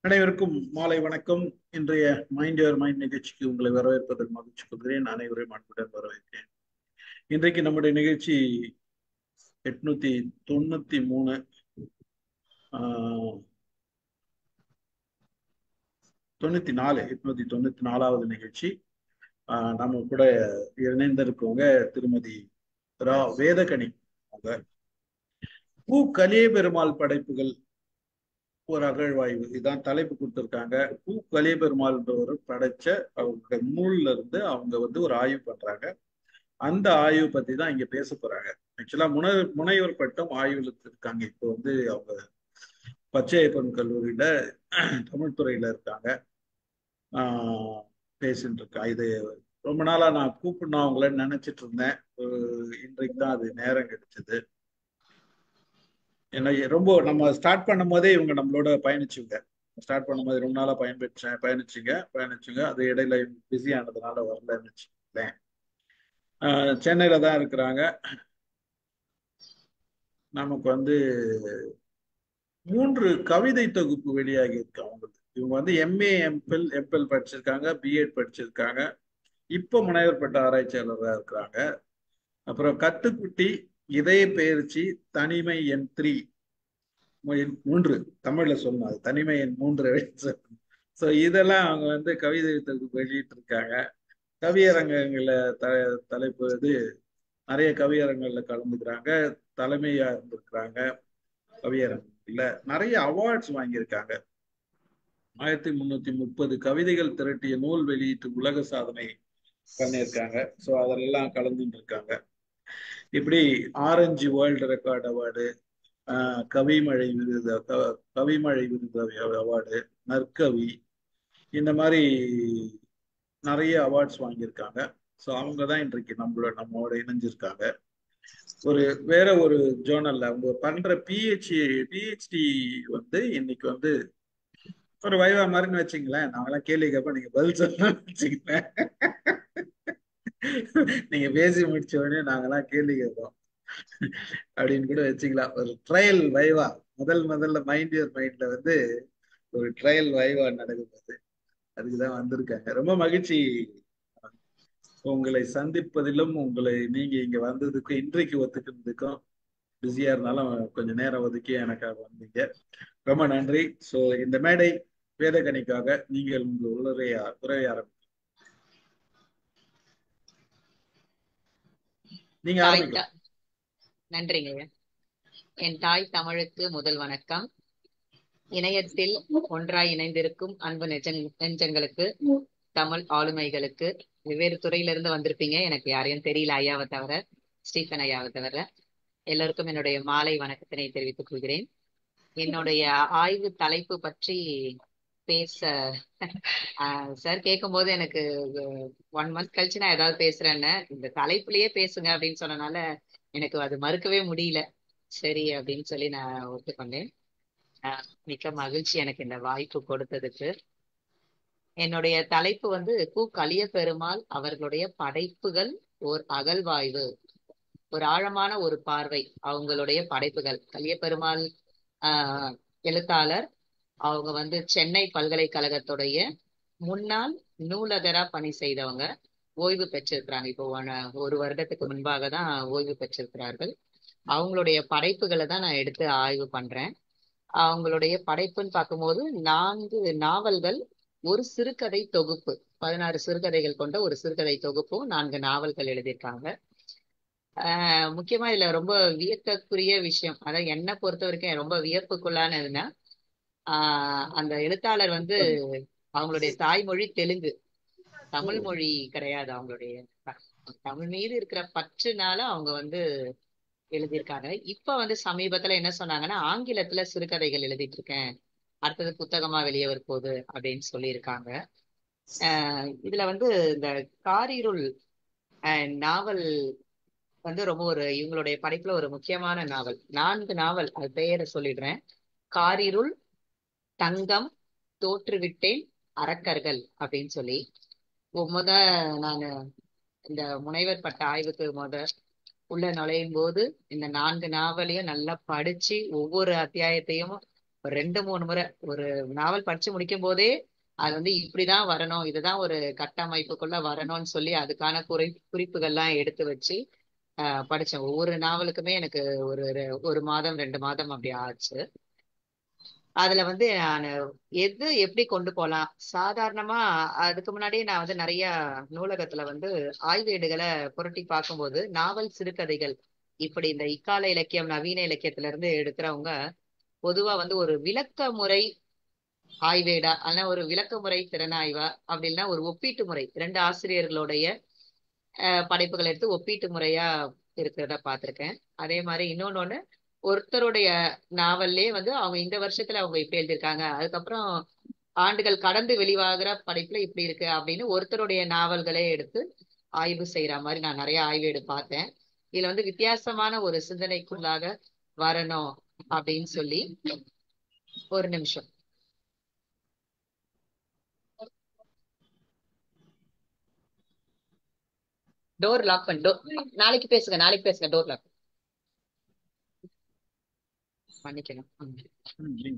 அனைவருக்கும் மாலை வணக்கம் இன்றைய மைண்ட் யுவர் மைண்ட் நிகழ்ச்சிக்கு உங்களை வரவேற்பதில் மகிழ்ச்சி கொள்கிறேன் அனைவரையும் அன்புடன் வரவேற்கிறேன் இன்றைக்கு நம்முடைய நிகழ்ச்சி எட்நூத்தி தொண்ணூத்தி மூணு ஆஹ், தொண்ணூத்தி நாலு எட்நூத்தி தொண்ணூத்தி நாலாவது நிகழ்ச்சி ஆஹ், நம்ம கூட இணைந்திருக்கவங்க திருமதி ரா வேதகணி அவங்க பூ கலிய பெருமாள் படைப்புகள் ஒரு அகழ்வாய்வு இதான் தலைப்பு கொடுத்திருக்காங்க பூ கலிய பெருமாள்ன்றவர் படைச்ச அவங்க நூல்ல இருந்து அவங்க வந்து ஒரு ஆய்வு பண்றாங்க அந்த ஆய்வு பத்தி தான் இங்க பேச போறாங்க ஆக்சுவலா முனை முனைவர் பட்டம் ஆய்வுல இருக்காங்க இப்போ வந்து அவங்க பச்சையப்பன் கல்லூரியில தமிழ் துறையில இருக்காங்க ஆஹ் பேசிட்டு இருக்கா இது ரொம்ப நாளா நான் கூப்பிடணும் அவங்கள நினைச்சிட்டு இருந்தேன் ஒரு- இன்றைக்கு தான் அது நேரம் கிடைச்சது ஏன்னா ரொம்ப நம்ம ஸ்டார்ட் பண்ணும் போதே இவங்க நம்மளோட பயணிச்சுங்க ஸ்டார்ட் பண்ணும்போது ரொம்ப நாளா பயன்பெற்ற பயணிச்சுங்க பயணிச்சுங்க அது இடையில பிஸி ஆனதுனால வரலன்னு வச்சுக்கோங்களேன் ஆஹ் சென்னையில தான் இருக்கிறாங்க நமக்கு வந்து மூன்று கவிதை தொகுப்பு வெளியாகி இருக்கு அவங்களுக்கு இவங்க வந்து எம்ஏ எம்பில் எம்பில் படிச்சிருக்காங்க பிஎட் படிச்சிருக்காங்க இப்போ முனைவர் பட்ட ஆராய்ச்சியாளராக இருக்கிறாங்க அப்புறம் கத்துக்குட்டி இதய பயிற்சி தனிமை எண் த்ரீ மூன்று தமிழ்ல சொல்லணும் அது தனிமை எண் மூன்று ஸோ இதெல்லாம் அவங்க வந்து கவிதை தொகுப்பு வெளியிட்டு இருக்காங்க கவியரங்கங்களை த தலைப்பு இது நிறைய கவியரங்கள்ல கலந்துக்கிறாங்க தலைமையா இருந்திருக்கிறாங்க கவியரங்கத்துல நிறைய அவார்ட்ஸ் வாங்கியிருக்காங்க ஆயிரத்தி முன்னூத்தி முப்பது கவிதைகள் திரட்டிய நூல் வெளியிட்டு உலக சாதனை பண்ணியிருக்காங்க ஸோ அதெல்லாம் கலந்துட்டு இருக்காங்க இப்படி ஆரஞ்சு வேர்ல்டு ரெக்கார்ட் அவார்டு கவிமழை விருது க- கவிமழை விருது அவார்டு நற்கவி இந்த மாதிரி நிறைய அவார்ட்ஸ் வாங்கியிருக்காங்க ஸோ அவங்க தான் இன்றைக்கு நம்மளோட நம்மளோட இணைஞ்சிருக்காங்க ஒரு வேற ஒரு ஜேர்னல்ல அவங்க பண்ற பிஹெச்டி பிஹெச்டி வந்து இன்னைக்கு வந்து ஒரு வைவா மாதிரின்னு வச்சுங்களேன் நாங்களாம் கேள்வி கேட்போம் நீங்க பதில் சொல்லணும்னு வச்சுங்களேன் நீங்க பேசி முடிச்ச உடனே நாங்கெல்லாம் கேள்வி கேட்போம் அப்படின்னு கூட வச்சுக்கலாம் ஒரு ட்ரையல் வைவா முதல் முதல்ல மைண்ட் யுவர் மைண்ட்ல வந்து ஒரு ட்ரையல் வைவா நடக்குது அதுக்குதான் வந்திருக்காங்க ரொம்ப மகிழ்ச்சி உங்களை சந்திப்பதிலும் உங்களை நீங்க இங்க வந்ததுக்கும் இன்றைக்கு ஒத்துக்கிறதுக்கும் பிஸியா இருந்தாலும் கொஞ்சம் நேரம் ஒதுக்கி எனக்காக வந்தீங்க ரொம்ப நன்றி சோ இந்த மேடை வேதகணிக்காக நீங்கள் உங்கள் உரையா உரையை ஆரம்பி நீங்க தாய் ஆரம்பிக்கலாம் த- நன்றிங்க என் தாய் தமிழுக்கு முதல் வணக்கம் இணையத்தில் ஒன்றாய் இணைந்திருக்கும் அன்பு நெஞ்சங் நெஞ்சங்களுக்கு தமிழ் ஆளுமைகளுக்கு வெவ்வேறு துறையிலிருந்து வந்திருப்பீங்க எனக்கு யாரையும் தெரியல ஐயாவை தவிர ஸ்டீஃபன் ஐயாவை தவிர எல்லோருக்கும் என்னுடைய மாலை வணக்கத்தினை தெரிவித்துக் கொள்கிறேன் என்னுடைய ஆய்வு தலைப்பு பற்றி பேச சார் கேட்கும்போது எனக்கு ஒன் மந்த் கழிச்சு நான் ஏதாவது பேசுறேன்னு இந்த தலைப்புலயே பேசுங்க அப்படின்னு சொன்னனால எனக்கு அது மறுக்கவே முடியல சரி அப்படின்னு சொல்லி நான் ஒத்துக்கொண்டேன் ஆஹ் மிக்க மகிழ்ச்சி எனக்கு இந்த வாய்ப்பு கொடுத்ததுக்கு என்னுடைய தலைப்பு வந்து கு கலிய பெருமாள் அவர்களுடைய படைப்புகள் ஓர் அகழ்வாய்வு ஒரு ஆழமான ஒரு பார்வை அவங்களுடைய படைப்புகள் கலிய பெருமாள் ஆஹ் எழுத்தாளர் அவங்க வந்து சென்னை பல்கலைக்கழகத்துடைய முன்னாள் நூலகரா பணி செய்தவங்க ஓய்வு பெற்றிருக்கிறாங்க இப்போ ஒன- ஒரு வருடத்துக்கு முன்பாக தான் ஓய்வு பெற்றிருக்கிறார்கள் அவங்களுடைய படைப்புகளை தான் நான் எடுத்து ஆய்வு பண்றேன் அவங்களுடைய படைப்புன்னு பார்க்கும்போது நான்கு நாவல்கள் ஒரு சிறுகதை தொகுப்பு பதினாறு சிறுகதைகள் கொண்ட ஒரு சிறுகதை தொகுப்பும் நான்கு நாவல்கள் எழுதியிருக்காங்க ஆஹ் முக்கியமா இதுல ரொம்ப வியக்கக்குரிய விஷயம் அதாவது என்னை பொறுத்த வரைக்கும் ரொம்ப வியப்புக்குள்ளானதுன்னா ஆஹ் அந்த எழுத்தாளர் வந்து அவங்களுடைய தாய்மொழி தெலுங்கு தமிழ் மொழி கிடையாது அவங்களுடைய தமிழ் மீது இருக்கிற பற்றுனால அவங்க வந்து எழுதியிருக்காங்க இப்ப வந்து சமீபத்துல என்ன சொன்னாங்கன்னா ஆங்கிலத்துல சிறுகதைகள் எழுதிட்டு இருக்கேன் அடுத்தது புத்தகமா வெளியே வரப்போகுது அப்படின்னு சொல்லியிருக்காங்க ஆஹ் இதுல வந்து இந்த காரிருள் ஆஹ் நாவல் வந்து ரொம்ப ஒரு இவங்களுடைய படைப்புல ஒரு முக்கியமான நாவல் நான்கு நாவல் அது பெயரை சொல்லிடுறேன் காரிருள் தங்கம் தோற்றுவிட்டேன் அரக்கர்கள் அப்படின்னு சொல்லி ஒ- முத நான் இந்த முனைவர் பட்ட ஆய்வுக்கு முத உள்ள நுழையும் போது இந்த நான்கு நாவலையும் நல்லா படிச்சு ஒவ்வொரு அத்தியாயத்தையும் ஒரு ரெண்டு மூணு முறை ஒரு நாவல் படிச்சு முடிக்கும் போதே அது வந்து இப்படிதான் வரணும் இதுதான் ஒரு கட்டமைப்புக்குள்ள வரணும்னு சொல்லி அதுக்கான குறி குறிப்புகள்லாம் எடுத்து வச்சு ஆஹ் படிச்சேன் ஒவ்வொரு நாவலுக்குமே எனக்கு ஒரு ஒரு மாதம் ரெண்டு மாதம் அப்படி ஆச்சு அதுல வந்து நான் எது எப்படி கொண்டு போலாம் சாதாரணமா அதுக்கு முன்னாடியே நான் வந்து நிறைய நூலகத்துல வந்து ஆய்வேடுகளை புரட்டி பார்க்கும்போது நாவல் சிறுகதைகள் இப்படி இந்த இக்கால இலக்கியம் நவீன இலக்கியத்துல இருந்து எடுக்கிறவங்க பொதுவா வந்து ஒரு விளக்க முறை ஆய்வேடா அல்ல ஒரு விளக்க முறை திறனாய்வா அப்படின்னா ஒரு ஒப்பீட்டு முறை இரண்டு ஆசிரியர்களுடைய படைப்புகளை எடுத்து ஒப்பீட்டு முறையா இருக்கிறத பார்த்திருக்கேன் அதே மாதிரி இன்னொன்னு ஒண்ணு ஒருத்தருடைய நாவல்லே வந்து அவங்க இந்த வருஷத்துல அவங்க இப்ப எழுதியிருக்காங்க அதுக்கப்புறம் ஆண்டுகள் கடந்து வெளிவாகிற படைப்புல இப்படி இருக்கு அப்படின்னு ஒருத்தருடைய நாவல்களே எடுத்து ஆய்வு செய்யற மாதிரி நான் நிறைய ஆய்வேடு பார்த்தேன் இதுல வந்து வித்தியாசமான ஒரு சிந்தனைக்குள்ளாக வரணும் அப்படின்னு சொல்லி ஒரு நிமிஷம் டோர் லாக் பண்ணி டோர் நாளைக்கு பேசுங்க நாளைக்கு பேசுங்க டோர் லாக் மன்னிக்கணும்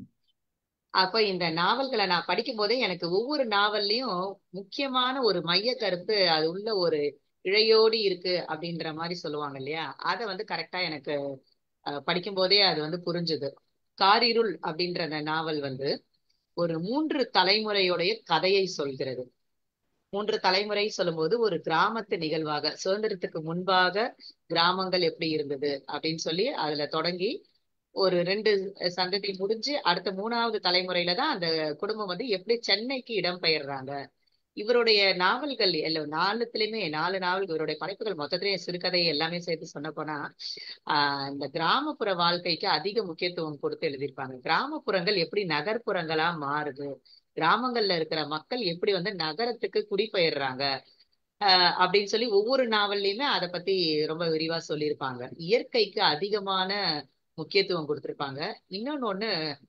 அப்ப இந்த நாவல்களை நான் படிக்கும் போதே எனக்கு ஒவ்வொரு நாவல்லையும் முக்கியமான ஒரு மைய கருத்து அது உள்ள ஒரு இழையோடி இருக்கு அப்படின்ற மாதிரி சொல்லுவாங்க இல்லையா அதை வந்து கரெக்டா எனக்கு படிக்கும் போதே அது வந்து புரிஞ்சுது காரிருள் அப்படின்ற அந்த நாவல் வந்து ஒரு மூன்று தலைமுறையுடைய கதையை சொல்கிறது மூன்று தலைமுறை சொல்லும்போது ஒரு கிராமத்து நிகழ்வாக சுதந்திரத்துக்கு முன்பாக கிராமங்கள் எப்படி இருந்தது அப்படின்னு சொல்லி அதுல தொடங்கி ஒரு ரெண்டு சந்ததி முடிஞ்சு அடுத்த மூணாவது தலைமுறையில தான் அந்த குடும்பம் வந்து எப்படி சென்னைக்கு இடம் பெயர்றாங்க இவருடைய நாவல்கள் எல்லாம் நாலுத்துலயுமே நாலு நாவல் இவருடைய படைப்புகள் மொத்தத்திலேயே சிறுகதை எல்லாமே சேர்த்து சொன்ன போனா ஆஹ் இந்த கிராமப்புற வாழ்க்கைக்கு அதிக முக்கியத்துவம் கொடுத்து எழுதியிருப்பாங்க கிராமப்புறங்கள் எப்படி நகர்ப்புறங்களா மாறுது கிராமங்கள்ல இருக்கிற மக்கள் எப்படி வந்து நகரத்துக்கு குடிபெயர்றாங்க ஆஹ் அப்படின்னு சொல்லி ஒவ்வொரு நாவல்லையுமே அதை பத்தி ரொம்ப விரிவா சொல்லியிருப்பாங்க இயற்கைக்கு அதிகமான முக்கியத்துவம் கொடுத்திருப்பாங்க இன்னொன்னு ஒண்ணு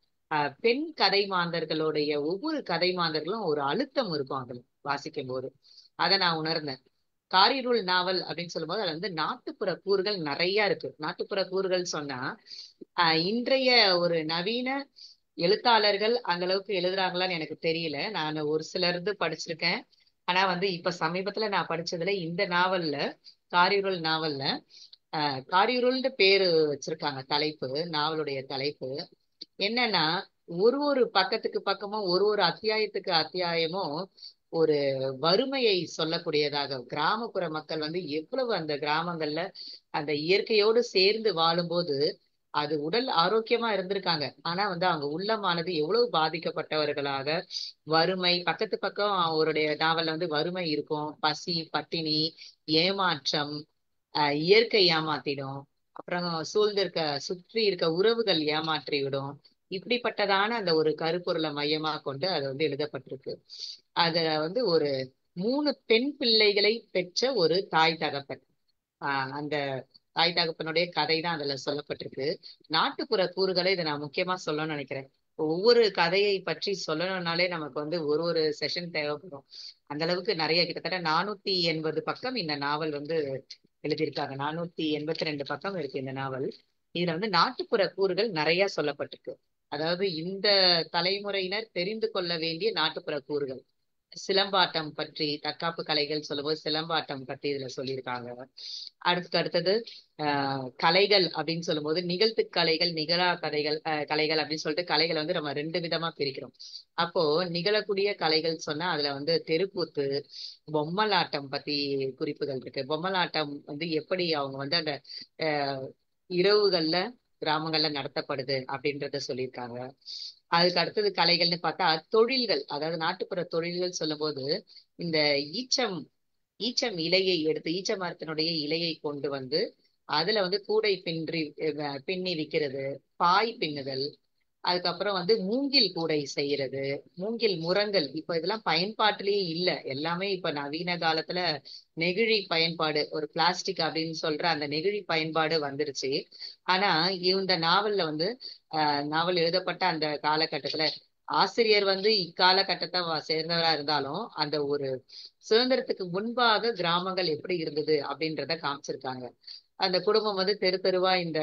பெண் கதை மாந்தர்களுடைய ஒவ்வொரு கதை மாந்தர்களும் ஒரு அழுத்தம் இருக்கும் அதுல வாசிக்கும் போது அதை நான் உணர்ந்தேன் காரிருள் நாவல் அப்படின்னு சொல்லும்போது அதுல வந்து நாட்டுப்புற கூறுகள் நிறைய இருக்கு நாட்டுப்புற கூறுகள் சொன்னா ஆஹ் இன்றைய ஒரு நவீன எழுத்தாளர்கள் அந்த அளவுக்கு எழுதுறாங்களான்னு எனக்கு தெரியல நான் ஒரு சிலர்ந்து படிச்சிருக்கேன் ஆனா வந்து இப்ப சமீபத்துல நான் படிச்சதுல இந்த நாவல்ல காரிருள் நாவல்ல ஆஹ் காரிருள்னு பேரு வச்சிருக்காங்க தலைப்பு நாவலுடைய தலைப்பு என்னன்னா ஒரு ஒரு பக்கத்துக்கு பக்கமும் ஒரு ஒரு அத்தியாயத்துக்கு அத்தியாயமும் ஒரு வறுமையை சொல்லக்கூடியதாக கிராமப்புற மக்கள் வந்து எவ்வளவு அந்த கிராமங்கள்ல அந்த இயற்கையோடு சேர்ந்து வாழும்போது அது உடல் ஆரோக்கியமா இருந்திருக்காங்க ஆனா வந்து அவங்க உள்ளமானது எவ்வளவு பாதிக்கப்பட்டவர்களாக வறுமை பக்கத்து பக்கம் அவருடைய நாவல்ல வந்து வறுமை இருக்கும் பசி பட்டினி ஏமாற்றம் அஹ் இயற்கை ஏமாத்திடும் அப்புறம் சூழ்ந்து இருக்க சுற்றி இருக்க உறவுகள் ஏமாற்றி விடும் இப்படிப்பட்டதான அந்த ஒரு கருப்பொருளை மையமா கொண்டு அது வந்து எழுதப்பட்டிருக்கு அதுல வந்து ஒரு மூணு பெண் பிள்ளைகளை பெற்ற ஒரு தாய் தகப்பன் ஆஹ் அந்த தாய் தகப்பனுடைய கதை தான் அதுல சொல்லப்பட்டிருக்கு நாட்டுப்புற கூறுகளை இதை நான் முக்கியமா சொல்லணும்னு நினைக்கிறேன் ஒவ்வொரு கதையை பற்றி சொல்லணும்னாலே நமக்கு வந்து ஒரு ஒரு செஷன் தேவைப்படும் அந்த அளவுக்கு நிறைய கிட்டத்தட்ட நானூத்தி எண்பது பக்கம் இந்த நாவல் வந்து எழுதியிருக்காங்க நானூத்தி எண்பத்தி ரெண்டு பக்கம் இருக்கு இந்த நாவல் இதுல வந்து நாட்டுப்புற கூறுகள் நிறைய சொல்லப்பட்டிருக்கு அதாவது இந்த தலைமுறையினர் தெரிந்து கொள்ள வேண்டிய நாட்டுப்புற கூறுகள் சிலம்பாட்டம் பற்றி தற்காப்பு கலைகள் சொல்லும்போது சிலம்பாட்டம் பற்றி இதுல சொல்லியிருக்காங்க அடுத்து அடுத்தது ஆஹ் கலைகள் அப்படின்னு சொல்லும்போது நிகழ்த்து கலைகள் நிகழா கதைகள் கலைகள் அப்படின்னு சொல்லிட்டு கலைகளை வந்து நம்ம ரெண்டு விதமா பிரிக்கிறோம் அப்போ நிகழக்கூடிய கலைகள் சொன்னா அதுல வந்து தெருக்கூத்து பொம்மலாட்டம் பத்தி குறிப்புகள் இருக்கு பொம்மலாட்டம் வந்து எப்படி அவங்க வந்து அந்த ஆஹ் இரவுகள்ல கிராமங்கள்ல நடத்தப்படுது அப்படின்றத சொல்லியிருக்காங்க அதுக்கு அடுத்தது கலைகள்னு பார்த்தா தொழில்கள் அதாவது நாட்டுப்புற தொழில்கள் சொல்லும் போது இந்த ஈச்சம் ஈச்சம் இலையை எடுத்து ஈச்ச மரத்தினுடைய இலையை கொண்டு வந்து அதுல வந்து கூடை பின்றி பின்னி விற்கிறது பாய் பின்னுதல் அதுக்கப்புறம் வந்து மூங்கில் கூடை செய்யறது மூங்கில் முரங்கள் இப்ப இதெல்லாம் பயன்பாட்டிலேயே இல்ல எல்லாமே இப்ப நவீன காலத்துல நெகிழி பயன்பாடு ஒரு பிளாஸ்டிக் அப்படின்னு சொல்ற அந்த நெகிழி பயன்பாடு வந்துருச்சு ஆனா இந்த நாவல்ல வந்து ஆஹ் நாவல் எழுதப்பட்ட அந்த காலகட்டத்துல ஆசிரியர் வந்து இக்காலகட்டத்தை சேர்ந்தவரா இருந்தாலும் அந்த ஒரு சுதந்திரத்துக்கு முன்பாக கிராமங்கள் எப்படி இருந்தது அப்படின்றத காமிச்சிருக்காங்க அந்த குடும்பம் வந்து தெரு தெருவா இந்த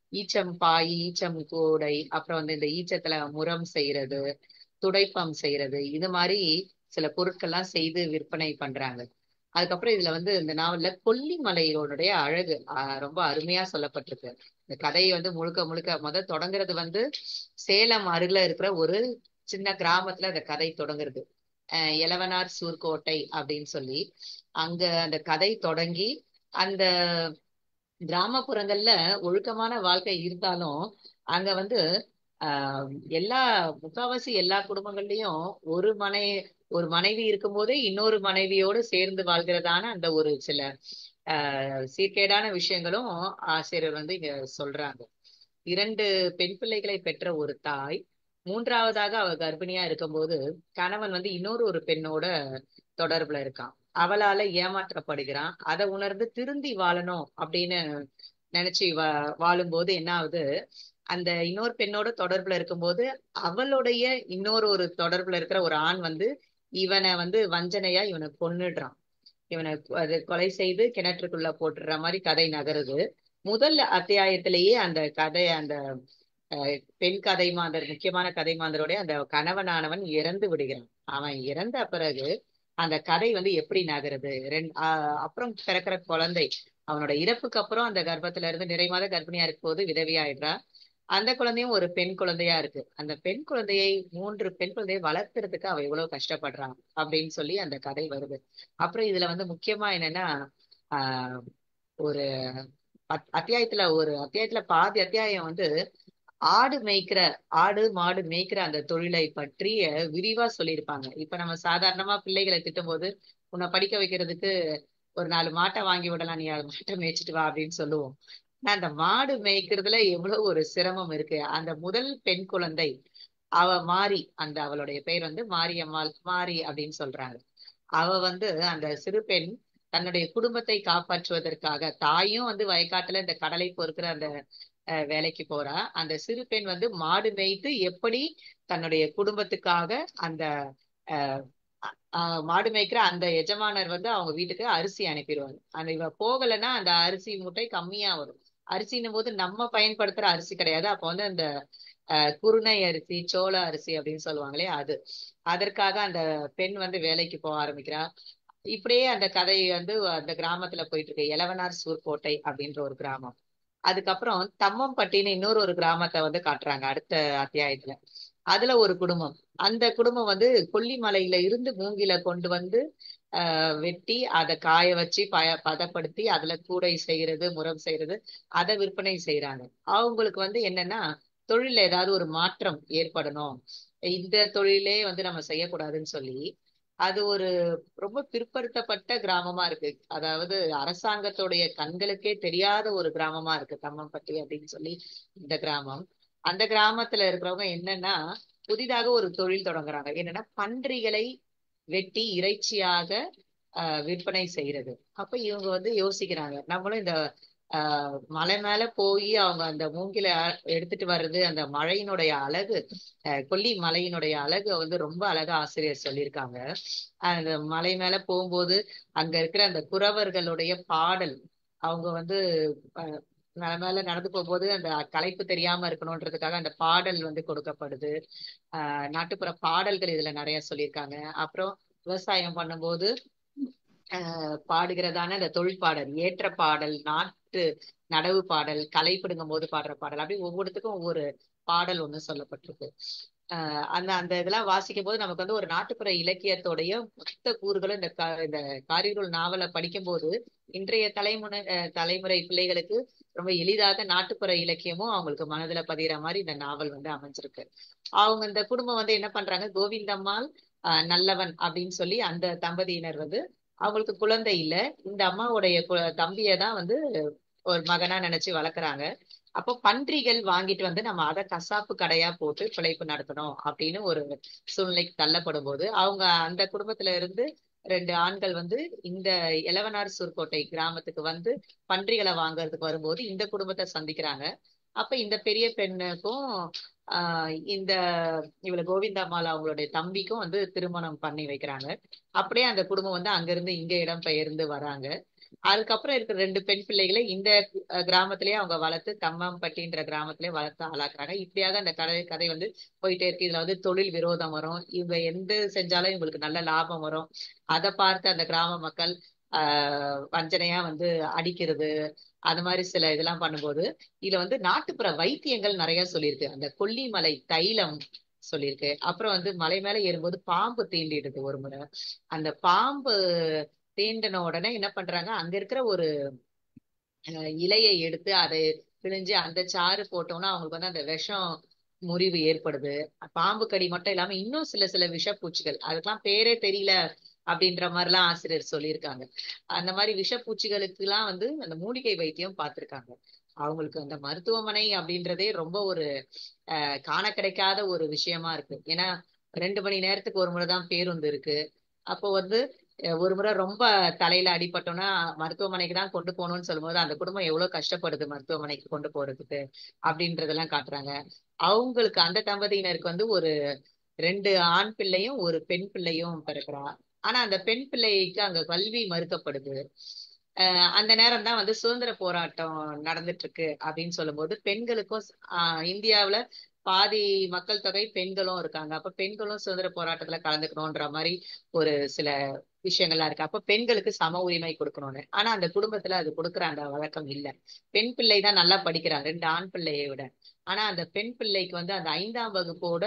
ஈச்சம் பாய் ஈச்சம் கூடை அப்புறம் வந்து இந்த ஈச்சத்துல முரம் செய்யறது துடைப்பம் செய்யறது இது மாதிரி சில பொருட்கள்லாம் செய்து விற்பனை பண்றாங்க அதுக்கப்புறம் இதுல வந்து இந்த நாவல்ல கொல்லிமலையோடைய அழகு ஆஹ் ரொம்ப அருமையா சொல்லப்பட்டிருக்கு இந்த கதையை வந்து முழுக்க முழுக்க முத தொடங்குறது வந்து சேலம் அருகில இருக்கிற ஒரு சின்ன கிராமத்துல அந்த கதை தொடங்குறது அஹ் எலவனார் சூர்கோட்டை அப்படின்னு சொல்லி அங்க அந்த கதை தொடங்கி அந்த கிராமப்புறங்கள்ல ஒழுக்கமான வாழ்க்கை இருந்தாலும் அங்க வந்து ஆஹ் எல்லா முக்காவாசி எல்லா குடும்பங்கள்லயும் ஒரு மனை ஒரு மனைவி இருக்கும்போதே இன்னொரு மனைவியோடு சேர்ந்து வாழ்கிறதான அந்த ஒரு சில ஆஹ் சீர்கேடான விஷயங்களும் ஆசிரியர் வந்து இங்க சொல்றாங்க இரண்டு பெண் பிள்ளைகளை பெற்ற ஒரு தாய் மூன்றாவதாக அவ கர்ப்பிணியா இருக்கும்போது கணவன் வந்து இன்னொரு ஒரு பெண்ணோட தொடர்புல இருக்கான் அவளால ஏமாற்றப்படுகிறான் அதை உணர்ந்து திருந்தி வாழணும் அப்படின்னு நினைச்சு வா வாழும்போது என்ன ஆகுது அந்த இன்னொரு பெண்ணோட தொடர்புல இருக்கும்போது அவளுடைய இன்னொரு ஒரு தொடர்புல இருக்கிற ஒரு ஆண் வந்து இவனை வந்து வஞ்சனையா இவனை கொன்னுடுறான் இவனை அது கொலை செய்து கிணற்றுக்குள்ள போட்டுடுற மாதிரி கதை நகருது முதல் அத்தியாயத்திலேயே அந்த கதை அந்த பெண் கதை மாந்தர் முக்கியமான கதை மாந்தருடைய அந்த கணவனானவன் இறந்து விடுகிறான் அவன் இறந்த பிறகு அந்த கதை வந்து எப்படி நகருது ரெண்டு அப்புறம் பிறக்கிற குழந்தை அவனோட இறப்புக்கு அப்புறம் அந்த கர்ப்பத்துல இருந்து நிறை மாத கர்ப்பிணியா இருக்கும் போது விதவியாயிடுறா அந்த குழந்தையும் ஒரு பெண் குழந்தையா இருக்கு அந்த பெண் குழந்தையை மூன்று பெண் குழந்தையை வளர்க்கறதுக்கு அவ எவ்வளவு கஷ்டப்படுறான் அப்படின்னு சொல்லி அந்த கதை வருது அப்புறம் இதுல வந்து முக்கியமா என்னன்னா ஆஹ் ஒரு அத்தியாயத்துல ஒரு அத்தியாயத்துல பாதி அத்தியாயம் வந்து ஆடு மேய்க்கிற ஆடு மாடு மேய்க்கிற அந்த தொழிலை பற்றிய விரிவா சொல்லியிருப்பாங்க இப்ப நம்ம சாதாரணமா பிள்ளைகளை திட்டும் போது உன்னை படிக்க வைக்கிறதுக்கு ஒரு நாலு மாட்டை வாங்கி விடலாம் நீ அது மாட்டை மேய்ச்சிட்டு வா அப்படின்னு சொல்லுவோம் ஆனா அந்த மாடு மேய்க்கிறதுல எவ்வளவு ஒரு சிரமம் இருக்கு அந்த முதல் பெண் குழந்தை அவ மாறி அந்த அவளுடைய பெயர் வந்து மாரியம்மாள் மாரி அப்படின்னு சொல்றாங்க அவ வந்து அந்த சிறு பெண் தன்னுடைய குடும்பத்தை காப்பாற்றுவதற்காக தாயும் வந்து வயக்காட்டுல இந்த கடலை பொறுக்கிற அந்த வேலைக்கு போறா அந்த சிறு பெண் வந்து மாடு மேய்த்து எப்படி தன்னுடைய குடும்பத்துக்காக அந்த மாடு மேய்க்கிற அந்த எஜமானர் வந்து அவங்க வீட்டுக்கு அரிசி அனுப்பிடுவாங்க அந்த இவ போகலைன்னா அந்த அரிசி மூட்டை கம்மியா வரும் அரிசின்னும் போது நம்ம பயன்படுத்துற அரிசி கிடையாது அப்ப வந்து அந்த குருணை அரிசி சோள அரிசி அப்படின்னு சொல்லுவாங்களே அது அதற்காக அந்த பெண் வந்து வேலைக்கு போக ஆரம்பிக்கிறா இப்படியே அந்த கதை வந்து அந்த கிராமத்துல போயிட்டு இருக்கு எலவனார் சூர்கோட்டை அப்படின்ற ஒரு கிராமம் அதுக்கப்புறம் தம்மம்பட்டின்னு இன்னொரு ஒரு கிராமத்தை வந்து காட்டுறாங்க அடுத்த அத்தியாயத்துல அதுல ஒரு குடும்பம் அந்த குடும்பம் வந்து கொல்லிமலையில இருந்து மூங்கில கொண்டு வந்து ஆஹ் வெட்டி அதை காய வச்சு ப பதப்படுத்தி அதுல கூடை செய்யறது முறம் செய்யறது அதை விற்பனை செய்யறாங்க அவங்களுக்கு வந்து என்னன்னா தொழில ஏதாவது ஒரு மாற்றம் ஏற்படணும் இந்த தொழிலே வந்து நம்ம செய்யக்கூடாதுன்னு சொல்லி அது ஒரு ரொம்ப பிற்படுத்தப்பட்ட கிராமமா இருக்கு அதாவது அரசாங்கத்துடைய கண்களுக்கே தெரியாத ஒரு கிராமமா இருக்கு தம்மம்பட்டி அப்படின்னு சொல்லி இந்த கிராமம் அந்த கிராமத்துல இருக்கிறவங்க என்னன்னா புதிதாக ஒரு தொழில் தொடங்குறாங்க என்னன்னா பன்றிகளை வெட்டி இறைச்சியாக ஆஹ் விற்பனை செய்யறது அப்ப இவங்க வந்து யோசிக்கிறாங்க நம்மளும் இந்த ஆஹ் மலை மேல போய் அவங்க அந்த மூங்கில எடுத்துட்டு வர்றது அந்த மழையினுடைய அழகு கொல்லி மலையினுடைய அழகு வந்து ரொம்ப அழகா ஆசிரியர் சொல்லியிருக்காங்க அந்த மலை மேல போகும்போது அங்க இருக்கிற அந்த குறவர்களுடைய பாடல் அவங்க வந்து மலை மேல நடந்து போகும்போது அந்த களைப்பு தெரியாம இருக்கணும்ன்றதுக்காக அந்த பாடல் வந்து கொடுக்கப்படுது ஆஹ் நாட்டுப்புற பாடல்கள் இதுல நிறைய சொல்லியிருக்காங்க அப்புறம் விவசாயம் பண்ணும்போது ஆஹ் பாடுகிறதான அந்த தொழிற்பாடல் ஏற்ற பாடல் நாட்டு நடவு பாடல் களை பிடுங்கும் போது பாடுற பாடல் அப்படி ஒவ்வொருத்துக்கும் ஒவ்வொரு பாடல் ஒண்ணு சொல்லப்பட்டிருக்கு ஆஹ் அந்த அந்த இதெல்லாம் வாசிக்கும் போது நமக்கு வந்து ஒரு நாட்டுப்புற இலக்கியத்தோடைய மொத்த கூறுகளும் இந்த இந்த காரிருள் நாவலை படிக்கும்போது இன்றைய தலைமுறை தலைமுறை பிள்ளைகளுக்கு ரொம்ப எளிதாக நாட்டுப்புற இலக்கியமும் அவங்களுக்கு மனதுல பதிகிற மாதிரி இந்த நாவல் வந்து அமைஞ்சிருக்கு அவங்க இந்த குடும்பம் வந்து என்ன பண்றாங்க கோவிந்தம்மாள் ஆஹ் நல்லவன் அப்படின்னு சொல்லி அந்த தம்பதியினர் வந்து அவங்களுக்கு குழந்தை இல்ல இந்த அம்மாவுடைய தம்பியை தான் வந்து ஒரு மகனா நினைச்சு வளர்க்குறாங்க அப்போ பன்றிகள் வாங்கிட்டு வந்து நம்ம அதை கசாப்பு கடையா போட்டு பிழைப்பு நடத்தணும் அப்படின்னு ஒரு சூழ்நிலைக்கு தள்ளப்படும் போது அவங்க அந்த குடும்பத்துல இருந்து ரெண்டு ஆண்கள் வந்து இந்த எலவனார் சூர்கோட்டை கிராமத்துக்கு வந்து பன்றிகளை வாங்குறதுக்கு வரும்போது இந்த குடும்பத்தை சந்திக்கிறாங்க அப்ப இந்த பெரிய பெண்ணுக்கும் ஆஹ் இந்த இவள கோவிந்தாமால் அவங்களுடைய தம்பிக்கும் வந்து திருமணம் பண்ணி வைக்கிறாங்க அப்படியே அந்த குடும்பம் வந்து அங்கிருந்து இங்க இடம் பெயர்ந்து வராங்க அதுக்கப்புறம் இருக்கிற ரெண்டு பெண் பிள்ளைகளை இந்த அஹ், கிராமத்திலேயே அவங்க வளர்த்து தம்மம்பட்டின்ற கிராமத்திலே வளர்த்து ஆளாக்குறாங்க இப்படியாக அந்த கதை கதை வந்து போயிட்டே இருக்கு இதுல வந்து தொழில் விரோதம் வரும் இவங்க எந்த செஞ்சாலும் இவங்களுக்கு நல்ல லாபம் வரும் அதை பார்த்து அந்த கிராம மக்கள் ஆஹ் வஞ்சனையா வந்து அடிக்கிறது அது மாதிரி சில இதெல்லாம் பண்ணும்போது இதுல வந்து நாட்டுப்புற வைத்தியங்கள் நிறைய சொல்லியிருக்கு அந்த கொல்லிமலை தைலம் சொல்லியிருக்கு அப்புறம் வந்து மலை மேல ஏறும்போது பாம்பு தீண்டிடுது ஒரு முறை அந்த பாம்பு தீண்டின உடனே என்ன பண்றாங்க அங்க இருக்கிற ஒரு அஹ், இலையை எடுத்து அதை பிழிஞ்சு அந்த சாறு போட்டோம்னா அவங்களுக்கு வந்து அந்த விஷம் முறிவு ஏற்படுது பாம்பு கடி மட்டும் இல்லாம இன்னும் சில சில விஷப்பூச்சிகள் அதுக்கெல்லாம் பேரே தெரியல அப்படின்ற மாதிரிலாம் ஆசிரியர் சொல்லியிருக்காங்க அந்த மாதிரி விஷப்பூச்சிகளுக்கு எல்லாம் வந்து அந்த மூலிகை வைத்தியம் பார்த்திருக்காங்க அவங்களுக்கு அந்த மருத்துவமனை அப்படின்றதே ரொம்ப ஒரு அஹ், காண கிடைக்காத ஒரு விஷயமா இருக்கு ஏன்னா ரெண்டு மணி நேரத்துக்கு ஒரு முறை தான் பேருந்து இருக்கு அப்போ வந்து அஹ், ஒரு முறை ரொம்ப தலையில அடிபட்டோம்னா மருத்துவமனைக்கு தான் கொண்டு போகணும்னு சொல்லும்போது அந்த குடும்பம் எவ்வளவு கஷ்டப்படுது மருத்துவமனைக்கு கொண்டு போறதுக்கு அப்படின்றதெல்லாம் காட்டுறாங்க அவங்களுக்கு அந்த தம்பதியினருக்கு வந்து ஒரு ரெண்டு ஆண் பிள்ளையும் ஒரு பெண் பிள்ளையும் பிறக்கிறா ஆனா அந்த பெண் பிள்ளைக்கு அங்க கல்வி மறுக்கப்படுது அஹ் அந்த நேரம் தான் வந்து சுதந்திர போராட்டம் நடந்துட்டு இருக்கு அப்படின்னு சொல்லும்போது பெண்களுக்கும் ஆஹ் இந்தியாவுல பாதி மக்கள் தொகை பெண்களும் இருக்காங்க அப்ப பெண்களும் சுதந்திர போராட்டத்துல கலந்துக்கணும்ன்ற மாதிரி ஒரு சில விஷயங்கள்லாம் இருக்கு அப்ப பெண்களுக்கு சம உரிமை கொடுக்கணும்னு ஆனா அந்த குடும்பத்துல அது கொடுக்குற அந்த வழக்கம் இல்ல பெண் பிள்ளை தான் நல்லா படிக்கிறா ரெண்டு ஆண் பிள்ளையை விட ஆனா அந்த பெண் பிள்ளைக்கு வந்து அந்த ஐந்தாம் வகுப்போட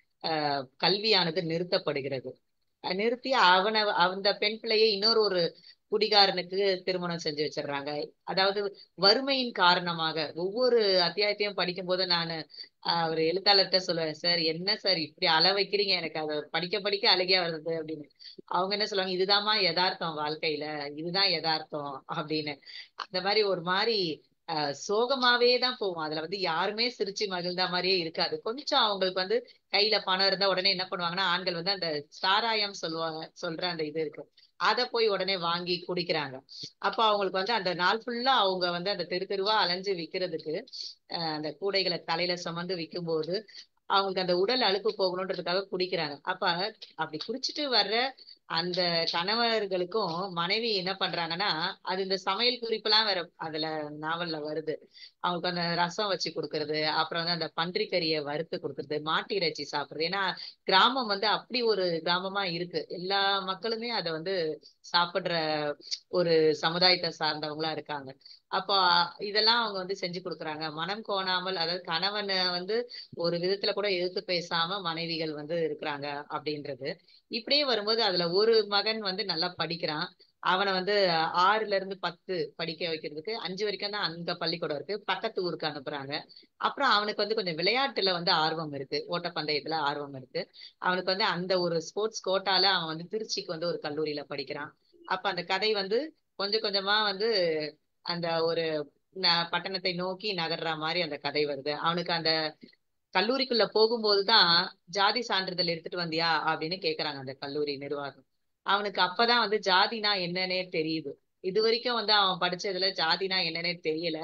ஆஹ் கல்வியானது நிறுத்தப்படுகிறது அஹ் நிறுத்தி அவனை அந்த பெண் பிள்ளையை இன்னொரு ஒரு குடிகாரனுக்கு திருமணம் செஞ்சு வச்சிடுறாங்க அதாவது வறுமையின் காரணமாக ஒவ்வொரு அத்தியாயத்தையும் படிக்கும் போது நான் ஒரு எழுத்தாளர்கிட்ட சொல்லுவேன் சார் என்ன சார் இப்படி அழ வைக்கிறீங்க எனக்கு அதை படிக்க படிக்க அழுகையா வருது அப்படின்னு அவங்க என்ன சொல்லுவாங்க இதுதாம்மா யதார்த்தம் வாழ்க்கையில இதுதான் யதார்த்தம் அப்படின்னு அந்த மாதிரி ஒரு மாதிரி அஹ் சோகமாவே தான் போவோம் அதுல வந்து யாருமே சிரிச்சு மகிழ்ந்த மாதிரியே இருக்காது கொஞ்சம் அவங்களுக்கு வந்து கையில பணம் இருந்தா உடனே என்ன பண்ணுவாங்கன்னா ஆண்கள் வந்து அந்த சாராயம் சொல்லுவாங்க சொல்ற அந்த இது இருக்கு அத போய் உடனே வாங்கி குடிக்கிறாங்க அப்ப அவங்களுக்கு வந்து அந்த நாள் ஃபுல்லா அவங்க வந்து அந்த தெரு தெருவா அலைஞ்சு விக்கிறதுக்கு அஹ் அந்த கூடைகளை தலையில சுமந்து விற்கும் போது அவங்களுக்கு அந்த உடல் அழுப்பு போகணுன்றதுக்காக குடிக்கிறாங்க அப்ப அப்படி குடிச்சிட்டு வர்ற அந்த கணவர்களுக்கும் மனைவி என்ன பண்றாங்கன்னா அது இந்த சமையல் குறிப்பெல்லாம் வேற அதுல நாவல்ல வருது அவங்களுக்கு அந்த ரசம் வச்சு கொடுக்கறது அப்புறம் வந்து அந்த பன்றிக்கறியை வறுத்து கொடுக்கறது மாட்டு இறைச்சி சாப்பிடுறது ஏன்னா கிராமம் வந்து அப்படி ஒரு கிராமமா இருக்கு எல்லா மக்களுமே அதை வந்து சாப்பிடுற ஒரு சமுதாயத்தை சார்ந்தவங்களா இருக்காங்க அப்போ இதெல்லாம் அவங்க வந்து செஞ்சு கொடுக்குறாங்க மனம் கோணாமல் அதாவது கணவனை வந்து ஒரு விதத்துல கூட எதிர்த்து பேசாம மனைவிகள் வந்து இருக்கிறாங்க அப்படின்றது இப்படியே வரும்போது அதுல ஒரு மகன் வந்து நல்லா படிக்கிறான் அவனை வந்து ஆறுல இருந்து பத்து படிக்க வைக்கிறதுக்கு அஞ்சு வரைக்கும் தான் அங்க பள்ளிக்கூடம் இருக்கு பக்கத்து ஊருக்கு அனுப்புறாங்க அப்புறம் அவனுக்கு வந்து கொஞ்சம் விளையாட்டுல வந்து ஆர்வம் இருக்கு ஓட்டப்பந்தயத்துல ஆர்வம் இருக்கு அவனுக்கு வந்து அந்த ஒரு ஸ்போர்ட்ஸ் கோட்டால அவன் வந்து திருச்சிக்கு வந்து ஒரு கல்லூரியில படிக்கிறான் அப்ப அந்த கதை வந்து கொஞ்சம் கொஞ்சமா வந்து அந்த ஒரு பட்டணத்தை நோக்கி நகர்ற மாதிரி அந்த கதை வருது அவனுக்கு அந்த கல்லூரிக்குள்ள போகும்போதுதான் ஜாதி சான்றிதழ் எடுத்துட்டு வந்தியா அப்படின்னு கேக்குறாங்க அந்த கல்லூரி நிர்வாகம் அவனுக்கு அப்பதான் வந்து ஜாதினா என்னன்னே தெரியுது இது வரைக்கும் வந்து அவன் படிச்சதுல ஜாதினா என்னன்னே தெரியல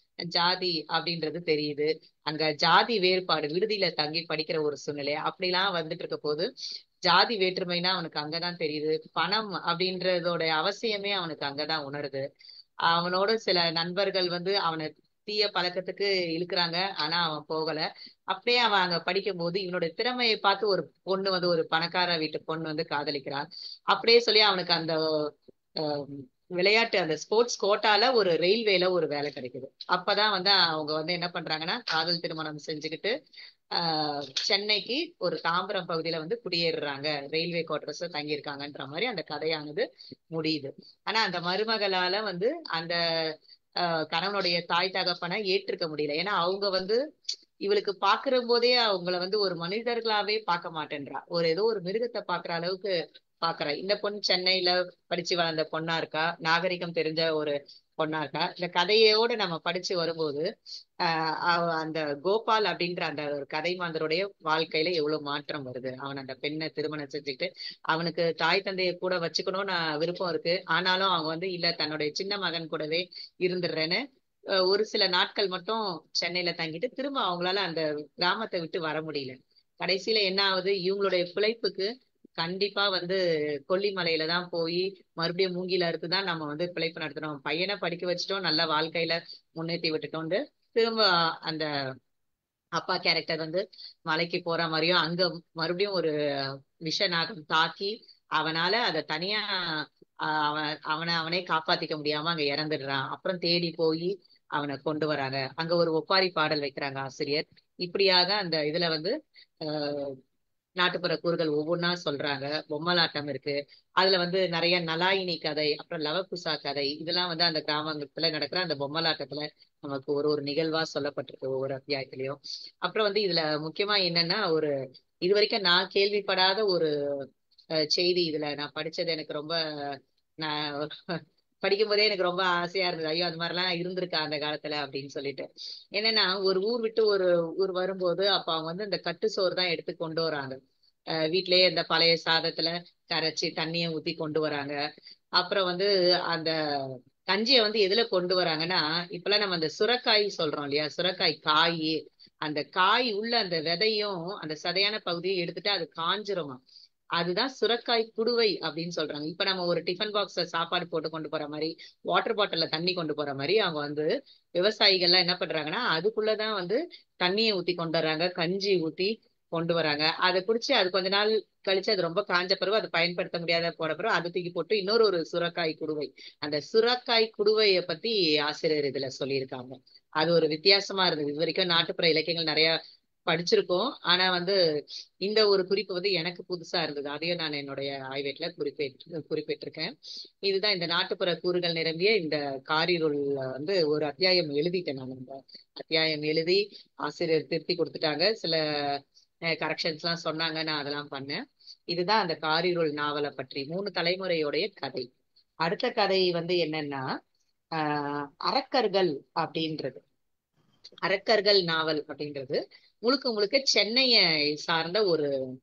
ஜாதி அப்படின்றது தெரியுது அங்க ஜாதி வேறுபாடு விடுதியில தங்கி படிக்கிற ஒரு சூழ்நிலை அப்படிலாம் வந்துட்டு இருக்க போது ஜாதி வேற்றுமைனா அவனுக்கு அங்கதான் தெரியுது பணம் அப்படின்றதோட அவசியமே அவனுக்கு அங்கதான் உணருது அவனோட சில நண்பர்கள் வந்து அவனை தீய பழக்கத்துக்கு இழுக்கிறாங்க ஆனா அவன் போகல அப்படியே அவன் அங்க படிக்கும் போது இவனோட திறமையை பார்த்து ஒரு பொண்ணு வந்து ஒரு பணக்கார வீட்டு பொண்ணு வந்து காதலிக்கிறான் அப்படியே சொல்லி அவனுக்கு அந்த விளையாட்டு அந்த ஸ்போர்ட்ஸ் கோட்டால ஒரு ரயில்வேல ஒரு வேலை கிடைக்குது அப்பதான் வந்து அவங்க வந்து என்ன பண்றாங்கன்னா காதல் திருமணம் செஞ்சுக்கிட்டு ஆஹ் சென்னைக்கு ஒரு தாம்பரம் பகுதியில வந்து குடியேறுறாங்க ரயில்வே குவார்டர்ஸ் தங்கியிருக்காங்கன்ற மாதிரி அந்த கதையானது முடியுது ஆனா அந்த மருமகளால வந்து அந்த கணவனுடைய தாய் தகப்பனை ஏற்றுக்க முடியல ஏன்னா அவங்க வந்து இவளுக்கு பாக்குற போதே அவங்கள வந்து ஒரு மனிதர்களாவே பார்க்க மாட்டேன்றா ஒரு ஏதோ ஒரு மிருகத்தை பாக்குற அளவுக்கு பாக்குறா இந்த பொண்ணு சென்னையில படிச்சு வளர்ந்த பொண்ணா இருக்கா நாகரிகம் தெரிஞ்ச ஒரு பொண்ணா இருக்கா இந்த கதையோட நம்ம படிச்சு வரும்போது ஆஹ் அந்த கோபால் அப்படின்ற அந்த ஒரு கதை மாந்தருடைய வாழ்க்கையில எவ்வளவு மாற்றம் வருது அவன் அந்த பெண்ணை திருமணம் செஞ்சுக்கிட்டு அவனுக்கு தாய் தந்தைய கூட வச்சுக்கணும்னு விருப்பம் இருக்கு ஆனாலும் அவங்க வந்து இல்ல தன்னுடைய சின்ன மகன் கூடவே இருந்துடுறேன்னு ஒரு சில நாட்கள் மட்டும் சென்னையில தங்கிட்டு திரும்ப அவங்களால அந்த கிராமத்தை விட்டு வர முடியல கடைசியில என்ன ஆகுது இவங்களுடைய பிழைப்புக்கு கண்டிப்பா வந்து கொல்லிமலையில தான் போய் மறுபடியும் மூங்கில அறுத்து தான் நம்ம வந்து பிழைப்பு நடத்தணும் பையனை படிக்க வச்சுட்டோம் நல்ல வாழ்க்கையில முன்னேற்றி விட்டுட்டோம்னு திரும்ப அந்த அப்பா கேரக்டர் வந்து மலைக்கு போற மாதிரியும் அங்க மறுபடியும் ஒரு விஷ நாகம் தாக்கி அவனால அதை தனியா ஆஹ் அவன் அவனை அவனே காப்பாத்திக்க முடியாம அங்க இறந்துடுறான் அப்புறம் தேடி போய் அவனை கொண்டு வராங்க அங்க ஒரு ஒப்பாரி பாடல் வைக்கிறாங்க ஆசிரியர் இப்படியாக அந்த இதுல வந்து ஆஹ் நாட்டுப்புற கூறுகள் ஒவ்வொன்றா சொல்றாங்க பொம்மலாட்டம் இருக்கு அதுல வந்து நிறைய நலாயினி கதை அப்புறம் லவகுசா கதை இதெல்லாம் வந்து அந்த கிராமத்துல நடக்கிற அந்த பொம்மலாட்டத்துல நமக்கு ஒரு ஒரு நிகழ்வா சொல்லப்பட்டிருக்கு ஒவ்வொரு அத்தியாயத்திலயும் அப்புறம் வந்து இதுல முக்கியமா என்னன்னா ஒரு இது வரைக்கும் நான் கேள்விப்படாத ஒரு அஹ், செய்தி இதுல நான் படிச்சது எனக்கு ரொம்ப நான் படிக்கும் போதே எனக்கு ரொம்ப ஆசையா இருந்தது ஐயோ அந்த மாதிரிலாம் இருந்திருக்கா அந்த காலத்துல அப்படின்னு சொல்லிட்டு என்னன்னா ஒரு ஊர் விட்டு ஒரு ஊர் வரும்போது அப்ப அவங்க வந்து இந்த கட்டு சோறு தான் எடுத்து கொண்டு வராங்க அஹ் வீட்டிலேயே இந்த பழைய சாதத்துல கரைச்சி தண்ணிய ஊத்தி கொண்டு வராங்க அப்புறம் வந்து அந்த கஞ்சியை வந்து எதுல கொண்டு வராங்கன்னா இப்பெல்லாம் நம்ம அந்த சுரக்காய் சொல்றோம் இல்லையா சுரக்காய் காய் அந்த காய் உள்ள அந்த விதையும் அந்த சதையான பகுதியை எடுத்துட்டு அது காஞ்சிருமா அதுதான் சுரக்காய் குடுவை அப்படின்னு சொல்றாங்க இப்ப நம்ம ஒரு டிஃபன் பாக்ஸ்ல சாப்பாடு போட்டு கொண்டு போற மாதிரி வாட்டர் பாட்டில்ல தண்ணி கொண்டு போற மாதிரி அவங்க வந்து விவசாயிகள்லாம் என்ன பண்றாங்கன்னா அதுக்குள்ளதான் வந்து தண்ணியை ஊத்தி கொண்டு வர்றாங்க கஞ்சி ஊத்தி கொண்டு வராங்க அதை குடிச்சு அது கொஞ்ச நாள் கழிச்சு அது ரொம்ப காஞ்ச பிறகு அதை பயன்படுத்த முடியாத போன பிறகு அதை தூக்கி போட்டு இன்னொரு ஒரு சுரக்காய் குடுவை அந்த சுரக்காய் குடுவையை பத்தி ஆசிரியர் இதுல சொல்லியிருக்காங்க அது ஒரு வித்தியாசமா இருந்தது இது வரைக்கும் நாட்டுப்புற இலக்கியங்கள் நிறைய படிச்சிருக்கோம் ஆனா வந்து இந்த ஒரு குறிப்பு வந்து எனக்கு புதுசா இருந்தது அதையும் நான் என்னுடைய ஆய்வேட்ல குறிப்பிட்டு குறிப்பிட்டிருக்கேன் இதுதான் இந்த நாட்டுப்புற கூறுகள் நிரம்பிய இந்த காரிருள் வந்து ஒரு அத்தியாயம் எழுதிட்டேன் நான் இந்த அத்தியாயம் எழுதி ஆசிரியர் திருத்தி கொடுத்துட்டாங்க சில கரெக்ஷன்ஸ் எல்லாம் சொன்னாங்க நான் அதெல்லாம் பண்ணேன் இதுதான் அந்த காரிருள் நாவலை பற்றி மூணு தலைமுறையோடைய கதை அடுத்த கதை வந்து என்னன்னா ஆஹ் அரக்கர்கள் அப்படின்றது அரக்கர்கள் நாவல் அப்படின்றது முழுக்க முழுக்க சென்னையை சார்ந்த ஒரு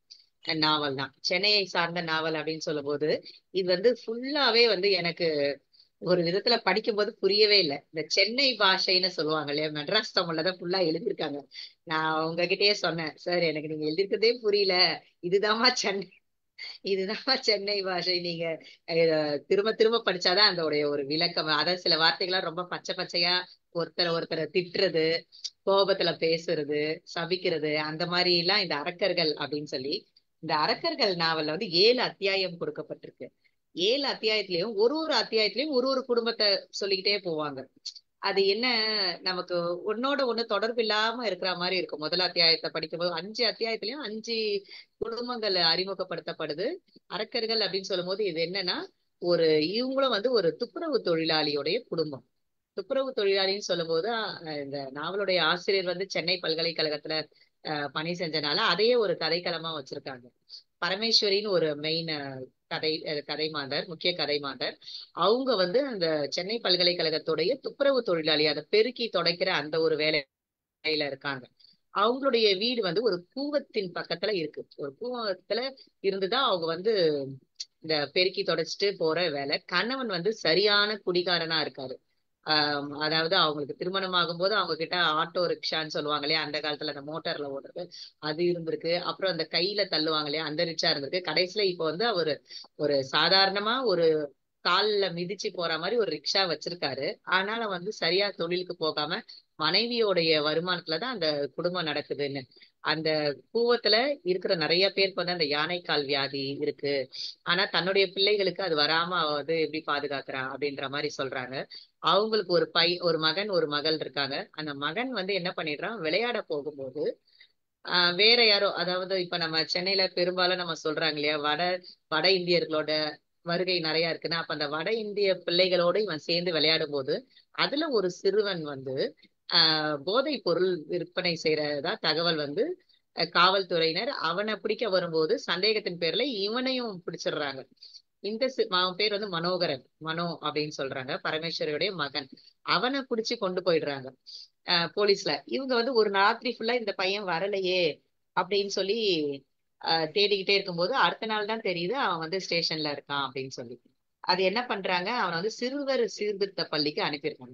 நாவல் தான் சென்னையை சார்ந்த நாவல் அப்படின்னு சொல்லும் போது இது வந்து ஃபுல்லாவே வந்து எனக்கு ஒரு விதத்துல படிக்கும்போது புரியவே இல்லை இந்த சென்னை பாஷைன்னு சொல்லுவாங்க இல்லையா மெட்ராஸ் தமிழ்ல தான் ஃபுல்லா எழுதியிருக்காங்க நான் உங்ககிட்டயே சொன்னேன் சார் எனக்கு நீங்க எழுதியிருக்கதே புரியல இதுதாம்மா சென்னை இதுதான் சென்னை பாஷை நீங்க அஹ், திரும்ப திரும்ப படிச்சாதான் அதோடைய ஒரு விளக்கம் அதாவது சில வார்த்தைகள்லாம் ரொம்ப பச்சை பச்சையா ஒருத்தரை ஒருத்தரை திட்டுறது கோபத்துல பேசுறது சபிக்கிறது அந்த மாதிரி எல்லாம் இந்த அரக்கர்கள் அப்படின்னு சொல்லி இந்த அரக்கர்கள் நாவல்ல வந்து ஏழு அத்தியாயம் கொடுக்கப்பட்டிருக்கு ஏழு அத்தியாயத்திலயும் ஒரு ஒரு அத்தியாயத்திலயும் ஒரு ஒரு குடும்பத்தை சொல்லிக்கிட்டே போவாங்க அது என்ன நமக்கு ஒன்னோட ஒண்ணு தொடர்பு இல்லாம இருக்கிற மாதிரி இருக்கும் முதல் அத்தியாயத்தை படிக்கும்போது அஞ்சு அத்தியாயத்திலயும் அஞ்சு குடும்பங்கள் அறிமுகப்படுத்தப்படுது அரக்கர்கள் அப்படின்னு சொல்லும் போது இது என்னன்னா ஒரு இவங்களும் வந்து ஒரு துப்புரவு தொழிலாளியோடைய குடும்பம் துப்புரவு தொழிலாளின்னு சொல்லும்போது அஹ் இந்த நாவலுடைய ஆசிரியர் வந்து சென்னை பல்கலைக்கழகத்துல அஹ் பணி செஞ்சனால அதையே ஒரு கதைக்களமா வச்சிருக்காங்க பரமேஸ்வரின்னு ஒரு மெயின் கதை அஹ் கதை மாந்தர் முக்கிய கதை மாந்தர் அவங்க வந்து அந்த சென்னை பல்கலைக்கழகத்துடைய துப்புரவு தொழிலாளி அதை பெருக்கி துடைக்கிற அந்த ஒரு வேலையில இருக்காங்க அவங்களுடைய வீடு வந்து ஒரு கூவத்தின் பக்கத்துல இருக்கு ஒரு கூவத்துல இருந்துதான் அவங்க வந்து இந்த பெருக்கி தொடச்சிட்டு போற வேலை கணவன் வந்து சரியான குடிகாரனா இருக்காரு ஆஹ் அதாவது அவங்களுக்கு திருமணம் ஆகும்போது அவங்க கிட்ட ஆட்டோ ரிக்ஷான்னு சொல்லுவாங்க இல்லையா அந்த காலத்துல அந்த மோட்டார்ல ஓடுறது அது இருந்திருக்கு அப்புறம் அந்த கையில தள்ளுவாங்க இல்லையா அந்த ரிக்ஷா இருந்திருக்கு கடைசியில இப்ப வந்து அவரு ஒரு சாதாரணமா ஒரு கால்ல மிதிச்சு போற மாதிரி ஒரு ரிக்ஷா வச்சிருக்காரு ஆனாலும் வந்து சரியா தொழிலுக்கு போகாம மனைவியோடைய வருமானத்துலதான் அந்த குடும்பம் நடக்குதுன்னு அந்த கூவத்துல இருக்கிற நிறைய பேருக்கு வந்து அந்த யானைக்கால் வியாதி இருக்கு ஆனா தன்னுடைய பிள்ளைகளுக்கு அது வராம அவ வந்து எப்படி பாதுகாக்கிறா அப்படின்ற மாதிரி சொல்றாங்க அவங்களுக்கு ஒரு பை ஒரு மகன் ஒரு மகள் இருக்காங்க அந்த மகன் வந்து என்ன பண்ணிடுறான் விளையாட போகும்போது ஆஹ் வேற யாரோ அதாவது இப்ப நம்ம சென்னையில பெரும்பாலும் நம்ம சொல்றாங்க இல்லையா வட வட இந்தியர்களோட வருகை நிறைய இருக்குன்னா அப்ப அந்த வட இந்திய பிள்ளைகளோட இவன் சேர்ந்து விளையாடும் போது அதுல ஒரு சிறுவன் வந்து ஆஹ் போதைப் பொருள் விற்பனை செய்யறதா தகவல் வந்து அஹ் காவல்துறையினர் அவனை பிடிக்க வரும்போது சந்தேகத்தின் பேர்ல இவனையும் பிடிச்சிடுறாங்க இந்த சி- அவன் பேர் வந்து மனோகரன் மனோ அப்படின்னு சொல்றாங்க பரமேஸ்வரியுடைய மகன் அவனை பிடிச்சு கொண்டு போயிடுறாங்க ஆஹ் போலீஸ்ல இவங்க வந்து ஒரு ராத்திரி ஃபுல்லா இந்த பையன் வரலையே அப்படின்னு சொல்லி ஆஹ் தேடிக்கிட்டே இருக்கும்போது அடுத்த நாள் தான் தெரியுது அவன் வந்து ஸ்டேஷன்ல இருக்கான் அப்படின்னு சொல்லி அது என்ன பண்றாங்க அவனை வந்து சிறுவர் சீர்திருத்த பள்ளிக்கு அனுப்பியிருக்காங்க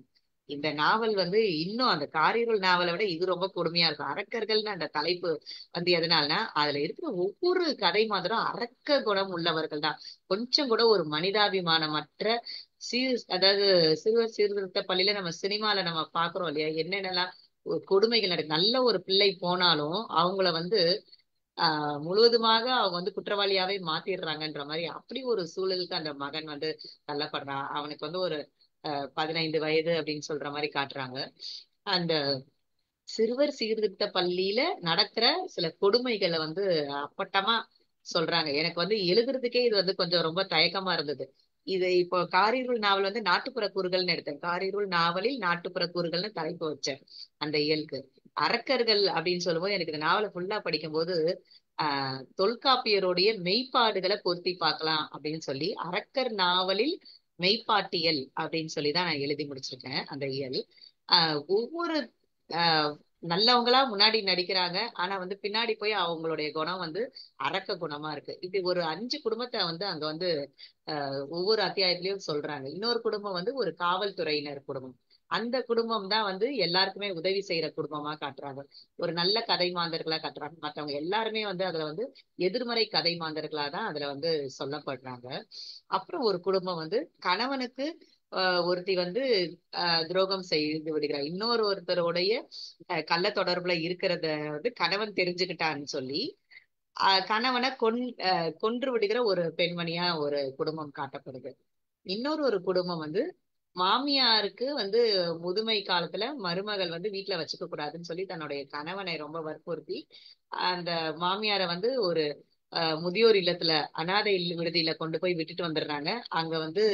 இந்த நாவல் வந்து இன்னும் அந்த காரிருள் நாவலை விட இது ரொம்ப கொடுமையா இருக்கும் அரக்கர்கள்னு அந்த தலைப்பு வந்து எதனாலனா அதுல இருக்கிற ஒவ்வொரு கதை மாதிரம் அரக்க குணம் உள்ளவர்கள் தான் கொஞ்சம் கூட ஒரு மனிதாபிமானமற்ற சீர் அதாவது சிறுவர் சீர்திருத்த பள்ளியில நம்ம சினிமால நம்ம பாக்குறோம் இல்லையா என்னென்னலாம் ஒரு கொடுமைகள் நடக்கு நல்ல ஒரு பிள்ளை போனாலும் அவங்கள வந்து ஆஹ் முழுவதுமாக அவங்க வந்து குற்றவாளியாவே மாத்திடுறாங்கன்ற மாதிரி அப்படி ஒரு சூழலுக்கு அந்த மகன் வந்து தள்ளப்படுறான் அவனுக்கு வந்து ஒரு அஹ் பதினைந்து வயது அப்படின்னு சொல்ற மாதிரி காட்டுறாங்க அந்த சிறுவர் சீர்திருத்த பள்ளியில நடக்கிற சில கொடுமைகளை வந்து அப்பட்டமா சொல்றாங்க எனக்கு வந்து எழுதுறதுக்கே இது வந்து கொஞ்சம் ரொம்ப தயக்கமா இருந்தது இது இப்போ காரிருள் நாவல் வந்து நாட்டுப்புற கூறுகள்னு எடுத்தேன் காரிருள் நாவலில் நாட்டுப்புற கூறுகள்னு தலைப்பு வச்சேன் அந்த இயலுக்கு அரக்கர்கள் அப்படின்னு சொல்லும்போது எனக்கு இந்த நாவலை ஃபுல்லா படிக்கும்போது ஆஹ் தொல்காப்பியருடைய மெய்ப்பாடுகளை பொருத்தி பார்க்கலாம் அப்படின்னு சொல்லி அரக்கர் நாவலில் மெய்ப்பாட்டியல் அப்படின்னு சொல்லி தான் நான் எழுதி முடிச்சிருக்கேன் அந்த இயல் ஆஹ் ஒவ்வொரு ஆஹ் நல்லவங்களா முன்னாடி நடிக்கிறாங்க ஆனா வந்து பின்னாடி போய் அவங்களுடைய குணம் வந்து அரக்க குணமா இருக்கு இப்படி ஒரு அஞ்சு குடும்பத்தை வந்து அங்க வந்து ஆஹ் ஒவ்வொரு அத்தியாயத்திலயும் சொல்றாங்க இன்னொரு குடும்பம் வந்து ஒரு காவல்துறையினர் குடும்பம் அந்த குடும்பம் தான் வந்து எல்லாருக்குமே உதவி செய்யற குடும்பமா காட்டுறாங்க ஒரு நல்ல கதை மாந்தர்களா காட்டுறாங்க மற்றவங்க எல்லாருமே வந்து அதுல வந்து எதிர்மறை கதை மாந்தர்களா தான் அதுல வந்து சொல்லப்படுறாங்க அப்புறம் ஒரு குடும்பம் வந்து கணவனுக்கு ஒருத்தி வந்து அஹ் துரோகம் செய்து விடுகிறார் இன்னொரு ஒருத்தருடைய கள்ள தொடர்புல இருக்கிறத வந்து கணவன் தெரிஞ்சுக்கிட்டான்னு சொல்லி அஹ் கணவனை கொன் கொன்று விடுகிற ஒரு பெண்மணியா ஒரு குடும்பம் காட்டப்படுது இன்னொரு ஒரு குடும்பம் வந்து மாமியாருக்கு வந்து முதுமை காலத்துல மருமகள் வந்து வீட்டுல வச்சுக்க கூடாதுன்னு சொல்லி தன்னுடைய கணவனை ரொம்ப வற்புறுத்தி அந்த மாமியாரை வந்து ஒரு முதியோர் இல்லத்துல அனாதை விடுதியில கொண்டு போய் விட்டுட்டு வந்துடுறாங்க அங்க வந்து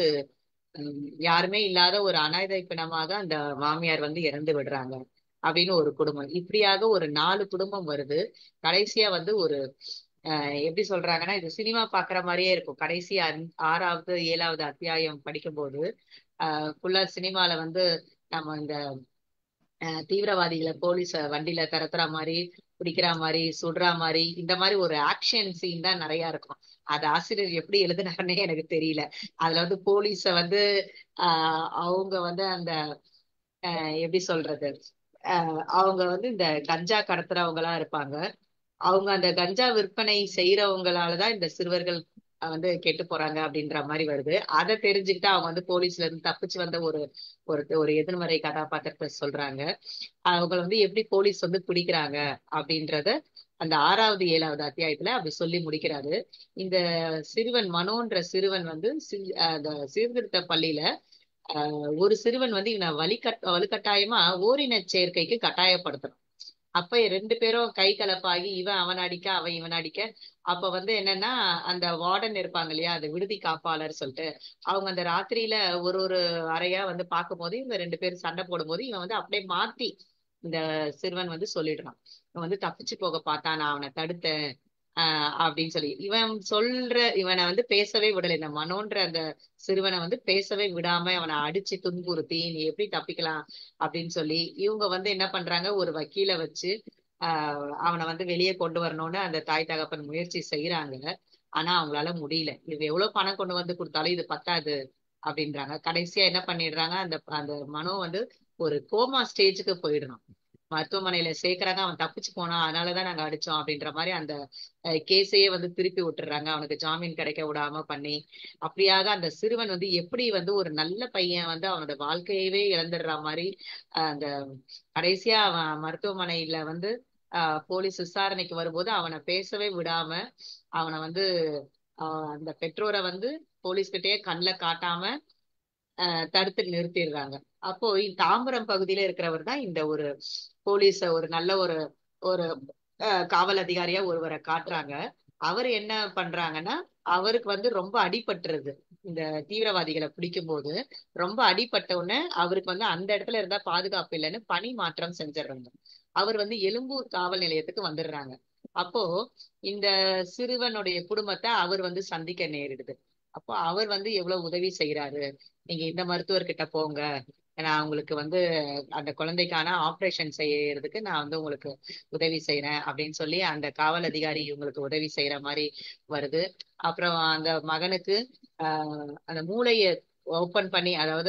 யாருமே இல்லாத ஒரு அனாதை பிணமாக அந்த மாமியார் வந்து இறந்து விடுறாங்க அப்படின்னு ஒரு குடும்பம் இப்படியாக ஒரு நாலு குடும்பம் வருது கடைசியா வந்து ஒரு எப்படி சொல்றாங்கன்னா இது சினிமா பாக்குற மாதிரியே இருக்கும் கடைசி ஆறாவது ஏழாவது அத்தியாயம் படிக்கும்போது ஆஹ் ஃபுல்லா சினிமால வந்து நம்ம இந்த தீவிரவாதிகளை போலீஸ வண்டியில திறத்துற மாதிரி பிடிக்கிற மாதிரி சுடுற மாதிரி இந்த மாதிரி ஒரு ஆக்ஷன் சீன் தான் நிறைய இருக்கும் அது ஆசிரியர் எப்படி எழுதுனாருன்னே எனக்கு தெரியல அதுல வந்து போலீஸ வந்து ஆஹ் அவங்க வந்து அந்த எப்படி சொல்றது ஆஹ் அவங்க வந்து இந்த கஞ்சா கடத்துறவங்களா இருப்பாங்க அவங்க அந்த கஞ்சா விற்பனை செய்யறவங்களாலதான் இந்த சிறுவர்கள் வந்து கெட்டு போறாங்க அப்படின்ற மாதிரி வருது அதை தெரிஞ்சுக்கிட்டு அவங்க வந்து போலீஸ்ல இருந்து தப்பிச்சு வந்த ஒரு ஒரு ஒரு எதிர்மறை கதாபாத்திரத்தை சொல்றாங்க அவங்க வந்து எப்படி போலீஸ் வந்து பிடிக்கிறாங்க அப்படின்றத அந்த ஆறாவது ஏழாவது அத்தியாயத்துல அப்படி சொல்லி முடிக்கிறாரு இந்த சிறுவன் மனோன்ற சிறுவன் வந்து அந்த சீர்திருத்த பள்ளியில ஆஹ் ஒரு சிறுவன் வந்து இவனை வலிகட் வலுக்கட்டாயமா ஓரின சேர்க்கைக்கு கட்டாயப்படுத்தணும் அப்ப ரெண்டு பேரும் கை கலப்பாகி இவன் அவன் அடிக்க அவன் இவன் அடிக்க அப்ப வந்து என்னன்னா அந்த வார்டன் இருப்பாங்க இல்லையா அந்த விடுதி காப்பாளர் சொல்லிட்டு அவங்க அந்த ராத்திரியில ஒரு ஒரு அறையா வந்து பார்க்கும் போது இவங்க ரெண்டு பேரும் சண்டை போடும் போது இவன் வந்து அப்படியே மாத்தி இந்த சிறுவன் வந்து சொல்லிடுறான் இவன் வந்து தப்பிச்சு போக பார்த்தான் நான் அவனை தடுத்தேன் ஆஹ் அப்படின்னு சொல்லி இவன் சொல்ற இவனை வந்து பேசவே விடலை இந்த மனோன்ற அந்த சிறுவனை வந்து பேசவே விடாம அவனை அடிச்சு துன்புறுத்தி நீ எப்படி தப்பிக்கலாம் அப்படின்னு சொல்லி இவங்க வந்து என்ன பண்றாங்க ஒரு வக்கீல வச்சு ஆஹ் அவனை வந்து வெளியே கொண்டு வரணும்னு அந்த தாய் தகப்பன் முயற்சி செய்யறாங்க ஆனா அவங்களால முடியல இது எவ்வளவு பணம் கொண்டு வந்து கொடுத்தாலும் இது பத்தாது அப்படின்றாங்க கடைசியா என்ன பண்ணிடுறாங்க அந்த அந்த மனோ வந்து ஒரு கோமா ஸ்டேஜுக்கு போயிடணும் மருத்துவமனையில சேர்க்கறாங்க அவன் தப்பிச்சு போனான் அதனாலதான் நாங்க அடிச்சோம் அப்படின்ற மாதிரி அந்த கேஸையே வந்து திருப்பி விட்டுறாங்க அவனுக்கு ஜாமீன் கிடைக்க விடாம பண்ணி அப்படியாக அந்த சிறுவன் வந்து எப்படி வந்து ஒரு நல்ல பையன் வந்து அவனோட வாழ்க்கையவே இழந்துடுற மாதிரி அந்த கடைசியா அவன் மருத்துவமனையில வந்து ஆஹ் போலீஸ் விசாரணைக்கு வரும்போது அவனை பேசவே விடாம அவனை வந்து ஆஹ் அந்த பெற்றோரை வந்து போலீஸ்கிட்டயே கண்ணில் காட்டாம தடுத்து நிறுத்திடுறாங்க அப்போ தாம்பரம் பகுதியில இருக்கிறவர் தான் இந்த ஒரு போலீஸ ஒரு நல்ல ஒரு ஒரு காவல் அதிகாரியா ஒருவரை காட்டுறாங்க அவர் என்ன பண்றாங்கன்னா அவருக்கு வந்து ரொம்ப அடிபட்டுருது இந்த தீவிரவாதிகளை பிடிக்கும் போது ரொம்ப அடிபட்ட உடனே அவருக்கு வந்து அந்த இடத்துல இருந்தா பாதுகாப்பு இல்லைன்னு பணி மாற்றம் செஞ்சிடுறாங்க அவர் வந்து எழும்பூர் காவல் நிலையத்துக்கு வந்துடுறாங்க அப்போ இந்த சிறுவனுடைய குடும்பத்தை அவர் வந்து சந்திக்க நேரிடுது அப்போ அவர் வந்து எவ்வளவு உதவி செய்யறாரு நீங்க இந்த மருத்துவர்கிட்ட போங்க நான் உங்களுக்கு வந்து அந்த குழந்தைக்கான ஆப்ரேஷன் செய்யறதுக்கு நான் வந்து உங்களுக்கு உதவி செய்யறேன் அப்படின்னு சொல்லி அந்த காவல் அதிகாரி உங்களுக்கு உதவி செய்யற மாதிரி வருது அப்புறம் அந்த மகனுக்கு ஆஹ் அந்த மூளைய ஓபன் பண்ணி அதாவது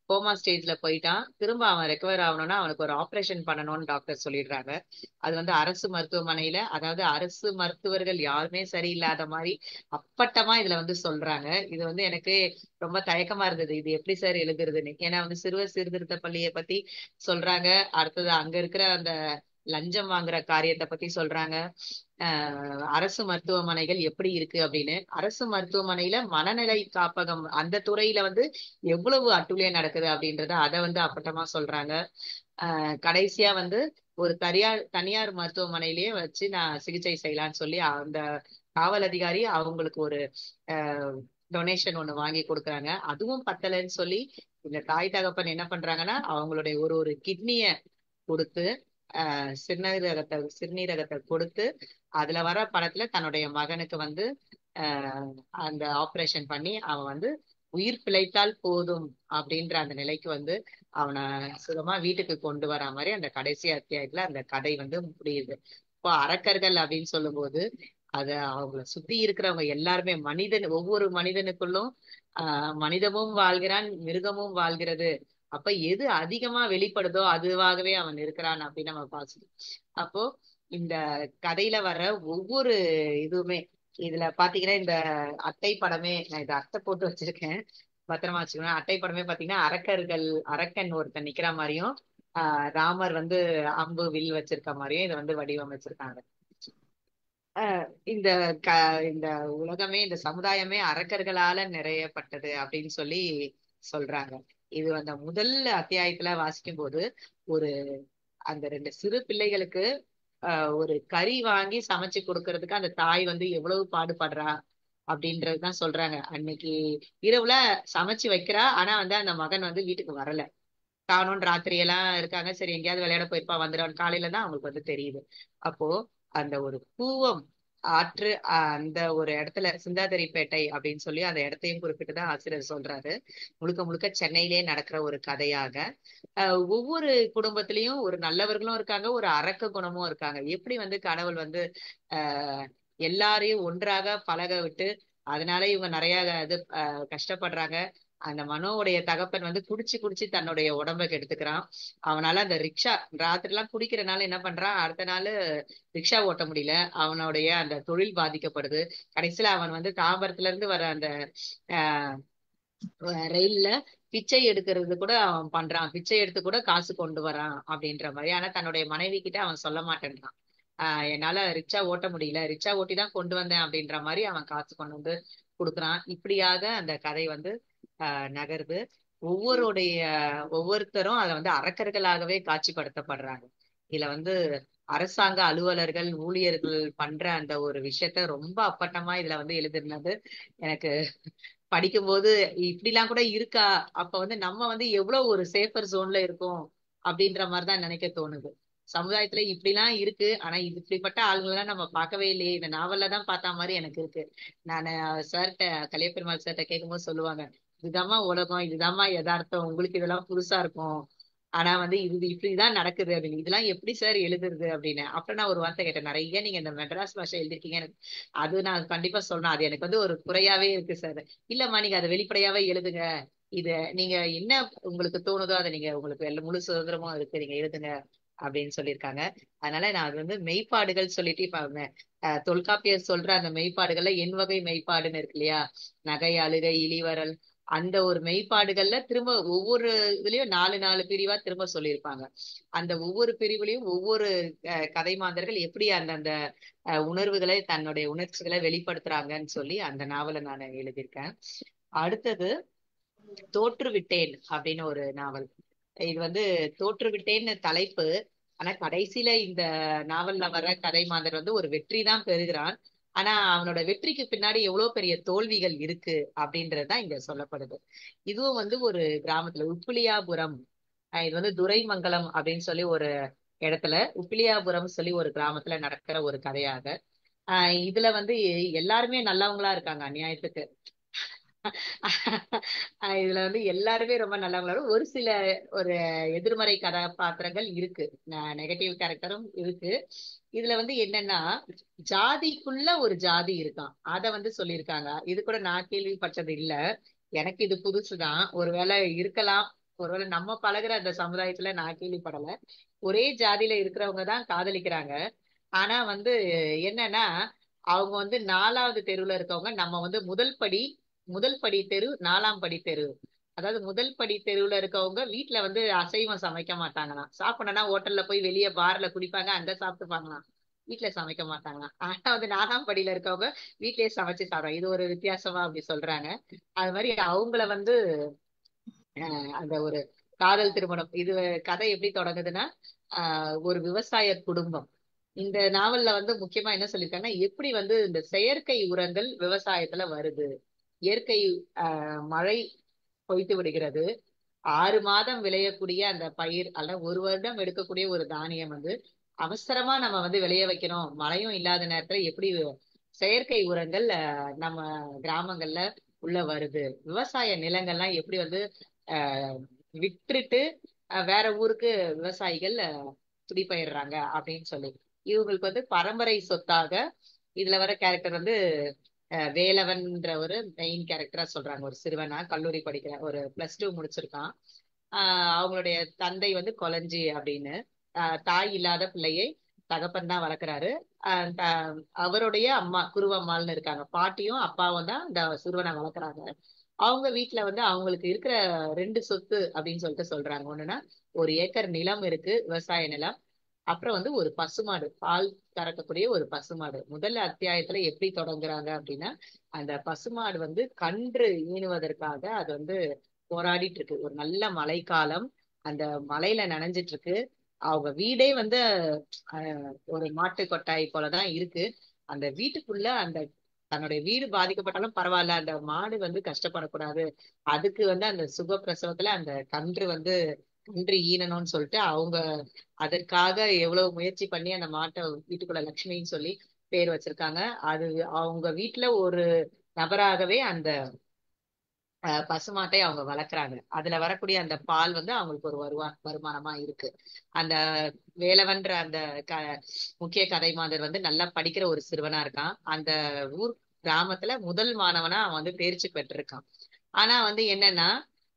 கோமா ஸ்டேஜ்ல போயிட்டான் திரும்ப அவன் ரெக்கவர் ஆகணும்னா அவனுக்கு ஒரு ஆபரேஷன் பண்ணணும்னு டாக்டர் சொல்லிடுறாங்க அது வந்து அரசு மருத்துவமனையில அதாவது அரசு மருத்துவர்கள் யாருமே சரியில்லாத மாதிரி அப்பட்டமா இதுல வந்து சொல்றாங்க இது வந்து எனக்கு ரொம்ப தயக்கமா இருந்தது இது எப்படி சார் எழுதுறதுன்னு ஏன்னா வந்து சிறுவர் சீர்திருத்த பள்ளியை பத்தி சொல்றாங்க அடுத்தது அங்க இருக்கிற அந்த லஞ்சம் வாங்குற காரியத்தை பத்தி சொல்றாங்க ஆஹ் அரசு மருத்துவமனைகள் எப்படி இருக்கு அப்படின்னு அரசு மருத்துவமனையில மனநிலை காப்பகம் அந்த துறையில வந்து எவ்வளவு அட்டுழியம் நடக்குது அப்படின்றத அதை வந்து அப்பட்டமா சொல்றாங்க ஆஹ் கடைசியா வந்து ஒரு தனியார் தனியார் மருத்துவமனையிலேயே வச்சு நான் சிகிச்சை செய்யலாம்னு சொல்லி அந்த காவல் அதிகாரி அவங்களுக்கு ஒரு டொனேஷன் ஒண்ணு வாங்கி கொடுக்குறாங்க அதுவும் பத்தலைன்னு சொல்லி இந்த தாய் தகப்பன் என்ன பண்றாங்கன்னா அவங்களுடைய ஒரு ஒரு கிட்னிய கொடுத்து ஆஹ் சிறுநீரகத்தை சிறுநீரகத்தை கொடுத்து அதுல வர பணத்துல தன்னுடைய மகனுக்கு வந்து ஆஹ் அந்த ஆபரேஷன் பண்ணி அவன் வந்து உயிர் பிழைத்தால் போதும் அப்படின்ற அந்த நிலைக்கு வந்து அவனை சுகமா வீட்டுக்கு கொண்டு வரா மாதிரி அந்த கடைசி அத்தியாயத்துல அந்த கதை வந்து முடியுது இப்போ அரக்கர்கள் அப்படின்னு சொல்லும்போது அத அவங்கள சுத்தி இருக்கிறவங்க எல்லாருமே மனிதன் ஒவ்வொரு மனிதனுக்குள்ளும் ஆஹ் மனிதமும் வாழ்கிறான் மிருகமும் வாழ்கிறது அப்ப எது அதிகமா வெளிப்படுதோ அதுவாகவே அவன் இருக்கிறான் அப்படின்னு நம்ம பாசம் அப்போ இந்த கதையில வர்ற ஒவ்வொரு இதுவுமே இதுல பாத்தீங்கன்னா இந்த அட்டை படமே நான் இதை அட்டை போட்டு வச்சிருக்கேன் பத்திரமா வச்சுக்கணும் அட்டை படமே பாத்தீங்கன்னா அரக்கர்கள் அரக்கன் ஒருத்தன் நிக்கிற மாதிரியும் ஆஹ் ராமர் வந்து அம்பு வில் வச்சிருக்க மாதிரியும் இதை வந்து வடிவமைச்சிருக்காங்க ஆஹ் இந்த க இந்த உலகமே இந்த சமுதாயமே அரக்கர்களால நிறையப்பட்டது அப்படின்னு சொல்லி சொல்றாங்க இது அந்த முதல் அத்தியாயத்துல வாசிக்கும் போது ஒரு அந்த ரெண்டு சிறு பிள்ளைகளுக்கு ஆஹ் ஒரு கறி வாங்கி சமைச்சு கொடுக்கறதுக்கு அந்த தாய் வந்து எவ்வளவு பாடுபடுறா அப்படின்றதுதான் சொல்றாங்க அன்னைக்கு இரவுல சமைச்சு வைக்கிறா ஆனா வந்து அந்த மகன் வந்து வீட்டுக்கு வரல காணும் ராத்திரி எல்லாம் இருக்காங்க சரி எங்கேயாவது விளையாட போயிருப்பா வந்துடுவான் காலையில தான் அவங்களுக்கு வந்து தெரியுது அப்போ அந்த ஒரு கூவம் ஆற்று அந்த ஒரு இடத்துல சிந்தாதிரிப்பேட்டை அப்படின்னு சொல்லி அந்த இடத்தையும் குறிப்பிட்டு தான் ஆசிரியர் சொல்றாரு முழுக்க முழுக்க சென்னையிலே நடக்கிற ஒரு கதையாக ஒவ்வொரு குடும்பத்திலயும் ஒரு நல்லவர்களும் இருக்காங்க ஒரு அரக்க குணமும் இருக்காங்க எப்படி வந்து கடவுள் வந்து ஆஹ் எல்லாரையும் ஒன்றாக பழக விட்டு அதனால இவங்க நிறைய இது கஷ்டப்படுறாங்க அந்த மனோவுடைய தகப்பன் வந்து குடிச்சு குடிச்சு தன்னுடைய உடம்ப கெடுத்துக்கிறான் அவனால அந்த ரிக்ஷா ராத்திரி எல்லாம் குடிக்கிறனால என்ன பண்றான் அடுத்த நாள் ரிக்ஷா ஓட்ட முடியல அவனுடைய அந்த தொழில் பாதிக்கப்படுது கடைசியில அவன் வந்து தாம்பரத்துல இருந்து வர அந்த ஆஹ் ரயில்ல பிச்சை எடுக்கிறது கூட அவன் பண்றான் பிச்சை எடுத்து கூட காசு கொண்டு வரான் அப்படின்ற மாதிரி ஆனா தன்னுடைய மனைவி கிட்ட அவன் சொல்ல மாட்டேன்றான் ஆஹ் என்னால ரிக்ஷா ஓட்ட முடியல ரிக்ஷா ஓட்டி தான் கொண்டு வந்தேன் அப்படின்ற மாதிரி அவன் காசு கொண்டு வந்து கொடுக்குறான் இப்படியாக அந்த கதை வந்து ஆஹ் நகருது ஒவ்வொருடைய ஒவ்வொருத்தரும் அதை வந்து அரக்கர்களாகவே காட்சிப்படுத்தப்படுறாங்க இதுல வந்து அரசாங்க அலுவலர்கள் ஊழியர்கள் பண்ற அந்த ஒரு விஷயத்த ரொம்ப அப்பட்டமா இதுல வந்து எழுதிருந்தது எனக்கு படிக்கும்போது இப்படிலாம் கூட இருக்கா அப்ப வந்து நம்ம வந்து எவ்வளவு ஒரு சேஃபர் ஜோன்ல இருக்கோம் அப்படின்ற மாதிரிதான் நினைக்க தோணுது சமுதாயத்துல இப்படிலாம் இருக்கு ஆனா இது இப்படிப்பட்ட ஆளுங்கெல்லாம் நம்ம பார்க்கவே இல்லையே இந்த நாவல்ல தான் பார்த்த மாதிரி எனக்கு இருக்கு நான் சார்கிட்ட கலியப்பெருமாள் சார்கிட்ட கேட்கும்போது சொல்லுவாங்க இதுதாம்மா உலகம் இதுதாம்மா யதார்த்தம் உங்களுக்கு இதெல்லாம் புதுசா இருக்கும் ஆனா வந்து இது இப்படிதான் நடக்குது அப்படின்னு இதெல்லாம் எப்படி சார் எழுதுறது அப்படின்னு அப்புறம் நான் ஒரு வார்த்தை கேட்டேன் நிறைய நீங்க இந்த மெட்ராஸ் பாஷை எழுதிருக்கீங்க எனக்கு அது நான் கண்டிப்பா சொல்லணும் அது எனக்கு வந்து ஒரு குறையாவே இருக்கு சார் இல்லம்மா நீங்க அதை வெளிப்படையாவே எழுதுங்க இத நீங்க என்ன உங்களுக்கு தோணுதோ அதை நீங்க உங்களுக்கு முழு சுதந்திரமும் இருக்கு நீங்க எழுதுங்க அப்படின்னு சொல்லியிருக்காங்க அதனால நான் அது வந்து மெய்ப்பாடுகள் சொல்லிட்டு இப்ப தொல்காப்பியர் சொல்ற அந்த மெய்ப்பாடுகள்ல என் வகை மெய்ப்பாடுன்னு இருக்கு இல்லையா நகை அழுகை இழிவரல் அந்த ஒரு மெய்ப்பாடுகள்ல திரும்ப ஒவ்வொரு இதுலயும் நாலு நாலு பிரிவா திரும்ப சொல்லியிருப்பாங்க அந்த ஒவ்வொரு பிரிவுலையும் ஒவ்வொரு கதை மாந்தர்கள் எப்படி அந்தந்த உணர்வுகளை தன்னுடைய உணர்ச்சிகளை வெளிப்படுத்துறாங்கன்னு சொல்லி அந்த நாவலை நான் எழுதியிருக்கேன் அடுத்தது தோற்றுவிட்டேன் அப்படின்னு ஒரு நாவல் இது வந்து தோற்றுவிட்டேன்னு தலைப்பு ஆனா கடைசியில இந்த நாவல்ல வர கதை மாந்தர் வந்து ஒரு வெற்றி தான் பெறுகிறான் ஆனா அவனோட வெற்றிக்கு பின்னாடி எவ்வளவு பெரிய தோல்விகள் இருக்கு அப்படின்றதுதான் இங்க சொல்லப்படுது இதுவும் வந்து ஒரு கிராமத்துல உப்பிலியாபுரம் இது வந்து துரைமங்கலம் அப்படின்னு சொல்லி ஒரு இடத்துல உப்பிலியாபுரம் சொல்லி ஒரு கிராமத்துல நடக்கிற ஒரு கதையாக ஆஹ் இதுல வந்து எல்லாருமே நல்லவங்களா இருக்காங்க அநியாயத்துக்கு இதுல வந்து எல்லாருமே ரொம்ப நல்லவங்களா ஒரு சில ஒரு எதிர்மறை கதாபாத்திரங்கள் இருக்கு நெகட்டிவ் கேரக்டரும் இருக்கு இதுல வந்து என்னன்னா ஜாதிக்குள்ள ஒரு ஜாதி இருக்கான் அத வந்து சொல்லியிருக்காங்க இது கூட நான் கேள்விப்பட்டது இல்ல எனக்கு இது புதுசுதான் ஒருவேளை இருக்கலாம் ஒருவேளை நம்ம பழகுற அந்த சமுதாயத்துல நான் கேள்விப்படல ஒரே ஜாதியில இருக்கிறவங்க தான் காதலிக்கிறாங்க ஆனா வந்து என்னன்னா அவங்க வந்து நாலாவது தெருவுல இருக்கவங்க நம்ம வந்து முதல் படி முதல் படி தெரு நாலாம் படி தெரு அதாவது முதல் படி தெருவுல இருக்கவங்க வீட்டுல வந்து அசைவம் சமைக்க மாட்டாங்களாம் சாப்பிடணும்னா ஹோட்டல்ல போய் வெளியே பார்ல குடிப்பாங்க அங்க சாப்பிட்டுப்பாங்களாம் வீட்டுல சமைக்க மாட்டாங்களாம் ஆனா வந்து நாலாம் படியில இருக்கவங்க வீட்லயே சமைச்சு சாப்பிடுறாங்க இது ஒரு வித்தியாசமா அப்படி சொல்றாங்க அது மாதிரி அவங்கள வந்து அஹ் அந்த ஒரு காதல் திருமணம் இது கதை எப்படி தொடங்குதுன்னா ஆஹ் ஒரு விவசாய குடும்பம் இந்த நாவல்ல வந்து முக்கியமா என்ன சொல்லியிருக்காங்கன்னா எப்படி வந்து இந்த செயற்கை உரங்கள் விவசாயத்துல வருது இயற்கை ஆஹ் மழை பொய்த்து விடுகிறது ஆறு மாதம் விளையக்கூடிய அந்த பயிர் அல்ல ஒரு வருடம் எடுக்கக்கூடிய ஒரு தானியம் வந்து அவசரமா நம்ம வந்து விளைய வைக்கணும் மழையும் இல்லாத நேரத்துல எப்படி செயற்கை உரங்கள் அஹ், நம்ம கிராமங்கள்ல உள்ள வருது விவசாய நிலங்கள்லாம் எப்படி வந்து ஆஹ், விற்றுட்டு அஹ், வேற ஊருக்கு விவசாயிகள் அஹ், குடிபெயர்றாங்க அப்படின்னு சொல்லி இவங்களுக்கு வந்து பரம்பரை சொத்தாக இதுல வர கேரக்டர் வந்து அஹ், வேலவன்ற ஒரு மெயின் கேரக்டரா சொல்றாங்க ஒரு சிறுவனா கல்லூரி படிக்கிற ஒரு பிளஸ் டூ முடிச்சிருக்கான் ஆஹ் அவங்களுடைய தந்தை வந்து கொலஞ்சி அப்படின்னு ஆஹ் தாய் இல்லாத பிள்ளையை தகப்பன் தான் வளர்க்குறாரு ஆஹ் த- அவருடைய அம்மா குருவம்மாள்னு இருக்காங்க பாட்டியும் அப்பாவும் தான் இந்த சிறுவனை வளர்க்குறாங்க அவங்க வீட்ல வந்து அவங்களுக்கு இருக்கிற ரெண்டு சொத்து அப்படின்னு சொல்லிட்டு சொல்றாங்க ஒண்ணுன்னா ஒரு ஏக்கர் நிலம் இருக்கு விவசாய நிலம் அப்புறம் வந்து ஒரு பசுமாடு பால் கறக்கக்கூடிய ஒரு பசுமாடு முதல் அத்தியாயத்துல எப்படி தொடங்குறாங்க அப்படின்னா அந்த பசுமாடு வந்து கன்று ஈனுவதற்காக அது வந்து போராடிட்டு இருக்கு ஒரு நல்ல மழைக்காலம் அந்த மலையில நனைஞ்சிட்டு இருக்கு அவங்க வீடே வந்து அஹ், ஒரு மாட்டு கொட்டாய் போலதான் இருக்கு அந்த வீட்டுக்குள்ள அந்த தன்னுடைய வீடு பாதிக்கப்பட்டாலும் பரவாயில்ல அந்த மாடு வந்து கஷ்டப்படக்கூடாது அதுக்கு வந்து அந்த சுகப்பிரசவத்துல அந்த கன்று வந்து கன்று ஈனணும்னு சொல்லிட்டு அவங்க அதற்காக எவ்வளவு முயற்சி பண்ணி அந்த மாட்டை வீட்டுக்குள்ள லட்சுமின்னு சொல்லி பேர் வச்சிருக்காங்க அது அவங்க வீட்டுல ஒரு நபராகவே அந்த அஹ், பசுமாட்டை அவங்க வளர்க்குறாங்க அதுல வரக்கூடிய அந்த பால் வந்து அவங்களுக்கு ஒரு வருவா வருமானமா இருக்கு அந்த வேலவன்ற அந்த க முக்கிய கதை மாதர் வந்து நல்லா படிக்கிற ஒரு சிறுவனா இருக்கான் அந்த ஊர் கிராமத்துல முதல் மாணவனா அவன் வந்து தேர்ச்சி பெற்றிருக்கான் ஆனா வந்து என்னன்னா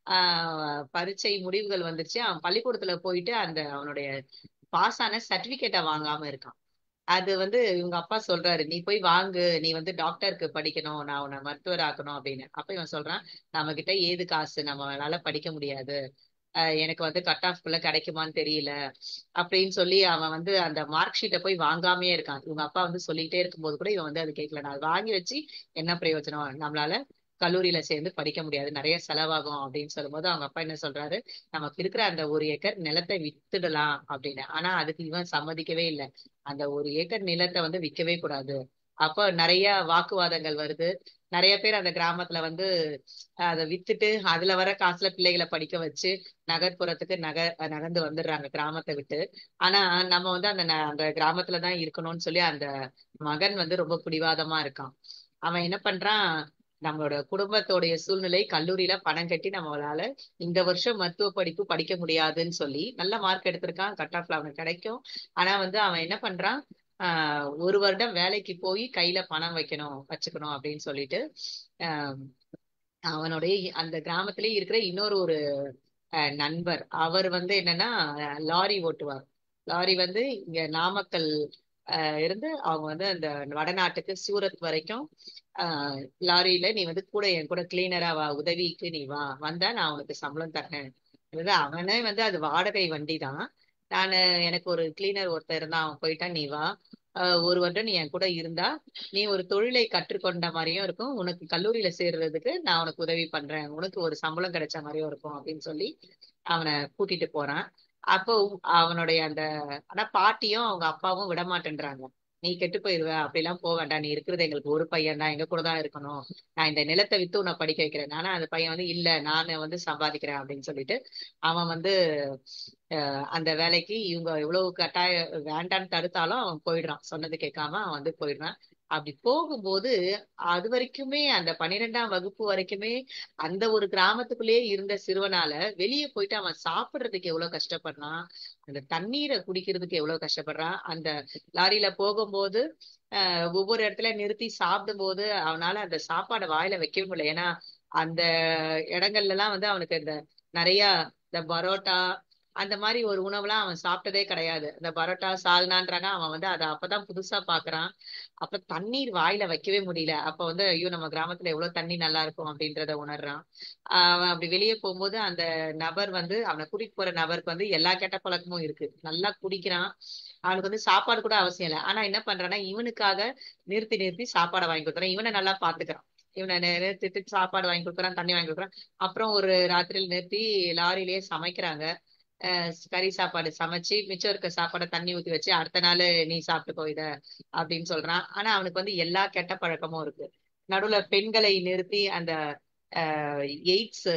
ஆஹ் பரீட்சை முடிவுகள் வந்துருச்சு அவன் பள்ளிக்கூடத்துல போயிட்டு அந்த அவனுடைய பாஸ் ஆன சர்டிபிகேட்டை வாங்காம இருக்கான் அது வந்து இவங்க அப்பா சொல்றாரு நீ போய் வாங்கு நீ வந்து டாக்டருக்கு படிக்கணும் நான் உன்னை மருத்துவர் ஆக்கணும் அப்படின்னு அப்ப இவன் சொல்றான் நம்ம கிட்ட ஏது காசு நம்மளால படிக்க முடியாது அஹ் எனக்கு வந்து கட் ஆஃப் குள்ள கிடைக்குமான்னு தெரியல அப்படின்னு சொல்லி அவன் வந்து அந்த மார்க் ஷீட்டை போய் வாங்காமே இருக்கான் இவங்க அப்பா வந்து சொல்லிட்டே இருக்கும்போது கூட இவன் வந்து அது கேட்கல நான் அதை வாங்கி வச்சு என்ன பிரயோஜனம் நம்மளால கல்லூரியில சேர்ந்து படிக்க முடியாது நிறைய செலவாகும் அப்படின்னு சொல்லும்போது அவங்க அப்பா என்ன சொல்றாரு நமக்கு இருக்கிற அந்த ஒரு ஏக்கர் நிலத்தை வித்துடலாம் அப்படின்னு ஆனா அதுக்கு இவன் சம்மதிக்கவே இல்லை அந்த ஒரு ஏக்கர் நிலத்தை வந்து விற்கவே கூடாது அப்போ நிறைய வாக்குவாதங்கள் வருது நிறைய பேர் அந்த கிராமத்துல வந்து அஹ், அதை வித்துட்டு அதுல வர காசுல பிள்ளைகளை படிக்க வச்சு நகர்ப்புறத்துக்கு நக நகர்ந்து வந்துடுறாங்க கிராமத்தை விட்டு ஆனா நம்ம வந்து அந்த ந- அந்த கிராமத்துல தான் இருக்கணும்னு சொல்லி அந்த மகன் வந்து ரொம்ப பிடிவாதமா இருக்கான் அவன் என்ன பண்றான் நம்மளோட குடும்பத்தோடைய சூழ்நிலை கல்லூரியில பணம் கட்டி நம்மளால இந்த வருஷம் மருத்துவ படிப்பு படிக்க முடியாதுன்னு சொல்லி நல்ல மார்க் எடுத்திருக்கான் கட் ஆஃப்ல அவனுக்கு கிடைக்கும் ஆனா வந்து அவன் என்ன பண்றான் ஆஹ் ஒரு வருடம் வேலைக்கு போய் கையில பணம் வைக்கணும் வச்சுக்கணும் அப்படின்னு சொல்லிட்டு ஆஹ் அவனுடைய இ- அந்த கிராமத்திலேயே இருக்கிற இன்னொரு ஒரு அஹ், நண்பர் அவர் வந்து என்னன்னா அஹ், லாரி ஓட்டுவார் லாரி வந்து இங்க நாமக்கல் அஹ், இருந்து அவங்க வந்து அந்த வடநாட்டுக்கு சூரத் வரைக்கும் ஆஹ், லாரியில நீ வந்து கூட என் கூட கிளீனரா வா உதவிக்கு நீ வா வந்தா நான் உனக்கு சம்பளம் தரேன் அதாவது அவனே வந்து அது வாடகை வண்டி தான் நான் எனக்கு ஒரு கிளீனர் ஒருத்தர் இருந்தான் அவன் போயிட்டான் நீ வா ஆஹ், ஒரு வருடம் நீ என் கூட இருந்தா நீ ஒரு தொழிலை கற்றுக்கொண்ட மாதிரியும் இருக்கும் உனக்கு கல்லூரியில சேர்றதுக்கு நான் உனக்கு உதவி பண்றேன் உனக்கு ஒரு சம்பளம் கிடைச்ச மாதிரியும் இருக்கும் அப்படின்னு சொல்லி அவனை கூட்டிட்டு போறான் அப்போ அவனுடைய அந்த ஆனா பாட்டியும் அவங்க அப்பாவும் விட மாட்டேன்றாங்க நீ கெட்டு போயிருவ அப்படிலாம் போக வேண்டாம் நீ இருக்கிறது எங்களுக்கு ஒரு பையன் தான் எங்க கூட தான் இருக்கணும் நான் இந்த நிலத்தை வித்து உன்னை படிக்க வைக்கிறேன் ஆனா அந்த பையன் வந்து இல்ல நானு வந்து சம்பாதிக்கிறேன் அப்படின்னு சொல்லிட்டு அவன் வந்து அஹ், அந்த வேலைக்கு இவங்க எவ்வளவு கட்டாய வேண்டான்னு தடுத்தாலும் அவன் போயிடுறான் சொன்னது கேட்காம அவன் வந்து போயிடுறான் அப்படி போகும்போது அது வரைக்குமே அந்த பன்னிரெண்டாம் வகுப்பு வரைக்குமே அந்த ஒரு கிராமத்துக்குள்ளேயே இருந்த சிறுவனால வெளியே போயிட்டு அவன் சாப்பிடுறதுக்கு எவ்வளவு கஷ்டப்படுறான் அந்த தண்ணீரை குடிக்கிறதுக்கு எவ்வளவு கஷ்டப்படுறான் அந்த லாரியில போகும்போது ஆஹ் ஒவ்வொரு இடத்துல நிறுத்தி சாப்பிடும்போது அவனால அந்த சாப்பாடை வாயில வைக்கவே முடியல ஏன்னா அந்த இடங்கள்ல எல்லாம் வந்து அவனுக்கு இந்த நிறைய இந்த இந்த பரோட்டா அந்த மாதிரி ஒரு உணவுலாம் அவன் சாப்பிட்டதே கிடையாது இந்த பரோட்டா சால்னான்றாங்க அவன் வந்து அதை அப்பதான் புதுசா பாக்குறான் அப்ப தண்ணீர் வாயில வைக்கவே முடியல அப்ப வந்து ஐயோ நம்ம கிராமத்துல எவ்வளவு தண்ணி நல்லா இருக்கும் அப்படின்றத உணர்றான் அவன் அப்படி வெளியே போகும்போது அந்த நபர் வந்து அவனை கூட்டிட்டு போற நபருக்கு வந்து எல்லா கெட்ட பழக்கமும் இருக்கு நல்லா குடிக்கிறான் அவனுக்கு வந்து சாப்பாடு கூட அவசியம் இல்லை ஆனா என்ன பண்றான்னா இவனுக்காக நிறுத்தி நிறுத்தி சாப்பாடை வாங்கி கொடுக்குறான் இவனை நல்லா பாத்துக்கிறான் இவனை நிறுத்திட்டு சாப்பாடு வாங்கி கொடுக்குறான் தண்ணி வாங்கி கொடுக்குறான் அப்புறம் ஒரு ராத்திரியில் நிறுத்தி லாரியிலேயே சமைக்கிறாங்க கறி சாப்பாடு சமைச்சு மிச்சம் இருக்க சாப்பாடை தண்ணி ஊத்தி வச்சு அடுத்த நாள் நீ சாப்பிட்டுக்கோ இத அப்படின்னு சொல்றான் ஆனா அவனுக்கு வந்து எல்லா கெட்ட பழக்கமும் இருக்கு நடுவுல பெண்களை நிறுத்தி அந்த எய்ட்ஸ்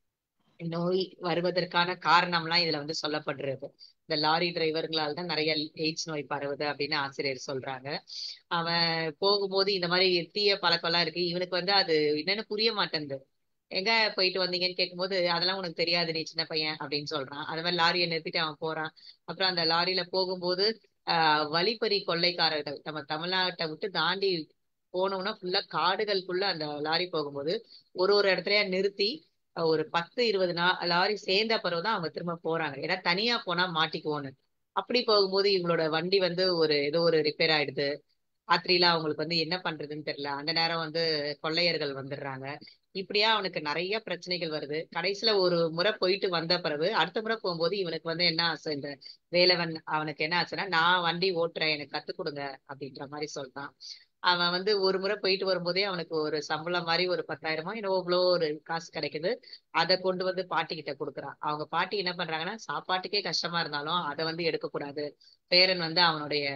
நோய் வருவதற்கான காரணம்லாம் இதுல வந்து சொல்லப்படுறது இந்த லாரி டிரைவர்களால் தான் நிறைய எய்ட்ஸ் நோய் பரவுது அப்படின்னு ஆசிரியர் சொல்றாங்க அவன் போகும்போது இந்த மாதிரி தீய பழக்கம் எல்லாம் இருக்கு இவனுக்கு வந்து அது என்னன்னு புரிய மாட்டேங்குது எங்க போயிட்டு வந்தீங்கன்னு கேட்கும்போது அதெல்லாம் உனக்கு தெரியாது நீ சின்ன பையன் அப்படின்னு சொல்றான் அது மாதிரி லாரியை நிறுத்திட்டு அவன் போறான் அப்புறம் அந்த லாரியில போகும்போது ஆஹ் வழிப்பறி கொள்ளைக்காரர்கள் நம்ம தமிழ்நாட்டை விட்டு தாண்டி போனோம்னா ஃபுல்லா காடுகளுக்குள்ள அந்த லாரி போகும்போது ஒரு ஒரு இடத்துலயா நிறுத்தி ஒரு பத்து இருபது நா லாரி சேர்ந்த பிறகுதான் அவங்க திரும்ப போறாங்க ஏன்னா தனியா போனா மாட்டிக்குவோன்னு அப்படி போகும்போது இவங்களோட வண்டி வந்து ஒரு ஏதோ ஒரு ரிப்பேர் ஆயிடுது ராத்திரியில அவங்களுக்கு வந்து என்ன பண்றதுன்னு தெரியல அந்த நேரம் வந்து கொள்ளையர்கள் வந்துடுறாங்க இப்படியா அவனுக்கு நிறைய பிரச்சனைகள் வருது கடைசியில ஒரு முறை போயிட்டு வந்த பிறகு அடுத்த முறை போகும்போது இவனுக்கு வந்து என்ன ஆசை இந்த வேலவன் அவனுக்கு என்ன ஆச்சுன்னா நான் வண்டி ஓட்டுறேன் எனக்கு கத்து கொடுங்க அப்படின்ற மாதிரி சொல்றான் அவன் வந்து ஒரு முறை போயிட்டு வரும்போதே அவனுக்கு ஒரு சம்பளம் மாதிரி ஒரு பத்தாயிரமோ என்னவோ இவ்வளோ ஒரு காசு கிடைக்குது அதை கொண்டு வந்து பாட்டி கிட்ட கொடுக்குறான் அவங்க பாட்டி என்ன பண்றாங்கன்னா சாப்பாட்டுக்கே கஷ்டமா இருந்தாலும் அதை வந்து எடுக்கக்கூடாது பேரன் வந்து அவனுடைய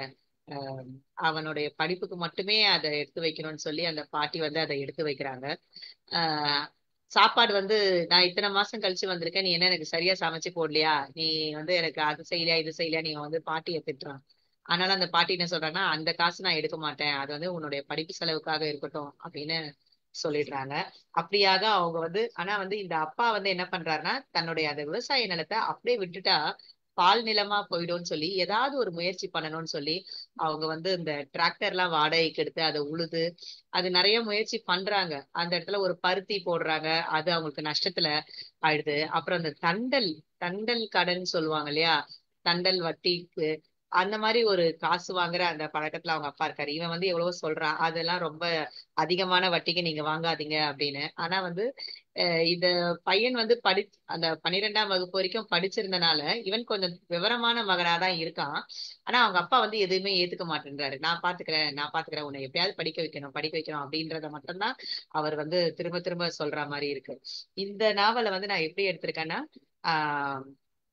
அவனுடைய படிப்புக்கு மட்டுமே அதை எடுத்து வைக்கணும்னு சொல்லி அந்த பாட்டி வந்து அதை எடுத்து வைக்கிறாங்க ஆஹ் சாப்பாடு வந்து நான் இத்தனை மாசம் கழிச்சு வந்திருக்கேன் நீ என்ன எனக்கு சரியா சமைச்சு போடலையா நீ வந்து எனக்கு அது செய்யலையா இது செய்யலையா நீங்க வந்து பாட்டியை திட்டுறான் ஆனாலும் அந்த பாட்டி என்ன சொல்றாங்கன்னா அந்த காசு நான் எடுக்க மாட்டேன் அது வந்து உன்னுடைய படிப்பு செலவுக்காக இருக்கட்டும் அப்படின்னு சொல்லிடுறாங்க அப்படியாக அவங்க வந்து ஆனா வந்து இந்த அப்பா வந்து என்ன பண்றாருன்னா தன்னுடைய அந்த விவசாய நிலத்தை அப்படியே விட்டுட்டா பால் நிலமா போயிடும்னு சொல்லி ஏதாவது ஒரு முயற்சி பண்ணணும்னு சொல்லி அவங்க வந்து இந்த டிராக்டர் எல்லாம் வாடகைக்கு எடுத்து அதை உழுது அது நிறைய முயற்சி பண்றாங்க அந்த இடத்துல ஒரு பருத்தி போடுறாங்க அது அவங்களுக்கு நஷ்டத்துல ஆயிடுது அப்புறம் அந்த தண்டல் தண்டல் கடன் சொல்லுவாங்க இல்லையா தண்டல் வட்டிக்கு அந்த மாதிரி ஒரு காசு வாங்குற அந்த பழக்கத்துல அவங்க அப்பா இருக்காரு இவன் வந்து எவ்வளவோ சொல்றான் அதெல்லாம் ரொம்ப அதிகமான வட்டிக்கு நீங்க வாங்காதீங்க அப்படின்னு ஆனா வந்து இந்த பையன் வந்து படி அந்த பன்னிரெண்டாம் வகுப்பு வரைக்கும் படிச்சிருந்தனால இவன் கொஞ்சம் விவரமான மகனாதான் இருக்கான் ஆனா அவங்க அப்பா வந்து எதுவுமே ஏத்துக்க மாட்டேன்றாரு நான் பாத்துக்கிறேன் நான் பாத்துக்கிறேன் உன்னை எப்படியாவது படிக்க வைக்கணும் படிக்க வைக்கணும் அப்படின்றத மட்டும்தான் அவர் வந்து திரும்ப திரும்ப சொல்ற மாதிரி இருக்கு இந்த நாவலை வந்து நான் எப்படி எடுத்திருக்கேன்னா ஆஹ்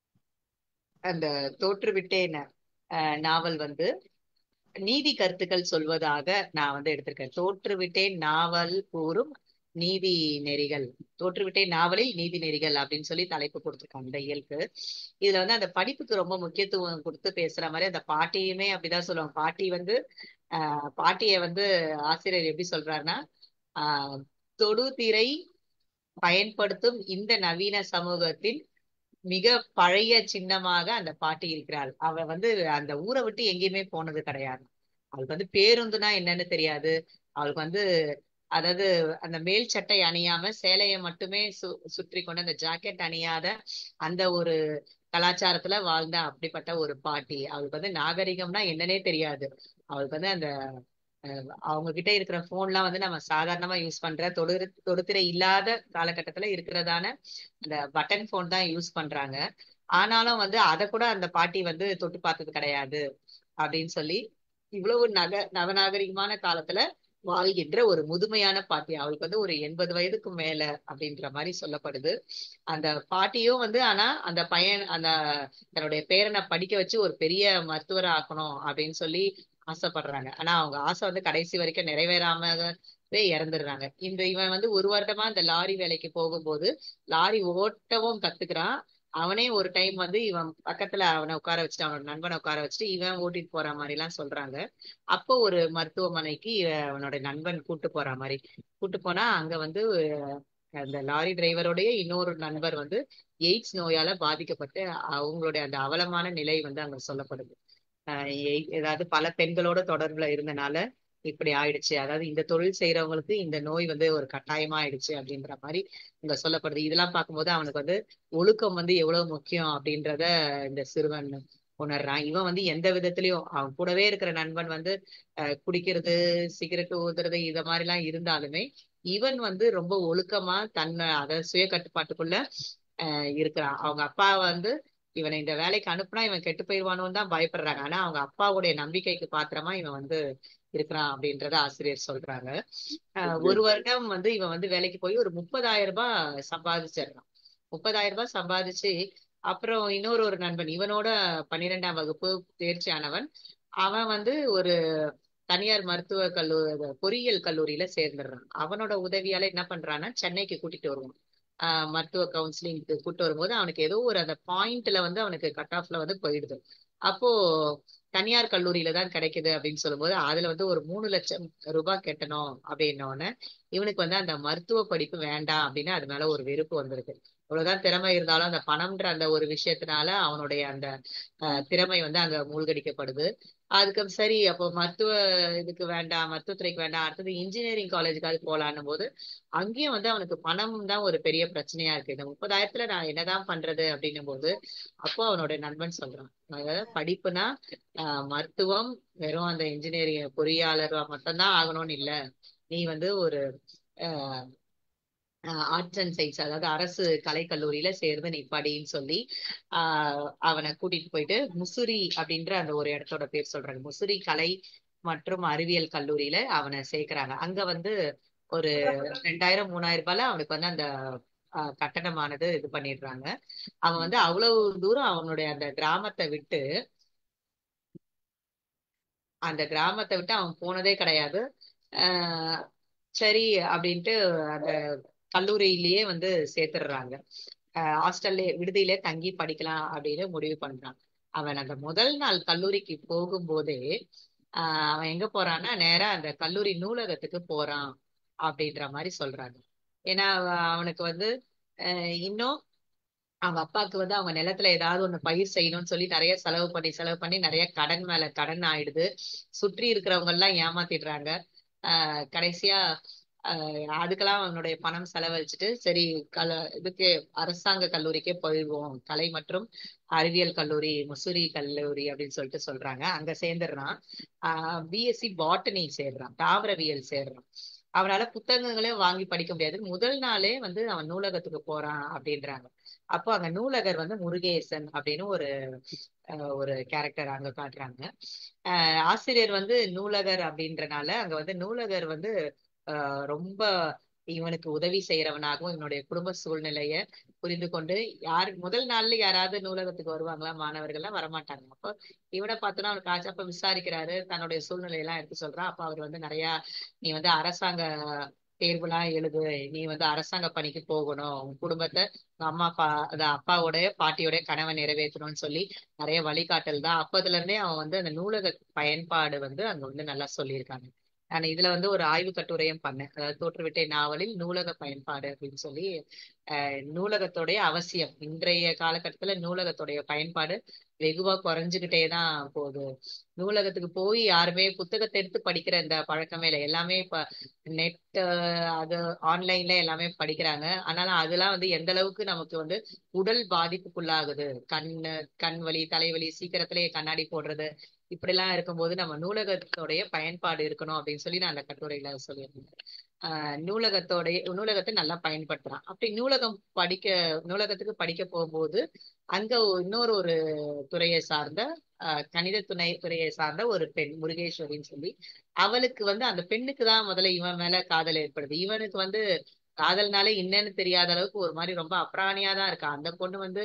அந்த தோற்றுவிட்டேன் நாவல் வந்து நீதி கருத்துக்கள் சொல்வதாக நான் வந்து எடுத்திருக்கேன் தோற்றுவிட்டேன் நாவல் கூறும் நீதி நெறிகள் தோற்றுவிட்டேன் நாவலில் நீதி நெறிகள் அப்படின்னு சொல்லி தலைப்பு கொடுத்துருக்காங்க இந்த இயலுக்கு இதுல வந்து அந்த படிப்புக்கு ரொம்ப முக்கியத்துவம் கொடுத்து பேசுற மாதிரி அந்த பாட்டியுமே அப்படிதான் சொல்லுவாங்க பாட்டி வந்து ஆஹ் பாட்டிய வந்து ஆசிரியர் எப்படி சொல்றாருன்னா ஆஹ் தொடுதிரை பயன்படுத்தும் இந்த நவீன சமூகத்தின் மிக பழைய சின்னமாக அந்த பாட்டி இருக்கிறாள் அவ வந்து அந்த ஊரை விட்டு எங்கேயுமே போனது கிடையாது அவளுக்கு வந்து பேருந்துனா என்னன்னு தெரியாது அவளுக்கு வந்து அதாவது அந்த மேல் சட்டை அணியாம சேலையை மட்டுமே சு சுற்றி கொண்டு அந்த ஜாக்கெட் அணியாத அந்த ஒரு கலாச்சாரத்துல வாழ்ந்த அப்படிப்பட்ட ஒரு பாட்டி அவளுக்கு வந்து நாகரிகம்னா என்னன்னே தெரியாது அவளுக்கு வந்து அந்த அவங்க கிட்ட இருக்கிற போன்லாம் வந்து நம்ம சாதாரணமா யூஸ் பண்ற தொடு தொடுத்திரை இல்லாத காலகட்டத்துல இருக்கிறதான அந்த பட்டன் போன் தான் யூஸ் பண்றாங்க ஆனாலும் வந்து அதை கூட அந்த பாட்டி வந்து தொட்டு பார்த்தது கிடையாது அப்படின்னு சொல்லி இவ்வளவு நக நவநாகரிகமான காலத்துல வாழ்கின்ற ஒரு முதுமையான பாட்டி அவளுக்கு வந்து ஒரு எண்பது வயதுக்கு மேல அப்படின்ற மாதிரி சொல்லப்படுது அந்த பாட்டியும் வந்து ஆனா அந்த பையன் அந்த தன்னுடைய பேரனை படிக்க வச்சு ஒரு பெரிய மருத்துவரை ஆக்கணும் அப்படின்னு சொல்லி ஆசைப்படுறாங்க ஆனா அவங்க ஆசை வந்து கடைசி வரைக்கும் நிறைவேறாமவே இறந்துடுறாங்க இந்த இவன் வந்து ஒரு வருடமா இந்த லாரி வேலைக்கு போகும்போது லாரி ஓட்டவும் கத்துக்கிறான் அவனே ஒரு டைம் வந்து இவன் பக்கத்துல அவனை உட்கார வச்சுட்டு அவனோட நண்பனை உட்கார வச்சுட்டு இவன் ஓட்டிட்டு போற மாதிரி எல்லாம் சொல்றாங்க அப்போ ஒரு மருத்துவமனைக்கு அவனோட நண்பன் கூட்டு போற மாதிரி கூட்டு போனா அங்க வந்து அந்த லாரி டிரைவருடைய இன்னொரு நண்பர் வந்து எய்ட்ஸ் நோயால பாதிக்கப்பட்டு அவங்களுடைய அந்த அவலமான நிலை வந்து அங்க சொல்லப்படுது ஏதாவது பல பெண்களோட தொடர்புல இருந்தனால இப்படி ஆயிடுச்சு அதாவது இந்த தொழில் செய்யறவங்களுக்கு இந்த நோய் வந்து ஒரு கட்டாயமா ஆயிடுச்சு அப்படின்ற மாதிரி இங்க சொல்லப்படுது இதெல்லாம் பார்க்கும்போது அவனுக்கு வந்து ஒழுக்கம் வந்து எவ்வளவு முக்கியம் அப்படின்றத இந்த சிறுவன் உணர்றான் இவன் வந்து எந்த விதத்திலயும் அவன் கூடவே இருக்கிற நண்பன் வந்து அஹ், குடிக்கிறது சிகரெட் ஊதுறது இத மாதிரி எல்லாம் இருந்தாலுமே இவன் வந்து ரொம்ப ஒழுக்கமா தன்னை அத சுய கட்டுப்பாட்டுக்குள்ள அஹ், இருக்கிறான் அவங்க அப்பா வந்து இவனை இந்த வேலைக்கு அனுப்புனா இவன் கெட்டு போயிடுவானோன்னு தான் பயப்படுறாங்க ஆனா அவங்க அப்பாவுடைய நம்பிக்கைக்கு பாத்திரமா இவன் வந்து இருக்கிறான் அப்படின்றத ஆசிரியர் சொல்றாங்க அஹ், ஒரு வருடம் வந்து இவன் வந்து வேலைக்கு போய் ஒரு முப்பதாயிரம் ரூபாய் சம்பாதிச்சிடுறான் முப்பதாயிரம் ரூபாய் சம்பாதிச்சு அப்புறம் இன்னொரு ஒரு நண்பன் இவனோட பன்னிரெண்டாம் வகுப்பு தேர்ச்சி ஆனவன் அவன் வந்து ஒரு தனியார் மருத்துவ கல்லூரி பொறியியல் கல்லூரியில சேர்ந்துடுறான் அவனோட உதவியால என்ன பண்றான்னா சென்னைக்கு கூட்டிட்டு வருவான் ஆஹ் மருத்துவ கவுன்சிலிங்க்கு கூட்டு வரும்போது அவனுக்கு ஏதோ ஒரு அந்த பாயிண்ட்ல வந்து அவனுக்கு கட் ஆஃப்ல வந்து போயிடுது அப்போ தனியார் கல்லூரியில தான் கிடைக்குது அப்படின்னு சொல்லும்போது அதுல வந்து ஒரு மூணு லட்சம் ரூபாய் கட்டணும் அப்படின்னோடனே இவனுக்கு வந்து அந்த மருத்துவ படிப்பு வேண்டாம் அப்படின்னு அது மேல ஒரு வெறுப்பு வந்திருக்கு இவ்வளவுதான் திறமை இருந்தாலும் அந்த பணம்ன்ற அந்த ஒரு விஷயத்தினால அவனுடைய அந்த அஹ், திறமை வந்து அங்க மூழ்கடிக்கப்படுது அதுக்கு சரி அப்போ மருத்துவ இதுக்கு வேண்டாம் மருத்துவத்துறைக்கு வேண்டாம் அடுத்தது இன்ஜினியரிங் காலேஜுக்காவது போலான்னும் போது அங்கேயும் வந்து அவனுக்கு பணம் தான் ஒரு பெரிய பிரச்சனையா இருக்கு இந்த முப்பதாயிரத்துல நான் என்னதான் பண்றது அப்படின்னும் போது அப்போ அவனோட நண்பன் சொல்றான் அதாவது படிப்புனா ஆஹ் மருத்துவம் வெறும் அந்த இன்ஜினியரிங் பொறியாளர் மட்டும்தான் ஆகணும்னு இல்ல நீ வந்து ஒரு ஆர்ட்ஸ் அண்ட் சயின்ஸ் அதாவது அரசு கலைக்கல்லூரியில சேர்ந்து நீ படின்னு சொல்லி ஆஹ் அவனை கூட்டிட்டு போயிட்டு முசிறி அப்படின்ற அந்த ஒரு இடத்தோட பேர் சொல்றாங்க முசிறி கலை மற்றும் அறிவியல் கல்லூரியில அவனை சேர்க்கறாங்க அங்க வந்து ஒரு ரெண்டாயிரம் மூணாயிரம் ரூபாய்ல அவனுக்கு வந்து அந்த ஆஹ் கட்டணமானது இது பண்ணிடுறாங்க அவன் வந்து அவ்வளவு தூரம் அவனுடைய அந்த கிராமத்தை விட்டு அந்த கிராமத்தை விட்டு அவன் போனதே கிடையாது ஆஹ் சரி அப்படின்ட்டு அந்த கல்லூரியிலேயே வந்து சேர்த்துடுறாங்க ஹாஸ்டல்ல விடுதியிலே தங்கி படிக்கலாம் அப்படின்னு முடிவு பண்றான் அவன் அந்த முதல் நாள் கல்லூரிக்கு போகும்போதே ஆஹ் அவன் எங்க போறான்னா நேரா அந்த கல்லூரி நூலகத்துக்கு போறான் அப்படின்ற மாதிரி சொல்றாங்க ஏன்னா அவ- அவனுக்கு வந்து ஆஹ் இன்னும் அவங்க அப்பாவுக்கு வந்து அவங்க நிலத்துல ஏதாவது ஒண்ணு பயிர் செய்யணும்னு சொல்லி நிறைய செலவு பண்ணி செலவு பண்ணி நிறைய கடன் மேல கடன் ஆயிடுது சுற்றி இருக்கிறவங்க எல்லாம் ஏமாத்திடுறாங்க ஆஹ் கடைசியா ஆஹ் அதுக்கெல்லாம் அவனுடைய பணம் செலவழிச்சிட்டு சரி கல இதுக்கு அரசாங்க கல்லூரிக்கே போயிடுவோம் கலை மற்றும் அறிவியல் கல்லூரி முசூரி கல்லூரி அப்படின்னு சொல்லிட்டு சொல்றாங்க அங்க சேர்ந்துடுறான் ஆஹ் பிஎஸ்சி பாட்டனி சேர்றான் தாவரவியல் சேர்றான் அவனால புத்தகங்களையும் வாங்கி படிக்க முடியாது முதல் நாளே வந்து அவன் நூலகத்துக்கு போறான் அப்படின்றாங்க அப்போ அங்க நூலகர் வந்து முருகேசன் அப்படின்னு ஒரு அஹ், ஒரு கேரக்டர் அங்க காட்டுறாங்க ஆஹ் ஆசிரியர் வந்து நூலகர் அப்படின்றனால அங்க வந்து நூலகர் வந்து ஆஹ் ரொம்ப இவனுக்கு உதவி செய்யறவனாகவும் இவனுடைய குடும்ப சூழ்நிலைய புரிந்து கொண்டு யார் முதல் நாள்ல யாராவது நூலகத்துக்கு வருவாங்களா மாணவர்கள்லாம் வரமாட்டாங்க அப்போ இவனை பார்த்தோன்னா அவனுக்கு ஆச்சு அப்ப விசாரிக்கிறாரு தன்னுடைய சூழ்நிலையெல்லாம் எடுத்து சொல்றான் அப்ப அவர் வந்து நிறைய நீ வந்து அரசாங்க தேர்வுலாம் எழுது நீ வந்து அரசாங்க பணிக்கு போகணும் உன் குடும்பத்தை உங்க அம்மா அப்பா அது அப்பாவோட பாட்டியோட கனவை நிறைவேற்றணும்னு சொல்லி நிறைய வழிகாட்டல் தான் அப்பதுல இருந்தே அவன் வந்து அந்த நூலக பயன்பாடு வந்து அங்க வந்து நல்லா சொல்லியிருக்காங்க நான் இதுல வந்து ஒரு ஆய்வு கட்டுரையும் பண்ணேன் அதாவது தோற்றுவிட்டை நாவலில் நூலக பயன்பாடு அப்படின்னு சொல்லி அஹ், நூலகத்தோடைய அவசியம் இன்றைய காலகட்டத்துல நூலகத்தோடைய பயன்பாடு வெகுவா குறைஞ்சுகிட்டே தான் போகுது நூலகத்துக்கு போய் யாருமே புத்தகத்தை எடுத்து படிக்கிற இந்த பழக்கமே இல்லை எல்லாமே இப்ப நெட் அது ஆன்லைன்ல எல்லாமே படிக்கிறாங்க ஆனாலும் அதெல்லாம் வந்து எந்த அளவுக்கு நமக்கு வந்து உடல் பாதிப்புக்குள்ளாகுது கண்ணு கண் வலி தலைவலி சீக்கிரத்திலேயே கண்ணாடி போடுறது இப்படிலாம் இருக்கும்போது நம்ம நூலகத்தோடைய பயன்பாடு இருக்கணும் அப்படின்னு சொல்லி நான் அந்த கட்டுரையில சொல்லியிருந்தேன் ஆஹ் நூலகத்தோடைய நூலகத்தை நல்லா பயன்படுத்துறான் அப்படி நூலகம் படிக்க நூலகத்துக்கு படிக்க போகும்போது அங்க இன்னொரு ஒரு துறையை சார்ந்த ஆஹ் கணித துணை துறையை சார்ந்த ஒரு பெண் முருகேஸ்வரின்னு சொல்லி அவளுக்கு வந்து அந்த பெண்ணுக்கு தான் முதல்ல இவன் மேல காதல் ஏற்படுது இவனுக்கு வந்து காதல்னாலே என்னன்னு தெரியாத அளவுக்கு ஒரு மாதிரி ரொம்ப அப்ராணியா தான் இருக்கான் அந்த பொண்ணு வந்து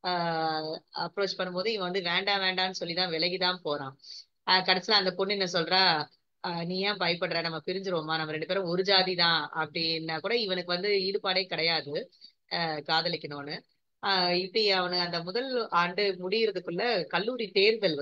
ஆஹ் அப்ரோச் பண்ணும்போது இவன் வந்து வேண்டாம் வேண்டாம்னு சொல்லி தான் விலகிதான் போறான் ஆஹ் கடைசியில அந்த பொண்ணு என்ன சொல்றா ஆஹ் நீ ஏன் பயப்படுற நம்ம பிரிஞ்சிருவோமா நம்ம ரெண்டு பேரும் ஒரு ஜாதி தான் அப்படின்னா கூட இவனுக்கு வந்து ஈடுபாடே கிடையாது ஆஹ் காதலிக்கணும்னு ஆஹ் இப்படி அவனு அந்த முதல் ஆண்டு முடியறதுக்குள்ள கல்லூரி தேர்தல் வருது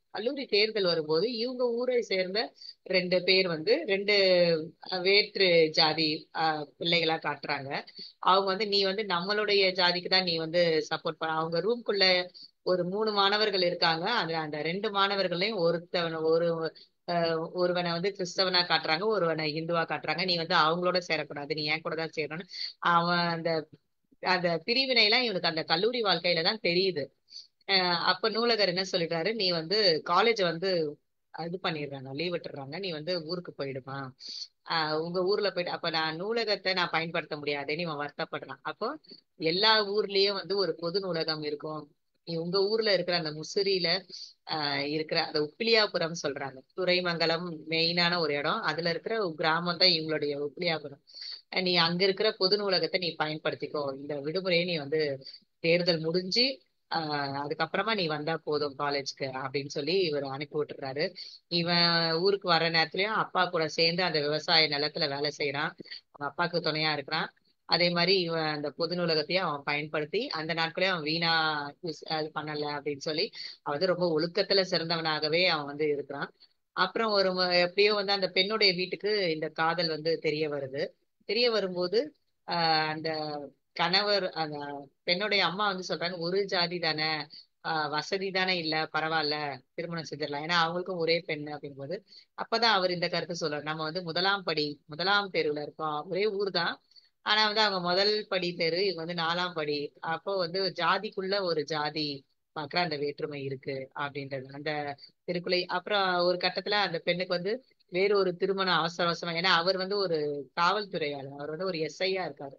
கல்லூரி தேர்தல் வரும்போது இவங்க ஊரை சேர்ந்த ரெண்டு பேர் வந்து ரெண்டு அஹ், வேற்று ஜாதி அஹ், பிள்ளைகளா காட்டுறாங்க அவங்க வந்து நீ வந்து நம்மளுடைய ஜாதிக்கு தான் நீ வந்து சப்போர்ட் பண்ண அவங்க ரூம்குள்ள ஒரு மூணு மாணவர்கள் இருக்காங்க அதுல அந்த ரெண்டு மாணவர்களையும் ஒருத்தவன் ஒரு அஹ், ஒருவனை வந்து கிறிஸ்தவனா காட்டுறாங்க ஒருவனை இந்துவா காட்டுறாங்க நீ வந்து அவங்களோட சேரக்கூடாது நீ என் கூட தான் சேரணும்னு அவன் அந்த அந்த பிரிவினை எல்லாம் இவனுக்கு அந்த கல்லூரி வாழ்க்கையில தான் தெரியுது அஹ் அப்ப நூலகர் என்ன சொல்லிட்டாரு நீ வந்து காலேஜ் வந்து இது பண்ணிடுறாங்க லீவ் விட்டுறாங்க நீ வந்து ஊருக்கு போயிடுமா ஆஹ் உங்க ஊர்ல போயிட்டு அப்ப நான் நூலகத்தை நான் பயன்படுத்த முடியாதுன்னு இவன் வருத்தப்படுறான் அப்போ எல்லா ஊர்லயும் வந்து ஒரு பொது நூலகம் இருக்கும் நீ உங்க ஊர்ல இருக்கிற அந்த முசிறியில ஆஹ் இருக்கிற அந்த உப்பிலியாபுரம் சொல்றாங்க துறைமங்கலம் மெயினான ஒரு இடம் அதுல இருக்கிற ஒரு கிராமம் தான் இவங்களுடைய உப்பிலியாபுரம் அஹ் நீ அங்க இருக்கிற பொது நூலகத்தை நீ பயன்படுத்திக்கோ இந்த விடுமுறையை நீ வந்து தேர்தல் முடிஞ்சு ஆஹ் அதுக்கப்புறமா நீ வந்தா போதும் காலேஜ்க்கு அப்படின்னு சொல்லி இவர் அனுப்பி விட்டுறாரு இவன் ஊருக்கு வர நேரத்துலயும் அப்பா கூட சேர்ந்து அந்த விவசாய நிலத்துல வேலை செய்யறான் அவங்க அப்பாவுக்கு துணையா இருக்கிறான் அதே மாதிரி இவன் அந்த பொது நூலகத்தையும் அவன் பயன்படுத்தி அந்த நாட்களையும் அவன் வீணா யூஸ் அது பண்ணல அப்படின்னு சொல்லி அவன் வந்து ரொம்ப ஒழுக்கத்துல சிறந்தவனாகவே அவன் வந்து இருக்கிறான் அப்புறம் ஒரு மு- எப்படியோ வந்து அந்த பெண்ணுடைய வீட்டுக்கு இந்த காதல் வந்து தெரிய வருது தெரிய வரும்போது ஆஹ் அந்த கணவர் அந்த பெண்ணுடைய அம்மா வந்து சொல்றாங்க ஒரு ஜாதி தானே ஆஹ் வசதி தானே இல்ல பரவாயில்ல திருமணம் செஞ்சிடலாம் ஏன்னா அவங்களுக்கும் ஒரே பெண் அப்படிங்கும்போது அப்பதான் அவர் இந்த கருத்து சொல்றாரு நம்ம வந்து முதலாம் படி முதலாம் தெருவுல இருக்கோம் ஒரே ஊர் தான் ஆனா வந்து அவங்க முதல் படி தெரு இவங்க வந்து நாலாம் படி அப்போ வந்து ஜாதிக்குள்ள ஒரு ஜாதி பாக்குற அந்த வேற்றுமை இருக்கு அப்படின்றது அந்த திருக்குலை அப்புறம் ஒரு கட்டத்துல அந்த பெண்ணுக்கு வந்து வேற ஒரு திருமணம் அவசர அவசரமா ஏன்னா அவர் வந்து ஒரு காவல்துறையாளர் அவர் வந்து ஒரு எஸ்ஐயா இருக்காரு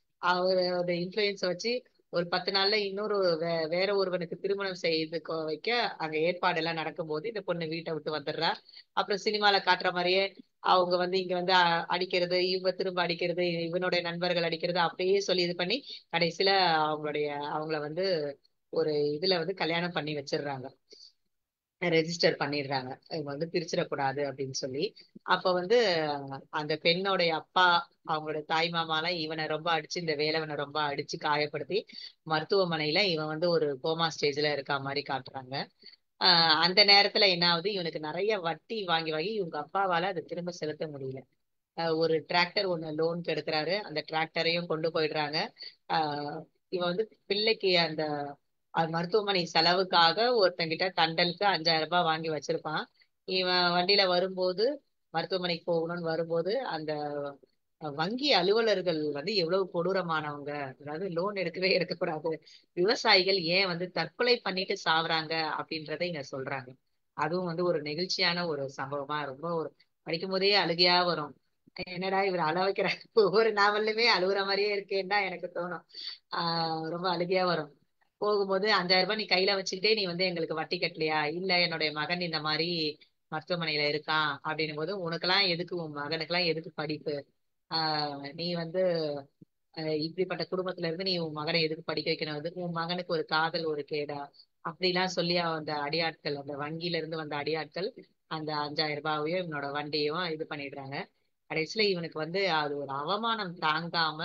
அவரோட இன்ஃபுளுயன்ஸ வச்சு ஒரு பத்து நாள்ல இன்னொரு வே வேற ஒருவனுக்கு திருமணம் செய்து கொ- வைக்க அங்க ஏற்பாடு எல்லாம் நடக்கும்போது இந்த பொண்ணு வீட்டை விட்டு வந்துடுறா அப்புறம் சினிமால காட்டுற மாதிரியே அவங்க வந்து இங்க வந்து அ- அடிக்கிறது இவங்க திரும்ப அடிக்கிறது இவனுடைய நண்பர்கள் அடிக்கிறது அப்படியே சொல்லி இது பண்ணி கடைசியில அவங்களுடைய அவங்கள வந்து ஒரு இதுல வந்து கல்யாணம் பண்ணி வச்சிடுறாங்க ரெஜிஸ்டர் பண்ணிடுறாங்க இவங்க வந்து பிரிச்சிடக்கூடாது அப்படின்னு சொல்லி அப்ப வந்து அஹ், அந்த பெண்ணோடைய அப்பா அவங்களோட தாய் மாமாலாம் இவனை ரொம்ப அடிச்சு இந்த வேலவனை ரொம்ப அடிச்சு காயப்படுத்தி மருத்துவமனையில இவன் வந்து ஒரு கோமா ஸ்டேஜ்ல இருக்கா மாதிரி காட்டுறாங்க ஆஹ் அந்த நேரத்துல என்ன ஆகுது இவனுக்கு நிறைய வட்டி வாங்கி வாங்கி இவங்க அப்பாவால அதை திரும்ப செலுத்த முடியல ஆஹ் ஒரு டிராக்டர் ஒண்ணு லோனுக்கு எடுக்கிறாரு அந்த டிராக்டரையும் கொண்டு போயிடுறாங்க ஆஹ் இவன் வந்து பிள்ளைக்கு அந்த அது மருத்துவமனை செலவுக்காக ஒருத்தங்கிட்ட தண்டலுக்கு அஞ்சாயிரம் ரூபாய் வாங்கி வச்சிருப்பான் இவன் வண்டியில வரும்போது மருத்துவமனைக்கு போகணும்னு வரும்போது அந்த வங்கி அலுவலர்கள் வந்து எவ்வளவு கொடூரமானவங்க அதாவது லோன் எடுக்கவே எடுக்கக்கூடாது விவசாயிகள் ஏன் வந்து தற்கொலை பண்ணிட்டு சாவறாங்க அப்படின்றத இங்க சொல்றாங்க அதுவும் வந்து ஒரு நெகிழ்ச்சியான ஒரு சம்பவமா ரொம்ப ஒரு படிக்கும் போதே அழுகையா வரும் என்னடா இவர் அழ வைக்கிற ஒவ்வொரு நாவல்லுமே அழுகுற மாதிரியே இருக்கேன்னு தான் எனக்கு தோணும் ஆஹ் ரொம்ப அழுகையா வரும் போகும்போது அஞ்சாயிரம் ரூபாய் நீ கையில வச்சுக்கிட்டே நீ வந்து எங்களுக்கு வட்டி கட்டலையா இல்ல என்னுடைய மகன் இந்த மாதிரி மருத்துவமனையில இருக்கான் அப்படின்னும் போது உனக்கெல்லாம் எதுக்கு உன் மகனுக்கெல்லாம் எதுக்கு படிப்பு ஆஹ் நீ வந்து அஹ் இப்படிப்பட்ட குடும்பத்துல இருந்து நீ உன் மகனை எதுக்கு படிக்க வைக்கணும் அது உன் மகனுக்கு ஒரு காதல் ஒரு கேடா அப்படிலாம் சொல்லி அவன் அந்த அடியாட்கள் அந்த வங்கியில இருந்து வந்த அடியாட்கள் அந்த அஞ்சாயிரம் ரூபாவையும் இவனோட வண்டியையும் இது பண்ணிடுறாங்க கடைசியில இவனுக்கு வந்து அது ஒரு அவமானம் தாங்காம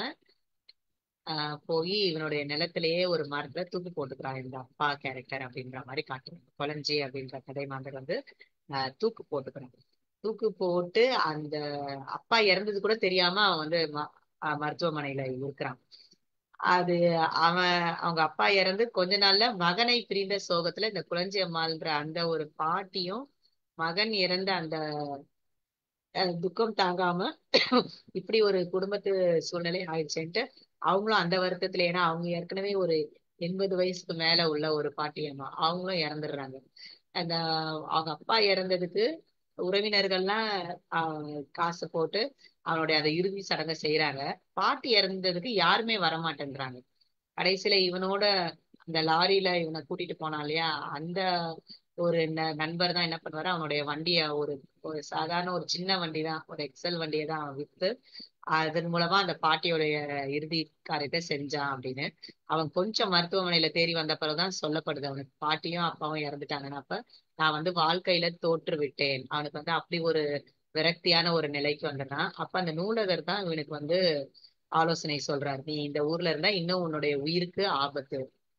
ஆஹ் போய் இவனுடைய நிலத்திலேயே ஒரு மரத்துல தூக்கு போட்டுக்கிறான் இந்த அப்பா கேரக்டர் அப்படின்ற மாதிரி காட்டுறாங்க கொலஞ்சி அப்படின்ற கதை மாந்தர் வந்து ஆஹ் தூக்கு போட்டுக்கிறான் தூக்கு போட்டு அந்த அப்பா இறந்தது கூட தெரியாம அவன் வந்து ம- ஆஹ் மருத்துவமனையில இருக்கிறான் அது அவன் அவங்க அப்பா இறந்து கொஞ்ச நாள்ல மகனை பிரிந்த சோகத்துல இந்த குளஞ்சி அம்மாள்ன்ற அந்த ஒரு பாட்டியும் மகன் இறந்த அந்த அஹ், துக்கம் தாங்காம இப்படி ஒரு குடும்பத்து சூழ்நிலை ஆயிடுச்சுன்ட்டு அவங்களும் அந்த வருத்தத்துல ஏன்னா அவங்க ஏற்கனவே ஒரு எண்பது வயசுக்கு மேல உள்ள ஒரு பாட்டியம்மா அவங்களும் இறந்துடுறாங்க அந்த அவங்க அப்பா இறந்ததுக்கு உறவினர்கள்லாம் ஆஹ், காசு போட்டு அவனுடைய அந்த இறுதி சடங்கை செய்யறாங்க பாட்டி இறந்ததுக்கு யாருமே வரமாட்டேன்றாங்க கடைசியில இவனோட அந்த லாரியில இவனை கூட்டிட்டு போனான் இல்லையா அந்த ஒரு ந- நண்பர் தான் என்ன பண்ணுவாரு அவனுடைய வண்டிய ஒரு ஒரு சாதாரண ஒரு சின்ன வண்டி தான் ஒரு எக்ஸல் வண்டியை தான் அவன் வித்து அதன் மூலமா அந்த பாட்டியோடைய இறுதி காரியத்தை செஞ்சான் அப்படின்னு அவன் கொஞ்சம் மருத்துவமனையில தேறி வந்த பிறகுதான் சொல்லப்படுது அவனுக்கு பாட்டியும் அப்பாவும் இறந்துட்டாங்கன்னு அப்ப நான் வந்து வாழ்க்கையில தோற்று விட்டேன் அவனுக்கு வந்து அப்படி ஒரு விரக்தியான ஒரு நிலைக்கு வந்தான் அப்ப அந்த நூலகர் தான் இவனுக்கு வந்து ஆலோசனை சொல்றாரு நீ இந்த ஊர்ல இருந்தா இன்னும் உன்னுடைய உயிருக்கு ஆபத்து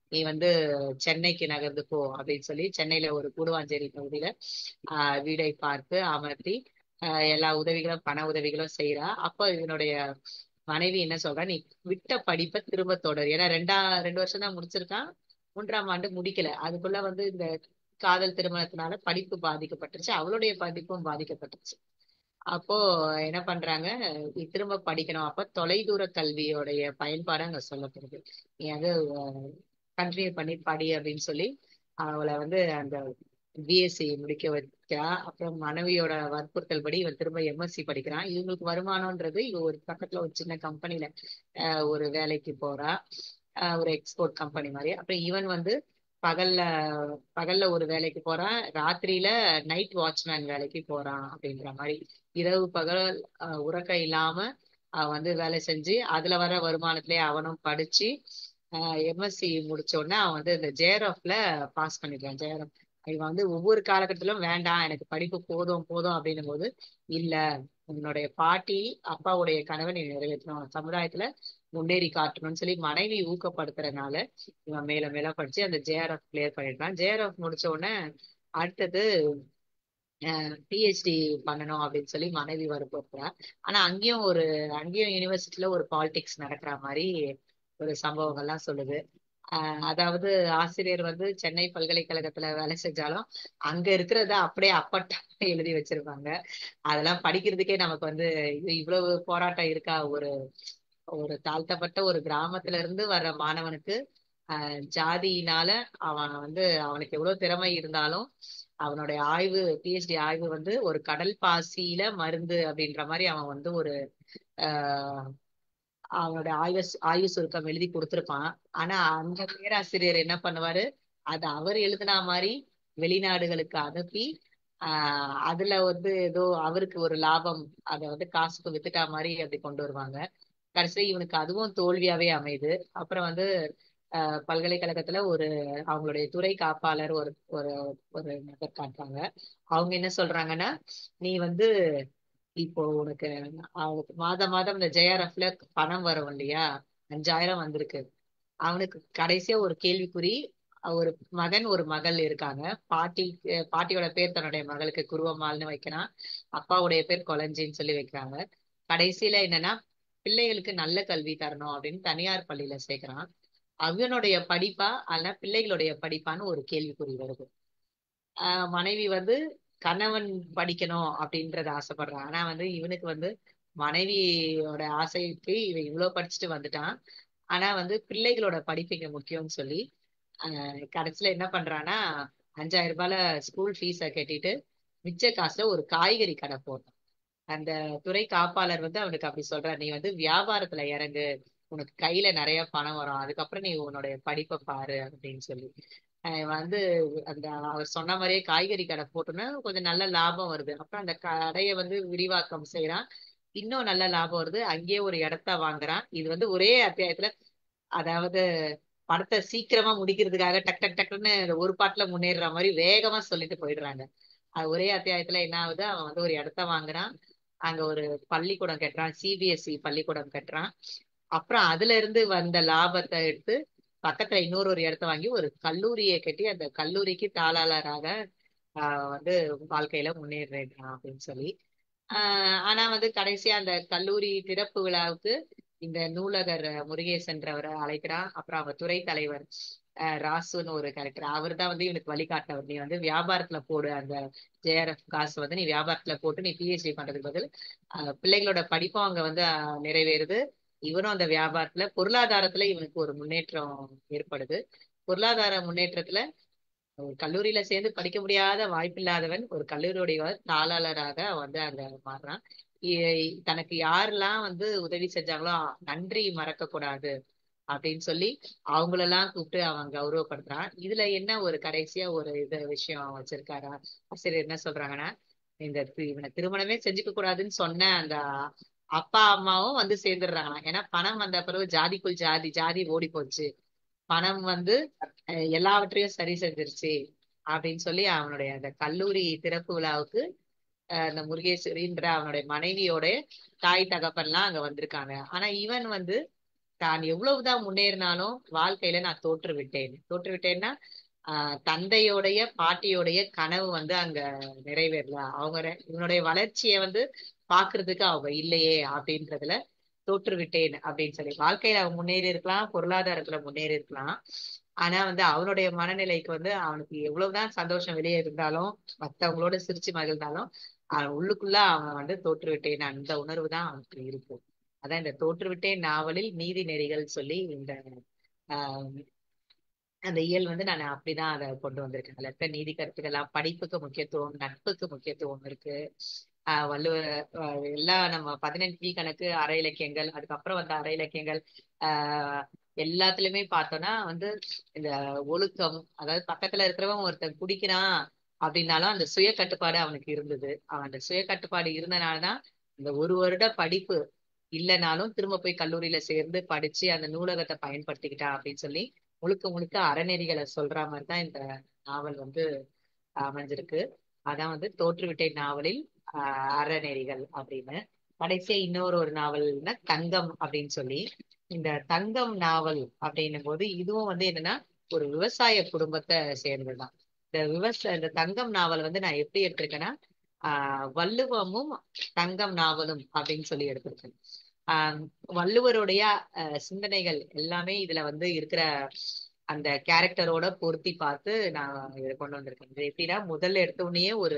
நீ வந்து சென்னைக்கு நகர்ந்து போ அப்படின்னு சொல்லி சென்னையில ஒரு கூடுவாஞ்சேரி பகுதியில ஆஹ் வீடை பார்த்து அமர்த்தி ஆஹ் எல்லா உதவிகளும் பண உதவிகளும் செய்யறா அப்போ இவனுடைய மனைவி என்ன சொல்றா நீ விட்ட படிப்பை திரும்ப தொடரு ஏன்னா ரெண்டா ரெண்டு வருஷம் தான் முடிச்சிருக்கான் மூன்றாம் ஆண்டு முடிக்கல அதுக்குள்ள வந்து இந்த காதல் திருமணத்தினால படிப்பு பாதிக்கப்பட்டுருச்சு அவளுடைய படிப்பும் பாதிக்கப்பட்டுருச்சு அப்போ என்ன பண்றாங்க நீ திரும்ப படிக்கணும் அப்ப தொலைதூர கல்வியோடைய பயன்பாடு அங்க சொல்லப்படுது நீ அது கண்டினியூ பண்ணி படி அப்படின்னு சொல்லி அவளை வந்து அந்த பிஎஸ்சி முடிக்க வைக்கிறா அப்புறம் மனைவியோட வற்புறுத்தல் படி இவன் திரும்ப எம்எஸ்சி படிக்கிறான் இவங்களுக்கு வருமானம்ன்றது இவ ஒரு பக்கத்துல ஒரு சின்ன கம்பெனில ஒரு வேலைக்கு போறா ஆஹ் ஒரு எக்ஸ்போர்ட் கம்பெனி மாதிரி அப்புறம் இவன் வந்து பகல்ல பகல்ல ஒரு வேலைக்கு போறான் ராத்திரியில நைட் வாட்ச்மேன் வேலைக்கு போறான் அப்படின்ற மாதிரி இரவு பகல் ஆஹ் உறக்கம் இல்லாம அவன் வந்து வேலை செஞ்சு அதுல வர வருமானத்திலேயே அவனும் படிச்சு எம்எஸ்சி முடிச்ச உடனே அவன் வந்து இந்த ஜேஆர்எஃப்ல பாஸ் பண்ணிடுறான் ஜேஆர்எஃப் இவன் வந்து ஒவ்வொரு காலகட்டத்திலும் வேண்டாம் எனக்கு படிப்பு போதும் போதும் அப்படின்னும் போது இல்ல உன்னுடைய பாட்டி அப்பாவுடைய கனவை நீ நிறைவேற்றணும் சமுதாயத்துல முன்னேறி காட்டணும்னு சொல்லி மனைவி ஊக்கப்படுத்துறதுனால இவன் மேல மேல படிச்சு அந்த ஜேஆர்எஃப் கிளியர் பண்ணிட்டான் ஜேஆர்எஃப் முடிச்ச உடனே அடுத்தது பிஹெச்டி பண்ணணும் அப்படின்னு சொல்லி மனைவி வற்புறுத்துறா ஆனா அங்கேயும் ஒரு அங்கேயும் யூனிவர்சிட்டியில ஒரு பாலிடிக்ஸ் நடக்கிற மாதிரி ஒரு சம்பவங்கள்லாம் சொல்லுது ஆஹ் அதாவது ஆசிரியர் வந்து சென்னை பல்கலைக்கழகத்துல வேலை செஞ்சாலும் அங்க இருக்கிறத அப்படியே அப்பட்டா எழுதி வச்சிருப்பாங்க அதெல்லாம் படிக்கிறதுக்கே நமக்கு வந்து இவ்வளவு போராட்டம் இருக்கா ஒரு ஒரு தாழ்த்தப்பட்ட ஒரு கிராமத்துல இருந்து வர்ற மாணவனுக்கு ஆஹ் ஜாதியினால அவன் வந்து அவனுக்கு எவ்வளவு திறமை இருந்தாலும் அவனுடைய ஆய்வு பிஹெச்டி ஆய்வு வந்து ஒரு கடல் பாசியில மருந்து அப்படின்ற மாதிரி அவன் வந்து ஒரு ஆஹ் அவனோட ஆய்வு ஆய்வு சுருக்கம் எழுதி கொடுத்திருப்பான் ஆனா அந்த பேராசிரியர் என்ன பண்ணுவாரு அது அவர் எழுதினா மாதிரி வெளிநாடுகளுக்கு அனுப்பி ஆஹ் அதுல வந்து ஏதோ அவருக்கு ஒரு லாபம் அதை வந்து காசுக்கு வித்துட்டா மாதிரி அப்படி கொண்டு வருவாங்க கடைசியில இவனுக்கு அதுவும் தோல்வியாவே அமையுது அப்புறம் வந்து ஆஹ் பல்கலைக்கழகத்துல ஒரு அவங்களுடைய துறை காப்பாளர் ஒரு ஒரு ஒரு நபர் காட்டுறாங்க அவங்க என்ன சொல்றாங்கன்னா நீ வந்து இப்போ உனக்கு மாதம் மாதம் இந்த ஜேஆர்எஃப்ல பணம் வரும் இல்லையா அஞ்சாயிரம் வந்திருக்கு அவனுக்கு கடைசியா ஒரு கேள்விக்குறி ஒரு மகன் ஒரு மகள் இருக்காங்க பாட்டி பாட்டியோட பேர் தன்னுடைய மகளுக்கு குருவம்மாள்னு வைக்கிறான் அப்பாவுடைய பேர் கொலஞ்சின்னு சொல்லி வைக்கிறாங்க கடைசியில என்னன்னா பிள்ளைகளுக்கு நல்ல கல்வி தரணும் அப்படின்னு தனியார் பள்ளியில சேர்க்கிறான் அவனுடைய படிப்பா அல்ல பிள்ளைகளுடைய படிப்பான்னு ஒரு கேள்விக்குறி வருது ஆஹ் மனைவி வந்து கணவன் படிக்கணும் அப்படின்றத ஆசைப்படுறான் ஆனா வந்து இவனுக்கு வந்து மனைவியோட ஆசைக்கு இவன் இவ்வளவு படிச்சுட்டு வந்துட்டான் ஆனா வந்து பிள்ளைகளோட படிப்பு இங்க முக்கியம்னு சொல்லி ஆஹ் கடைசியில என்ன பண்றான்னா அஞ்சாயிரம் ரூபாய்ல ஸ்கூல் ஃபீஸ கட்டிட்டு மிச்ச காசுல ஒரு காய்கறி கடை போட்டான் அந்த துறை காப்பாளர் வந்து அவனுக்கு அப்படி சொல்றாரு நீ வந்து வியாபாரத்துல இறங்கு உனக்கு கையில நிறைய பணம் வரும் அதுக்கப்புறம் நீ உன்னுடைய படிப்பை பாரு அப்படின்னு சொல்லி வந்து அந்த அவர் சொன்ன மாதிரியே காய்கறி கடை போட்டோன்னா கொஞ்சம் நல்ல லாபம் வருது அப்புறம் அந்த கடையை வந்து விரிவாக்கம் செய்யறான் இன்னும் நல்ல லாபம் வருது அங்கேயே ஒரு இடத்த வாங்குறான் இது வந்து ஒரே அத்தியாயத்துல அதாவது படத்தை சீக்கிரமா முடிக்கிறதுக்காக டக் டக் டக்குன்னு ஒரு பாட்டுல முன்னேறுற மாதிரி வேகமா சொல்லிட்டு போயிடுறாங்க அது ஒரே அத்தியாயத்துல என்ன ஆகுது அவன் வந்து ஒரு இடத்த வாங்குறான் அங்க ஒரு பள்ளிக்கூடம் கட்டுறான் சிபிஎஸ்இ பள்ளிக்கூடம் கட்டுறான் அப்புறம் அதுல இருந்து வந்த லாபத்தை எடுத்து பக்கத்துல இன்னொரு ஒரு இடத்த வாங்கி ஒரு கல்லூரியை கட்டி அந்த கல்லூரிக்கு தாளாளராக ஆஹ் வந்து வாழ்க்கையில முன்னேறேன் அப்படின்னு சொல்லி ஆஹ் ஆனா வந்து கடைசியா அந்த கல்லூரி திறப்பு விழாவுக்கு இந்த நூலகர் முருகேசன்றவரை அழைக்கிறான் அப்புறம் அவங்க துறை தலைவர் ராசுன்னு ஒரு கேரக்டர் அவர் தான் வந்து இவனுக்கு வழிகாட்டினவர் நீ வந்து வியாபாரத்துல போடு அந்த ஜேஆர்எஃப் காசு வந்து நீ வியாபாரத்துல போட்டு நீ பிஹெச்டி பண்றதுக்கு பதில் பிள்ளைகளோட படிப்பும் அங்க வந்து நிறைவேறுது இவனும் அந்த வியாபாரத்துல பொருளாதாரத்துல இவனுக்கு ஒரு முன்னேற்றம் ஏற்படுது பொருளாதார முன்னேற்றத்துல ஒரு கல்லூரியில சேர்ந்து படிக்க முடியாத வாய்ப்பில்லாதவன் ஒரு கல்லூரியுடைய தாளாளராக வந்து அங்க மாறுறான் தனக்கு யாரெல்லாம் வந்து உதவி செஞ்சாங்களோ நன்றி மறக்க கூடாது அப்படின்னு சொல்லி அவங்களெல்லாம் கூப்பிட்டு அவன் கௌரவப்படுத்துறான் இதுல என்ன ஒரு கடைசியா ஒரு இது விஷயம் வச்சிருக்காரா ஆசிரியர் என்ன சொல்றாங்கன்னா இந்த இவனை திருமணமே செஞ்சுக்க கூடாதுன்னு சொன்ன அந்த அப்பா அம்மாவும் வந்து சேர்ந்துடுறாங்களாம் ஏன்னா பணம் வந்த பிறகு ஜாதிக்குள் ஜாதி ஜாதி ஓடி போச்சு பணம் வந்து எல்லாவற்றையும் சரி செஞ்சிருச்சு அப்படின்னு சொல்லி அவனுடைய அந்த கல்லூரி திறப்பு விழாவுக்கு அந்த முருகேஸ்வரின்ற அவனுடைய மனைவியோட தாய் தகப்பன்லாம் அங்க வந்திருக்காங்க ஆனா இவன் வந்து தான் எவ்வளவுதான் முன்னேறினாலும் வாழ்க்கையில நான் தோற்று விட்டேன் தோற்று விட்டேன்னா ஆஹ் தந்தையோடைய பாட்டியோடைய கனவு வந்து அங்க நிறைவேறல அவங்க ரெ- இவனுடைய வளர்ச்சியை வந்து பாக்குறதுக்கு அவங்க இல்லையே அப்படின்றதுல தோற்று விட்டேன் அப்படின்னு சொல்லி வாழ்க்கையில அவன் முன்னேறி இருக்கலாம் பொருளாதாரத்துல முன்னேறி இருக்கலாம் ஆனா வந்து அவனுடைய மனநிலைக்கு வந்து அவனுக்கு எவ்வளவுதான் சந்தோஷம் வெளியே இருந்தாலும் மத்தவங்களோட சிரிச்சு மகிழ்ந்தாலும் அவன் உள்ளுக்குள்ள அவன் வந்து தோற்று விட்டேன் அந்த உணர்வு தான் அவனுக்கு இருக்கும் அதான் இந்த தோற்று விட்டேன் நாவலில் நீதி நெறிகள் சொல்லி இந்த ஆஹ் அந்த இயல் வந்து நான் அப்படிதான் அதை கொண்டு வந்திருக்கேன் அதுல இருக்க நீதி கருத்துக்கள்லாம் படிப்புக்கு முக்கியத்துவம் நட்புக்கு முக்கியத்துவம் இருக்கு ஆஹ் வள்ளுவர் ஆஹ் எல்லா நம்ம பதினெட்டு கணக்கு அரை இலக்கியங்கள் அதுக்கப்புறம் வந்த அரை இலக்கியங்கள் ஆஹ் எல்லாத்துலயுமே பார்த்தோம்னா வந்து இந்த ஒழுக்கம் அதாவது பக்கத்துல இருக்கிறவன் ஒருத்தன் குடிக்கிறான் அப்படின்னாலும் அந்த சுய கட்டுப்பாடு அவனுக்கு இருந்தது அவன் அந்த சுய கட்டுப்பாடு இருந்தனாலதான் இந்த ஒரு வருட படிப்பு இல்லைனாலும் திரும்ப போய் கல்லூரியில சேர்ந்து படிச்சு அந்த நூலகத்தை பயன்படுத்திக்கிட்டான் அப்படின்னு சொல்லி முழுக்க முழுக்க அறநெறிகளை சொல்ற மாதிரி தான் இந்த நாவல் வந்து அமைஞ்சிருக்கு அதான் வந்து தோற்றுவிட்டை நாவலில் ஆஹ் அறநெறிகள் அப்படின்னு கடைசியா இன்னொரு ஒரு நாவல்னா தங்கம் அப்படின்னு சொல்லி இந்த தங்கம் நாவல் அப்படின்னும் போது இதுவும் வந்து என்னன்னா ஒரு விவசாய குடும்பத்தை சேர்ந்ததுதான் இந்த விவசாய இந்த தங்கம் நாவல் வந்து நான் எப்படி எடுத்திருக்கேன்னா ஆஹ் வள்ளுவமும் தங்கம் நாவலும் அப்படின்னு சொல்லி எடுத்திருக்கேன் ஆஹ் வள்ளுவருடைய அஹ், சிந்தனைகள் எல்லாமே இதுல வந்து இருக்கிற அந்த கேரக்டரோட பொருத்தி பார்த்து நான் இதை கொண்டு வந்திருக்கேன் இது எப்படின்னா முதல்ல எடுத்த உடனேயே ஒரு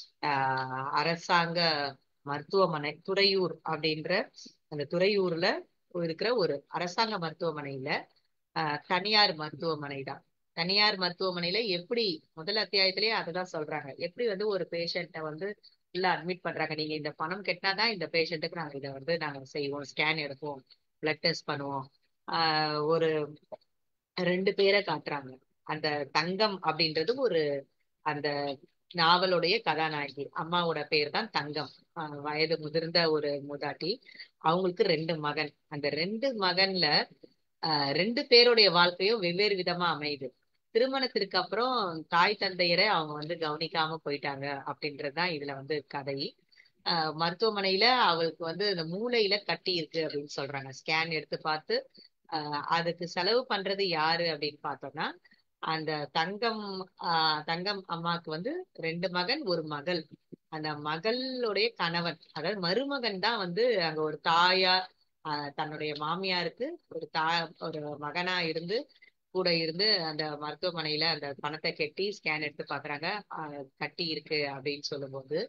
ஆஹ் அரசாங்க மருத்துவமனை துறையூர் அப்படின்ற அந்த துறையூர்ல இருக்கிற ஒரு அரசாங்க மருத்துவமனையில ஆஹ் தனியார் மருத்துவமனை தான் தனியார் மருத்துவமனையில எப்படி முதல் அத்தியாயத்திலேயே அததான் சொல்றாங்க எப்படி வந்து ஒரு பேஷண்ட்டை வந்து உள்ள அட்மிட் பண்றாங்க நீங்க இந்த பணம் கட்டினாதான் இந்த பேஷண்ட்டுக்கு நாங்க இதை வந்து நாங்க செய்வோம் ஸ்கேன் எடுப்போம் பிளட் டெஸ்ட் பண்ணுவோம் ஆஹ் ஒரு ரெண்டு பேரை காட்டுறாங்க அந்த தங்கம் அப்படின்றது ஒரு அந்த நாவலுடைய கதாநாயகி அம்மாவோட பேர் தான் தங்கம் ஆஹ் வயது முதிர்ந்த ஒரு மூதாட்டி அவங்களுக்கு ரெண்டு மகன் அந்த ரெண்டு மகன்ல ஆஹ் ரெண்டு பேருடைய வாழ்க்கையும் வெவ்வேறு விதமா அமையுது திருமணத்திற்கு அப்புறம் தாய் தந்தையரை அவங்க வந்து கவனிக்காம போயிட்டாங்க அப்படின்றதுதான் இதுல வந்து கதை ஆஹ் மருத்துவமனையில அவளுக்கு வந்து இந்த மூளையில கட்டி இருக்கு அப்படின்னு சொல்றாங்க ஸ்கேன் எடுத்து பார்த்து ஆஹ் அதுக்கு செலவு பண்றது யாரு அப்படின்னு பார்த்தோம்னா அந்த தங்கம் ஆஹ் தங்கம் அம்மாவுக்கு வந்து ரெண்டு மகன் ஒரு மகள் அந்த மகளுடைய கணவன் அதாவது மருமகன் தான் வந்து அங்க ஒரு தாயா ஆஹ் தன்னுடைய மாமியாருக்கு ஒரு தா ஒரு மகனா இருந்து கூட இருந்து அந்த மருத்துவமனையில அந்த பணத்தை கட்டி ஸ்கேன் எடுத்து பாக்குறாங்க ஆஹ் கட்டி இருக்கு அப்படின்னு சொல்லும்போது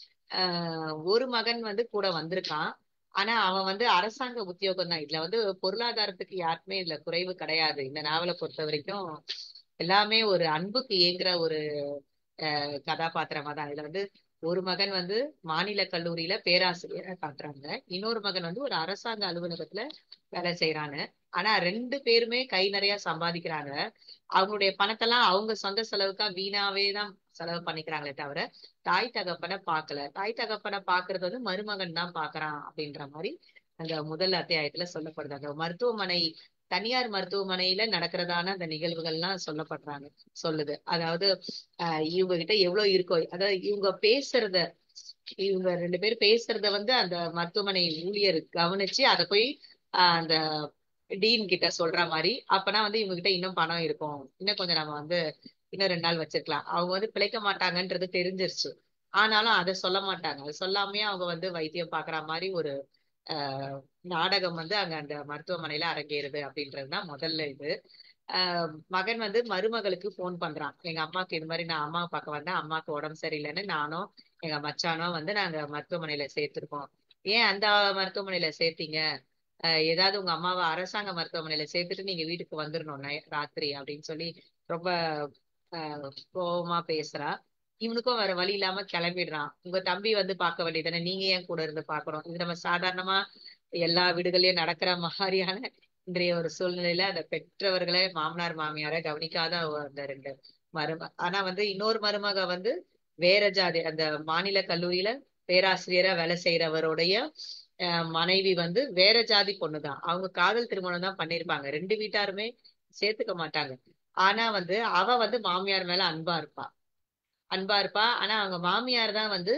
ஆஹ் ஒரு மகன் வந்து கூட வந்திருக்கான் ஆனா அவன் வந்து அரசாங்க உத்தியோகம் தான் இதுல வந்து பொருளாதாரத்துக்கு யாருக்குமே இதுல குறைவு கிடையாது இந்த நாவலை பொறுத்த வரைக்கும் எல்லாமே ஒரு அன்புக்கு ஏங்குற ஒரு அஹ், கதாபாத்திரமா தான் இதுல வந்து ஒரு மகன் வந்து மாநில கல்லூரியில பேராசிரியரா காட்டுறாங்க இன்னொரு மகன் வந்து ஒரு அரசாங்க அலுவலகத்துல வேலை செய்யறாங்க ஆனா ரெண்டு பேருமே கை நிறைய சம்பாதிக்கிறாங்க அவங்களுடைய பணத்தெல்லாம் அவங்க சொந்த செலவுக்கா வீணாவே தான் செலவு பண்ணிக்கிறாங்களே தவிர தாய் தகப்பனை பார்க்கல தாய் தகப்பனை பாக்குறது வந்து மருமகன் தான் பாக்குறான் அப்படின்ற மாதிரி அந்த முதல் அத்தியாயத்துல சொல்லப்படுது அந்த மருத்துவமனை தனியார் மருத்துவமனையில நடக்கிறதான அந்த நிகழ்வுகள்லாம் சொல்லப்படுறாங்க சொல்லுது அதாவது ஆஹ் இவங்க கிட்ட எவ்வளவு இருக்கோ அதாவது இவங்க பேசுறத இவங்க ரெண்டு பேரும் பேசுறத வந்து அந்த மருத்துவமனை ஊழியர் கவனிச்சு அதை போய் ஆஹ் அந்த டீன் கிட்ட சொல்ற மாதிரி அப்பனா வந்து இவங்க கிட்ட இன்னும் பணம் இருக்கும் இன்னும் கொஞ்சம் நம்ம வந்து இன்னும் ரெண்டு நாள் வச்சிருக்கலாம் அவங்க வந்து பிழைக்க மாட்டாங்கன்றது தெரிஞ்சிருச்சு ஆனாலும் அதை சொல்ல மாட்டாங்க அது சொல்லாமயே அவங்க வந்து வைத்தியம் பாக்குற மாதிரி ஒரு ஆஹ் நாடகம் வந்து அங்க அந்த மருத்துவமனையில அரங்கேறுது அப்படின்றதுதான் முதல்ல இது ஆஹ் மகன் வந்து மருமகளுக்கு ஃபோன் பண்றான் எங்க அம்மாக்கு இது மாதிரி நான் அம்மாவை பார்க்க வந்தேன் அம்மாக்கு உடம்பு சரியில்லைன்னு நானும் எங்க மச்சானும் வந்து நாங்க மருத்துவமனையில சேர்த்திருக்கோம் ஏன் அந்த மருத்துவமனையில சேர்த்தீங்க ஆஹ் ஏதாவது உங்க அம்மாவை அரசாங்க மருத்துவமனையில சேர்த்துட்டு நீங்க வீட்டுக்கு வந்துடணும் நை- ராத்திரி அப்படின்னு சொல்லி ரொம்ப ஆஹ் கோவமா பேசுறா இவனுக்கும் வேற வழி இல்லாம கிளம்பிடுறான் உங்க தம்பி வந்து பார்க்க வேண்டியதானே நீங்க ஏன் கூட இருந்து பார்க்கணும் இது நம்ம சாதாரணமா எல்லா வீடுகள்லயும் நடக்கிற மாதிரியான இன்றைய ஒரு சூழ்நிலையில அந்த பெற்றவர்களை மாமனார் மாமியாரை கவனிக்காத அவ- அந்த ரெண்டு மரும ஆனா வந்து இன்னொரு மருமக வந்து வேற ஜாதி அந்த மாநில கல்லூரியில பேராசிரியரா வேலை செய்யறவருடைய அஹ், மனைவி வந்து வேற ஜாதி பொண்ணுதான் அவங்க காதல் திருமணம் தான் பண்ணிருப்பாங்க ரெண்டு வீட்டாருமே சேர்த்துக்க மாட்டாங்க ஆனா வந்து அவ வந்து மாமியார் மேல அன்பா இருப்பா அன்பா இருப்பா ஆனா அவங்க மாமியார் தான் வந்து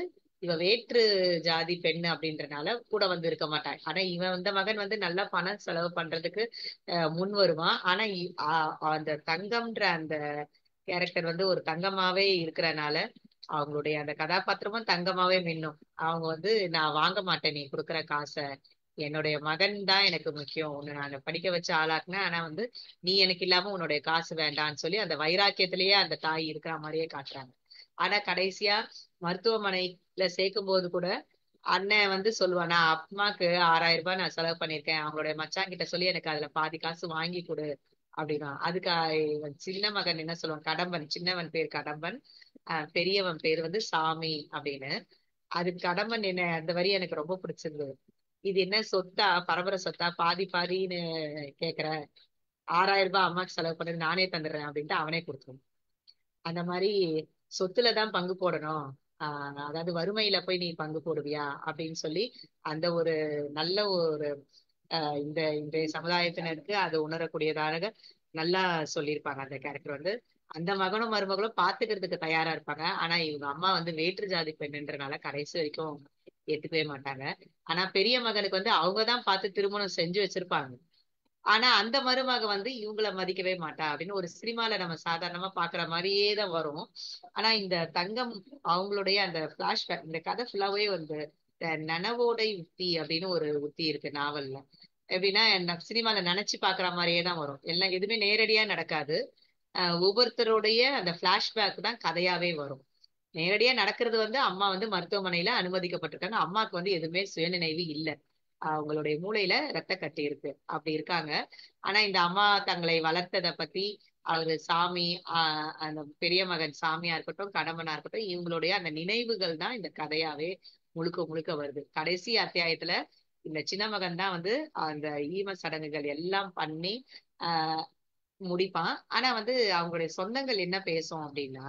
இவ வேற்று ஜாதி பெண் அப்படின்றனால கூட வந்து இருக்க மாட்டான் ஆனா இவன் இந்த மகன் வந்து நல்லா பணம் செலவு பண்றதுக்கு அஹ், முன் வருவான் ஆனா இ- ஆ- அந்த தங்கம்ன்ற அந்த கேரக்டர் வந்து ஒரு தங்கமாவே இருக்கிறனால அவங்களுடைய அந்த கதாபாத்திரமும் தங்கமாவே மின்னும் அவங்க வந்து நான் வாங்க மாட்டேன் நீ கொடுக்குற காசை என்னுடைய மகன் தான் எனக்கு முக்கியம் உன்னை நான் படிக்க வச்சு ஆளாக்குனேன் ஆனா வந்து நீ எனக்கு இல்லாம உன்னுடைய காசு வேண்டாம்னு சொல்லி அந்த வைராக்கியத்திலேயே அந்த தாய் இருக்கிற மாதிரியே காட்டுறாங்க ஆனா கடைசியா மருத்துவமனையில சேர்க்கும் போது கூட அண்ணன் வந்து சொல்லுவான் நான் அம்மாக்கு ஆறாயிரம் ரூபாய் நான் செலவு பண்ணிருக்கேன் அவங்களுடைய மச்சான் கிட்ட சொல்லி எனக்கு அதுல பாதி காசு வாங்கி கொடு அப்படின்னா அதுக்கு அஹ் இவன் சின்ன மகன் என்ன சொல்லுவான் கடம்பன் சின்னவன் பேர் கடம்பன் அஹ் பெரியவன் பேர் வந்து சாமி அப்படின்னு அது கடம்பன் என்ன அந்த வரி எனக்கு ரொம்ப பிடிச்சிருந்தது இது என்ன சொத்தா பரம்பரை சொத்தா பாதி பாதின்னு கேக்குற ஆறாயிரம் ரூபாய் அம்மாக்கு செலவு பண்ணது நானே தந்துடுறேன் அப்படின்ட்டு அவனே கொடுத்துருவான் அந்த மாதிரி சொத்துல தான் பங்கு போடணும் ஆஹ் அதாவது வறுமையில போய் நீ பங்கு போடுவியா அப்படின்னு சொல்லி அந்த ஒரு நல்ல ஒரு ஆஹ் இந்த இன்றைய சமுதாயத்தினருக்கு அது உணரக்கூடியதாக நல்லா சொல்லியிருப்பாங்க அந்த கேரக்டர் வந்து அந்த மகனும் மருமகளும் பாத்துக்கிறதுக்கு தயாரா இருப்பாங்க ஆனா இவங்க அம்மா வந்து வேற்று ஜாதி பெண்ணுன்றனால கடைசி வரைக்கும் ஏத்துக்கவே மாட்டாங்க ஆனா பெரிய மகனுக்கு வந்து அவங்கதான் பார்த்து திருமணம் செஞ்சு வச்சிருப்பாங்க ஆனா அந்த மருமக வந்து இவங்கள மதிக்கவே மாட்டா அப்படின்னு ஒரு சினிமால நம்ம சாதாரணமா பாக்குற மாதிரியே தான் வரும் ஆனா இந்த தங்கம் அவங்களுடைய அந்த பிளாஷ்பேக் இந்த கதை ஃபுல்லாவே வந்து இந்த நனவோடை உத்தி அப்படின்னு ஒரு உத்தி இருக்கு நாவல்ல எப்படின்னா ந- சினிமால நினைச்சு பாக்குற மாதிரியே தான் வரும் எல்லாம் எதுவுமே நேரடியா நடக்காது அஹ் ஒவ்வொருத்தருடைய அந்த பிளாஷ்பேக் தான் கதையாவே வரும் நேரடியா நடக்கிறது வந்து அம்மா வந்து மருத்துவமனையில அனுமதிக்கப்பட்டிருக்காங்க அம்மாவுக்கு வந்து எதுவுமே சுயநினைவு இல்ல அவங்களுடைய மூளையில ரத்த கட்டி இருக்கு அப்படி இருக்காங்க ஆனா இந்த அம்மா தங்களை வளர்த்ததை பத்தி அவரு சாமி ஆஹ் அந்த பெரிய மகன் சாமியா இருக்கட்டும் கடம்பனா இருக்கட்டும் இவங்களுடைய அந்த நினைவுகள் தான் இந்த கதையாவே முழுக்க முழுக்க வருது கடைசி அத்தியாயத்துல இந்த சின்ன மகன் தான் வந்து அந்த ஈம சடங்குகள் எல்லாம் பண்ணி ஆஹ் முடிப்பான் ஆனா வந்து அவங்களுடைய சொந்தங்கள் என்ன பேசும் அப்படின்னா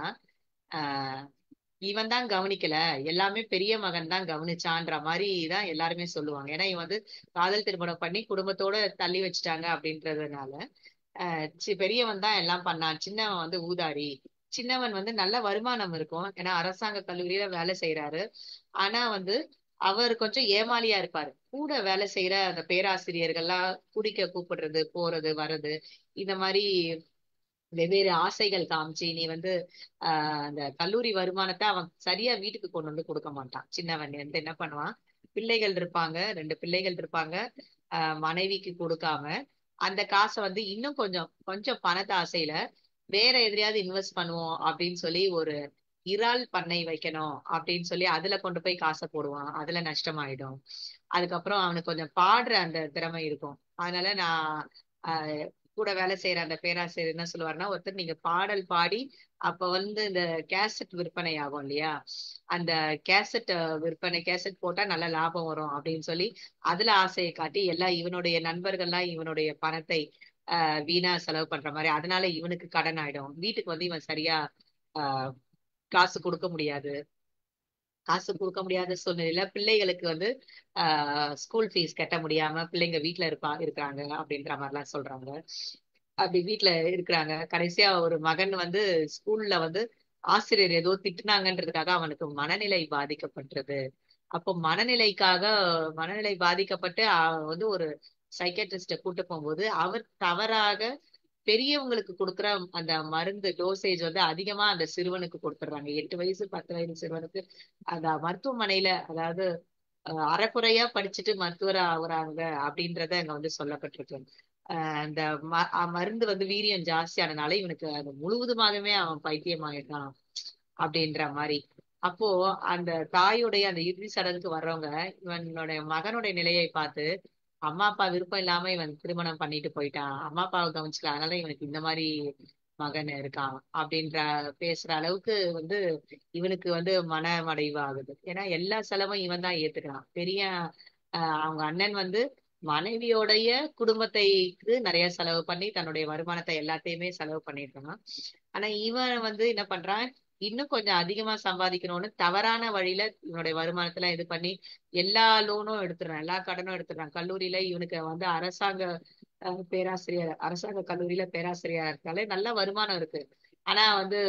ஆஹ் இவன் தான் கவனிக்கல எல்லாமே பெரிய மகன் தான் கவனிச்சான்ற மாதிரி தான் எல்லாருமே சொல்லுவாங்க ஏன்னா இவன் வந்து காதல் திருமணம் பண்ணி குடும்பத்தோட தள்ளி வச்சுட்டாங்க அப்படின்றதுனால ஆஹ் சி- பெரியவன் தான் எல்லாம் பண்ணான் சின்னவன் வந்து ஊதாரி சின்னவன் வந்து நல்ல வருமானம் இருக்கும் ஏன்னா அரசாங்க கல்லூரியில வேலை செய்யறாரு ஆனா வந்து அவர் கொஞ்சம் ஏமாளியா இருப்பாரு கூட வேலை செய்யற அந்த பேராசிரியர்கள்லாம் குடிக்க கூப்பிடுறது போறது வர்றது இந்த மாதிரி வெவ்வேறு ஆசைகள் காமிச்சு நீ வந்து ஆஹ் அந்த கல்லூரி வருமானத்தை அவன் சரியா வீட்டுக்கு கொண்டு வந்து கொடுக்க மாட்டான் சின்னவன் வந்து என்ன பண்ணுவான் பிள்ளைகள் இருப்பாங்க ரெண்டு பிள்ளைகள் இருப்பாங்க ஆஹ் மனைவிக்கு கொடுக்காம அந்த காசை வந்து இன்னும் கொஞ்சம் கொஞ்சம் பணத்தை ஆசையில வேற எதிரையாவது இன்வெஸ்ட் பண்ணுவோம் அப்படின்னு சொல்லி ஒரு இறால் பண்ணை வைக்கணும் அப்படின்னு சொல்லி அதுல கொண்டு போய் காசை போடுவான் அதுல நஷ்டமாயிடும் அதுக்கப்புறம் அவனுக்கு கொஞ்சம் பாடுற அந்த திறமை இருக்கும் அதனால நான் ஆஹ் கூட வேலை செய்யற அந்த பேராசிரியர் என்ன சொல்லுவாருன்னா ஒருத்தர் நீங்க பாடல் பாடி அப்ப வந்து இந்த கேசட் விற்பனை ஆகும் இல்லையா அந்த கேசட் விற்பனை கேசட் போட்டா நல்ல லாபம் வரும் அப்படின்னு சொல்லி அதுல ஆசையை காட்டி எல்லா இவனுடைய நண்பர்கள்லாம் இவனுடைய பணத்தை ஆஹ் வீணா செலவு பண்ற மாதிரி அதனால இவனுக்கு கடன் ஆயிடும் வீட்டுக்கு வந்து இவன் சரியா ஆஹ் காசு கொடுக்க முடியாது காசு கொடுக்க முடியாத சூழ்நிலையில பிள்ளைகளுக்கு வந்து ஆஹ் ஸ்கூல் ஃபீஸ் கட்ட முடியாம பிள்ளைங்க வீட்ல இருப்பா இருக்கிறாங்க அப்படின்ற மாதிரிலாம் சொல்றாங்க அப்படி வீட்ல இருக்கிறாங்க கடைசியா ஒரு மகன் வந்து ஸ்கூல்ல வந்து ஆசிரியர் ஏதோ திட்டுனாங்கன்றதுக்காக அவனுக்கு மனநிலை பாதிக்கப்பட்டது அப்போ மனநிலைக்காக மனநிலை பாதிக்கப்பட்டு அவன் வந்து ஒரு சைக்காட்ரிஸ்ட கூட்டு போகும்போது அவர் தவறாக பெரியவங்களுக்கு கொடுக்குற அந்த மருந்து டோசேஜ் வந்து அதிகமா அந்த சிறுவனுக்கு கொடுத்துடுறாங்க எட்டு வயசு பத்து வயசு சிறுவனுக்கு அந்த மருத்துவமனையில அதாவது அஹ், அரைகுறையா படிச்சுட்டு மருத்துவர் ஆகுறாங்க அப்படின்றத அங்க வந்து சொல்லப்பட்டிருக்கு அஹ் அந்த ம- அஹ் மருந்து வந்து வீரியம் ஜாஸ்தியானனால இவனுக்கு அது முழுவதுமாகவே அவன் பைத்தியம் ஆயிட்டான் அப்படின்ற மாதிரி அப்போ அந்த தாயுடைய அந்த இறுதி சடங்குக்கு வர்றவங்க இவனுடைய மகனுடைய நிலையை பார்த்து அம்மா அப்பா விருப்பம் இல்லாம இவன் திருமணம் பண்ணிட்டு போயிட்டான் அம்மா அப்பாவை கவனிச்சுக்கல அதனால இவனுக்கு இந்த மாதிரி மகன் இருக்கான் அப்படின்ற பேசுற அளவுக்கு வந்து இவனுக்கு வந்து மனமடைவு ஆகுது ஏன்னா எல்லா செலவும் இவன் தான் ஏத்துக்கிறான் பெரிய ஆஹ் அவங்க அண்ணன் வந்து மனைவியோடைய குடும்பத்தைக்கு நிறைய செலவு பண்ணி தன்னுடைய வருமானத்தை எல்லாத்தையுமே செலவு பண்ணிட்டு இருக்கான் ஆனா இவன் வந்து என்ன பண்றான் இன்னும் கொஞ்சம் அதிகமா சம்பாதிக்கணும்னு தவறான வழியில இவனுடைய வருமானத்துல இது பண்ணி எல்லா லோனும் எடுத்துறான் எல்லா கடனும் எடுத்துறான் கல்லூரியில இவனுக்கு வந்து அரசாங்க அஹ், பேராசிரியர் அரசாங்க கல்லூரியில பேராசிரியரா இருக்காலே நல்ல வருமானம் இருக்கு ஆனா வந்து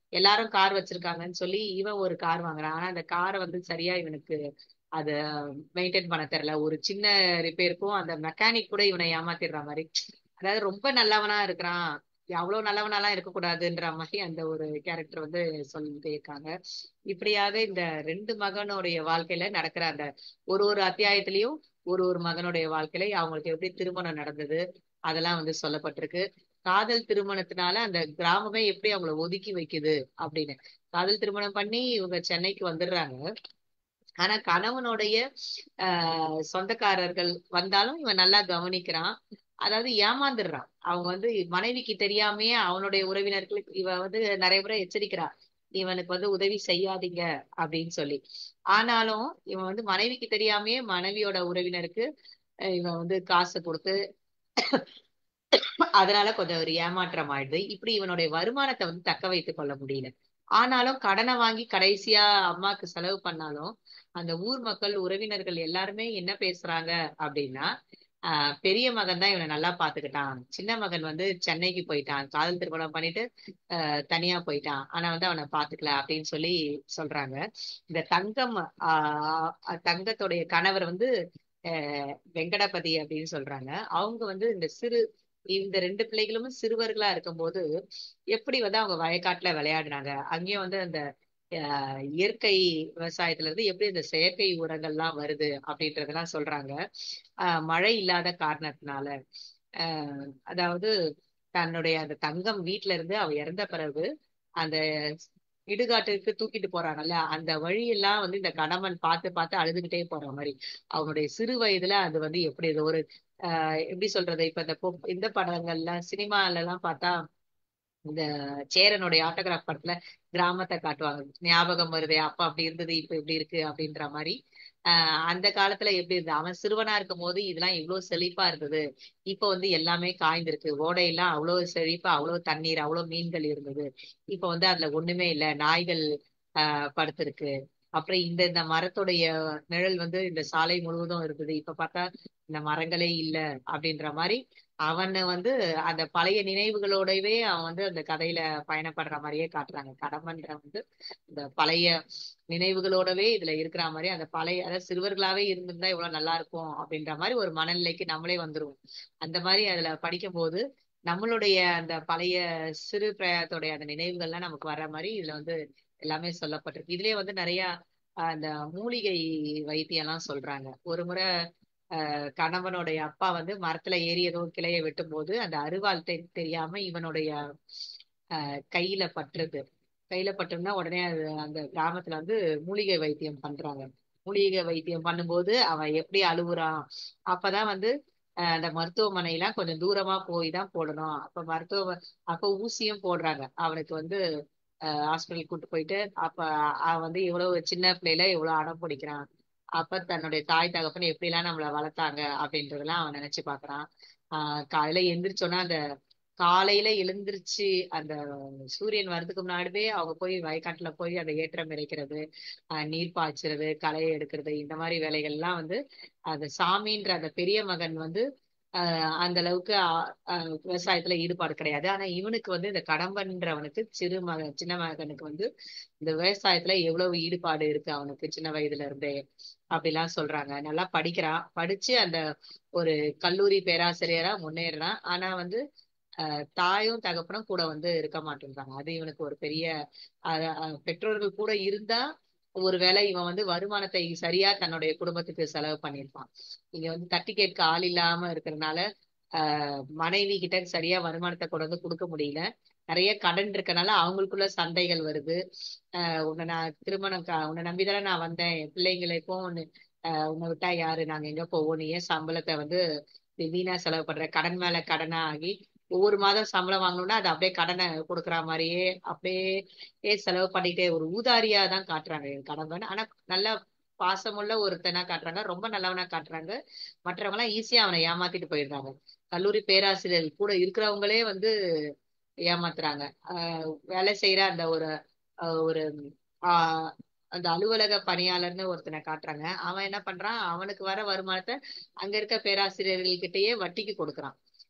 எல்லாரும் கார் வச்சிருக்காங்கன்னு சொல்லி இவன் ஒரு கார் வாங்குறான் ஆனா அந்த காரை வந்து சரியா இவனுக்கு அத மெயின்டைன் பண்ண தெரியல ஒரு சின்ன ரிப்பேருக்கும் அந்த மெக்கானிக் கூட இவனை ஏமாத்திடுற மாதிரி அதாவது ரொம்ப நல்லவனா இருக்கிறான் அவ்வளவு நல்லவனாலாம் இருக்கக்கூடாதுன்ற மாதிரி அந்த ஒரு கேரக்டர் வந்து சொல்லிட்டே இருக்காங்க இப்படியாக இந்த ரெண்டு மகனுடைய வாழ்க்கையில நடக்கிற அந்த ஒரு ஒரு அத்தியாயத்திலயும் ஒரு ஒரு மகனுடைய வாழ்க்கையில அவங்களுக்கு எப்படி திருமணம் நடந்தது அதெல்லாம் வந்து சொல்லப்பட்டிருக்கு காதல் திருமணத்தினால அந்த கிராமமே எப்படி அவங்கள ஒதுக்கி வைக்குது அப்படின்னு காதல் திருமணம் பண்ணி இவங்க சென்னைக்கு வந்துடுறாங்க ஆனா கணவனுடைய ஆஹ் சொந்தக்காரர்கள் வந்தாலும் இவன் நல்லா கவனிக்கிறான் அதாவது ஏமாந்துடுறான் அவங்க வந்து மனைவிக்கு தெரியாமையே அவனுடைய உறவினர்களுக்கு இவன் வந்து நிறைய முறை எச்சரிக்கிறான் இவனுக்கு வந்து உதவி செய்யாதீங்க அப்படின்னு சொல்லி ஆனாலும் இவன் வந்து மனைவிக்கு தெரியாமையே மனைவியோட உறவினருக்கு இவன் வந்து காசு கொடுத்து அதனால கொஞ்சம் ஒரு ஏமாற்றம் ஆயிடுது இப்படி இவனுடைய வருமானத்தை வந்து தக்க வைத்துக் கொள்ள முடியல ஆனாலும் கடனை வாங்கி கடைசியா அம்மாக்கு செலவு பண்ணாலும் அந்த ஊர் மக்கள் உறவினர்கள் எல்லாருமே என்ன பேசுறாங்க அப்படின்னா ஆஹ் பெரிய மகன் தான் இவனை நல்லா பாத்துக்கிட்டான் சின்ன மகன் வந்து சென்னைக்கு போயிட்டான் காதல் திருமணம் பண்ணிட்டு ஆஹ் தனியா போயிட்டான் ஆனா வந்து அவனை பாத்துக்கல அப்படின்னு சொல்லி சொல்றாங்க இந்த தங்கம் ஆஹ் தங்கத்துடைய கணவர் வந்து ஆஹ் வெங்கடபதி அப்படின்னு சொல்றாங்க அவங்க வந்து இந்த சிறு இந்த ரெண்டு பிள்ளைகளும் சிறுவர்களா இருக்கும்போது எப்படி வந்து அவங்க வயக்காட்டுல விளையாடுனாங்க அங்கேயும் வந்து அந்த இயற்கை விவசாயத்துல இருந்து எப்படி இந்த செயற்கை உரங்கள்லாம் வருது அப்படின்றதெல்லாம் சொல்றாங்க ஆஹ் மழை இல்லாத காரணத்தினால ஆஹ் அதாவது தன்னுடைய அந்த தங்கம் வீட்டுல இருந்து அவ இறந்த பிறகு அந்த இடுகாட்டுக்கு தூக்கிட்டு போறாங்கல்ல அந்த வழியெல்லாம் வந்து இந்த கணவன் பார்த்து பார்த்து அழுதுகிட்டே போற மாதிரி அவனுடைய சிறு வயதுல அது வந்து எப்படி ஒரு ஆஹ் எப்படி சொல்றது இப்ப இந்த இந்த படங்கள்ல சினிமால எல்லாம் பார்த்தா இந்த சேரனுடைய ஆட்டோகிராஃப் படத்துல கிராமத்தை காட்டுவாங்க ஞாபகம் வருதே அப்பா அப்படி இருந்தது இப்ப இப்படி இருக்கு அப்படின்ற மாதிரி ஆஹ் அந்த காலத்துல எப்படி இருந்தது அவன் சிறுவனா இருக்கும் போது இதெல்லாம் இவ்வளவு செழிப்பா இருந்தது இப்ப வந்து எல்லாமே காய்ந்திருக்கு ஓடையெல்லாம் அவ்வளவு செழிப்பா அவ்வளவு தண்ணீர் அவ்வளவு மீன்கள் இருந்தது இப்ப வந்து அதுல ஒண்ணுமே இல்ல நாய்கள் ஆஹ் படுத்திருக்கு அப்புறம் இந்த இந்த மரத்துடைய நிழல் வந்து இந்த சாலை முழுவதும் இருக்குது இப்ப பார்த்தா இந்த மரங்களே இல்ல அப்படின்ற மாதிரி அவனை வந்து அந்த பழைய நினைவுகளோடவே அவன் வந்து அந்த கதையில பயணப்படுற மாதிரியே காட்டுறாங்க கடம்பன்ற வந்து இந்த பழைய நினைவுகளோடவே இதுல இருக்கிற மாதிரி அந்த பழைய அதாவது சிறுவர்களாவே இருந்திருந்தா இவ்வளவு நல்லா இருக்கும் அப்படின்ற மாதிரி ஒரு மனநிலைக்கு நம்மளே வந்துருவோம் அந்த மாதிரி அதுல படிக்கும் போது நம்மளுடைய அந்த பழைய சிறு பிரயாத்தோடைய அந்த நினைவுகள்லாம் நமக்கு வர்ற மாதிரி இதுல வந்து எல்லாமே சொல்லப்பட்டிருக்கு இதுலயே வந்து நிறைய அந்த மூலிகை வைத்தியம் எல்லாம் சொல்றாங்க ஒரு முறை ஆஹ் கணவனுடைய அப்பா வந்து மரத்துல ஏறி ஏதோ கிளைய வெட்டும் போது அந்த அருவாள் தெரியாம இவனுடைய ஆஹ் கையில பற்றுது கையில பட்டும்னா உடனே அது அந்த கிராமத்துல வந்து மூலிகை வைத்தியம் பண்றாங்க மூலிகை வைத்தியம் பண்ணும்போது அவன் எப்படி அழுகுறான் அப்பதான் வந்து அந்த மருத்துவமனையெல்லாம் கொஞ்சம் தூரமா போய் தான் போடணும் அப்ப மருத்துவ அப்ப ஊசியும் போடுறாங்க அவனுக்கு வந்து ஹாஸ்பிட்டல் கூட்டு போயிட்டு அப்ப அவன் வந்து இவ்வளவு சின்ன பிள்ளையில இவ்வளவு அடம் பிடிக்கிறான் அப்ப தன்னுடைய தாய் தகப்பன் எப்படி எல்லாம் நம்மள வளர்த்தாங்க அப்படின்றதெல்லாம் அவன் நினைச்சு பாக்குறான் ஆஹ் காலையில எந்திரிச்சோன்னா அந்த காலையில எழுந்திருச்சு அந்த சூரியன் வர்றதுக்கு முன்னாடியே அவங்க போய் வயக்காட்டுல போய் அந்த ஏற்றம் இறைக்கிறது ஆஹ் நீர் பாய்ச்சுறது களையை எடுக்கிறது இந்த மாதிரி வேலைகள்லாம் வந்து அந்த சாமின்ற அந்த பெரிய மகன் வந்து ஆஹ் அந்த அளவுக்கு விவசாயத்துல ஈடுபாடு கிடையாது ஆனா இவனுக்கு வந்து இந்த கடம்பன்றவனுக்கு சிறு மக சின்ன மகனுக்கு வந்து இந்த விவசாயத்துல எவ்வளவு ஈடுபாடு இருக்கு அவனுக்கு சின்ன வயதுல இருந்தே அப்படிலாம் சொல்றாங்க நல்லா படிக்கிறான் படிச்சு அந்த ஒரு கல்லூரி பேராசிரியரா முன்னேறான் ஆனா வந்து தாயும் தகப்பனும் கூட வந்து இருக்க மாட்டேன்றாங்க அது இவனுக்கு ஒரு பெரிய பெற்றோர்கள் கூட இருந்தா ஒருவேளை இவன் வந்து வருமானத்தை சரியா தன்னுடைய குடும்பத்துக்கு செலவு பண்ணியிருப்பான் இங்க வந்து தட்டி கேட்க ஆள் இல்லாம இருக்கிறதுனால ஆஹ் மனைவி கிட்ட சரியா வருமானத்தை கொண்டு வந்து கொடுக்க முடியல நிறைய கடன் இருக்கனால அவங்களுக்குள்ள சண்டைகள் வருது ஆஹ் உன்னை நான் திருமணம் உன்னை நம்பிதானே நான் வந்தேன் பிள்ளைங்களுக்கும் ஒண்ணு ஆஹ் உன்னை விட்டா யாரு நாங்க எங்க போவோம் நீ ஏன் சம்பளத்தை வந்து வீணா செலவு பண்ற கடன் மேல கடனா ஆகி ஒவ்வொரு மாதம் சம்பளம் வாங்கணும்னா அது அப்படியே கடனை கொடுக்குற மாதிரியே அப்படியே செலவு பண்ணிட்டே ஒரு ஊதாரியா தான் காட்டுறாங்க என் கணவன் ஆனா நல்ல பாசமுள்ள ஒருத்தனா காட்டுறாங்க ரொம்ப நல்லவனா காட்டுறாங்க மற்றவங்க எல்லாம் ஈஸியா அவனை ஏமாத்திட்டு போயிடுறாங்க கல்லூரி பேராசிரியர் கூட இருக்கிறவங்களே வந்து ஏமாத்துறாங்க ஆஹ் வேலை செய்யற அந்த ஒரு ஒரு ஆஹ் அந்த அலுவலக பணியாளர்னு ஒருத்தனை காட்டுறாங்க அவன் என்ன பண்றான் அவனுக்கு வர வருமானத்தை அங்க இருக்க பேராசிரியர்கள்கிட்டயே வட்டிக்கு கொடுக்குறான்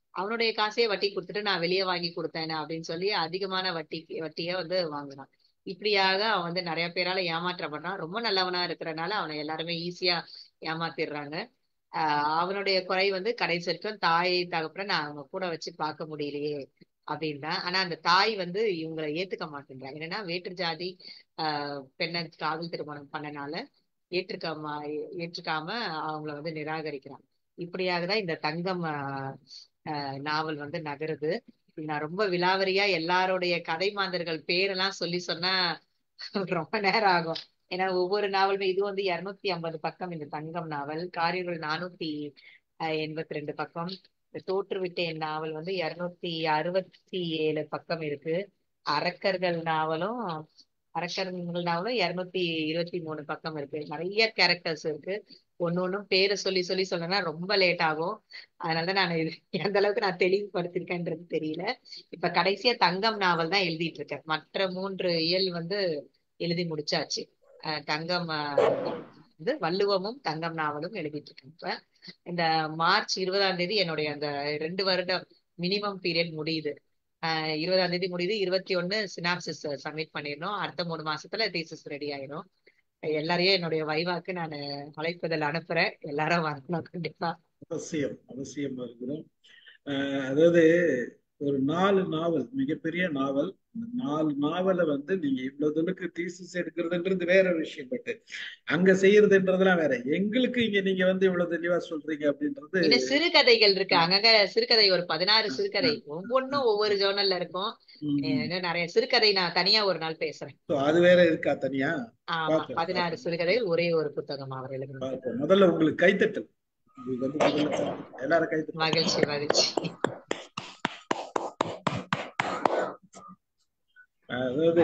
அவனுடைய காசையே வட்டி கொடுத்துட்டு நான் வெளியே வாங்கி கொடுத்தேன் அப்படின்னு சொல்லி அதிகமான வட்டிக்கு வட்டியை வந்து வாங்குறான் இப்படியாக அவன் வந்து நிறைய பேரால ஏமாற்றப்படுறான் ரொம்ப நல்லவனா இருக்கிறனால அவனை எல்லாருமே ஈஸியா ஏமாத்திடுறாங்க ஆஹ் அவனுடைய குறை வந்து கடைசி வரைக்கும் தாய் தகப்பற நான் அவங்க கூட வச்சு பார்க்க முடியலையே அப்படின்னா ஆனா அந்த தாய் வந்து இவங்களை ஏத்துக்க மாட்டேங்கிறாங்க என்னன்னா வேற்று ஜாதி ஆஹ் பெண்ணை காதல் திருமணம் பண்ணனால ஏற்றுக்காம ஏற்றுக்காம அவங்கள வந்து நிராகரிக்கிறான் இப்படியாக தான் இந்த தங்கம் ஆஹ் ஆஹ் நாவல் வந்து நகருது நான் ரொம்ப விலாவரியா எல்லாருடைய கதை மாந்தர்கள் பேரெல்லாம் சொல்லி சொன்னா ரொம்ப நேரம் ஆகும் ஏன்னா ஒவ்வொரு நாவலுமே இது வந்து இருநூத்தி ஐம்பது பக்கம் இந்த தங்கம் நாவல் காரிருள் நானூத்தி எண்பத்தி ரெண்டு பக்கம் இந்த தோற்றுவிட்டேன் நாவல் வந்து இருநூத்தி அறுபத்தி ஏழு பக்கம் இருக்கு அரக்கர்கள் நாவலும் அரக்கர்கள் நாவலும் இருநூத்தி இருபத்தி மூணு பக்கம் இருக்கு நிறைய கேரக்டர்ஸ் இருக்கு ஒன்னு ஒன்னும் பேரை சொல்லி சொல்லி சொல்லனா ரொம்ப லேட் ஆகும் அதனாலதான் நான் இது எந்த அளவுக்கு நான் தெளிவுபடுத்திருக்கேன்றது தெரியல இப்ப கடைசியா தங்கம் நாவல் தான் எழுதிட்டு இருக்கேன் மற்ற மூன்று இயல் வந்து எழுதி முடிச்சாச்சு தங்கம் வந்து வள்ளுவமும் தங்கம் நாவலும் எழுதிட்டு இருக்கேன் இப்ப இந்த மார்ச் இருபதாம் தேதி என்னுடைய அந்த ரெண்டு வருடம் மினிமம் பீரியட் முடியுது ஆஹ் இருபதாம் தேதி முடியுது இருபத்தி ஒண்ணு சினாப்சிஸ் சப்மிட் பண்ணிடணும் அடுத்த மூணு மாசத்துல தீசிஸ் ரெடி ஆயிரும் எல்லாரையும் என்னுடைய வைவாக்கு நான் அழைப்பதில் அனுப்புறேன் எல்லாரும் வரணும் கண்டிப்பா அவசியம் அவசியம் இருக்கணும் அதாவது ஒரு நாலு நாவல் மிகப்பெரிய நாவல் இந்த நாலு நாவலை வந்து நீங்க இவ்வளவு தூரத்துக்கு தீசிஸ் எடுக்கிறதுன்றது வேற விஷயம் பட் அங்க செய்யறதுன்றதுலாம் வேற எங்களுக்கு இங்க நீங்க வந்து இவ்வளவு தெளிவா சொல்றீங்க அப்படின்றது இன்னும் சிறுகதைகள் இருக்கு அங்கங்க சிறுகதை ஒரு பதினாறு சிறுகதை ஒவ்வொன்றும் ஒவ்வொரு ஜேர்னல்ல இருக்கும் நிறைய சிறுகதை நான் தனியா ஒரு நாள் பேசுறேன் அது வேற இருக்கா தனியா ஆமா பதினாறு சிறுகதைகள் ஒரே ஒரு புத்தகம் அவர் எழுதுறது முதல்ல உங்களுக்கு கைத்தட்டல் உங்களுக்கு வந்து எல்லாரும் கைத்தட்டல் மகிழ்ச்சி மகிழ்ச்சி அதாவது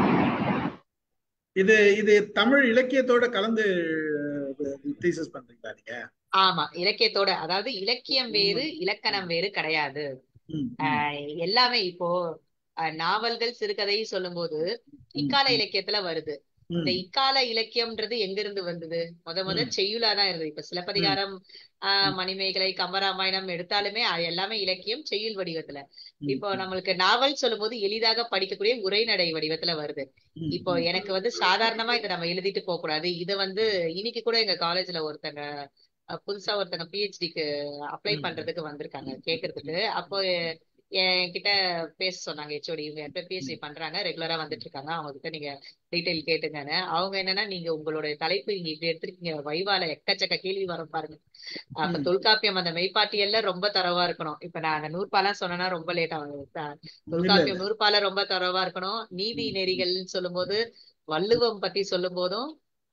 இது இது தமிழ் இலக்கியத்தோட கலந்து தீசஸ் பண்றீங்களா நீங்க ஆமா இலக்கியத்தோட அதாவது இலக்கியம் வேறு இலக்கணம் வேறு கிடையாது எல்லாமே இப்போ நாவல்கள் சிறுகதை சொல்லும் போது இக்கால இலக்கியத்துல வருது இந்த இக்கால இலக்கியம்ன்றது எங்க இருந்து வந்தது முத முத செய்யுளா தான் இருந்தது இப்ப சிலப்பதிகாரம் ஆஹ் மணிமேகலை கம்பராமாயணம் எடுத்தாலுமே எல்லாமே இலக்கியம் செய்யுள் வடிவத்துல இப்போ நம்மளுக்கு நாவல் சொல்லும் போது எளிதாக படிக்கக்கூடிய உரைநடை வடிவத்துல வருது இப்போ எனக்கு வந்து சாதாரணமா இதை நம்ம எழுதிட்டு போக கூடாது இதை வந்து இன்னைக்கு கூட எங்க காலேஜ்ல ஒருத்தங்க புதுசா ஒருத்தங்க பிஹெச்டிக்கு அப்ளை பண்றதுக்கு வந்திருக்காங்க கேக்குறதுக்கு அப்போ என்கிட்ட பேச சொன்னாங்க ஹெச்ஓடி இவங்க எப்ப பிஎஸ்சி பண்றாங்க ரெகுலரா வந்துட்டு இருக்காங்க அவங்க கிட்ட நீங்க டீடைல் கேட்டுங்கன்னு அவங்க என்னன்னா நீங்க உங்களுடைய தலைப்பு நீங்க இப்படி எடுத்திருக்கீங்க வைவால எக்கச்சக்க கேள்வி வரும் பாருங்க அப்ப தொல்காப்பியம் அந்த மெய்ப்பாட்டியல்ல ரொம்ப தரவா இருக்கணும் இப்ப நான் அந்த நூற்பாலாம் சொன்னா ரொம்ப லேட் ஆகும் தொல்காப்பியம் நூற்பால ரொம்ப தரவா இருக்கணும் நீதி நெறிகள்னு சொல்லும் போது வள்ளுவம் பத்தி சொல்லும் போதும்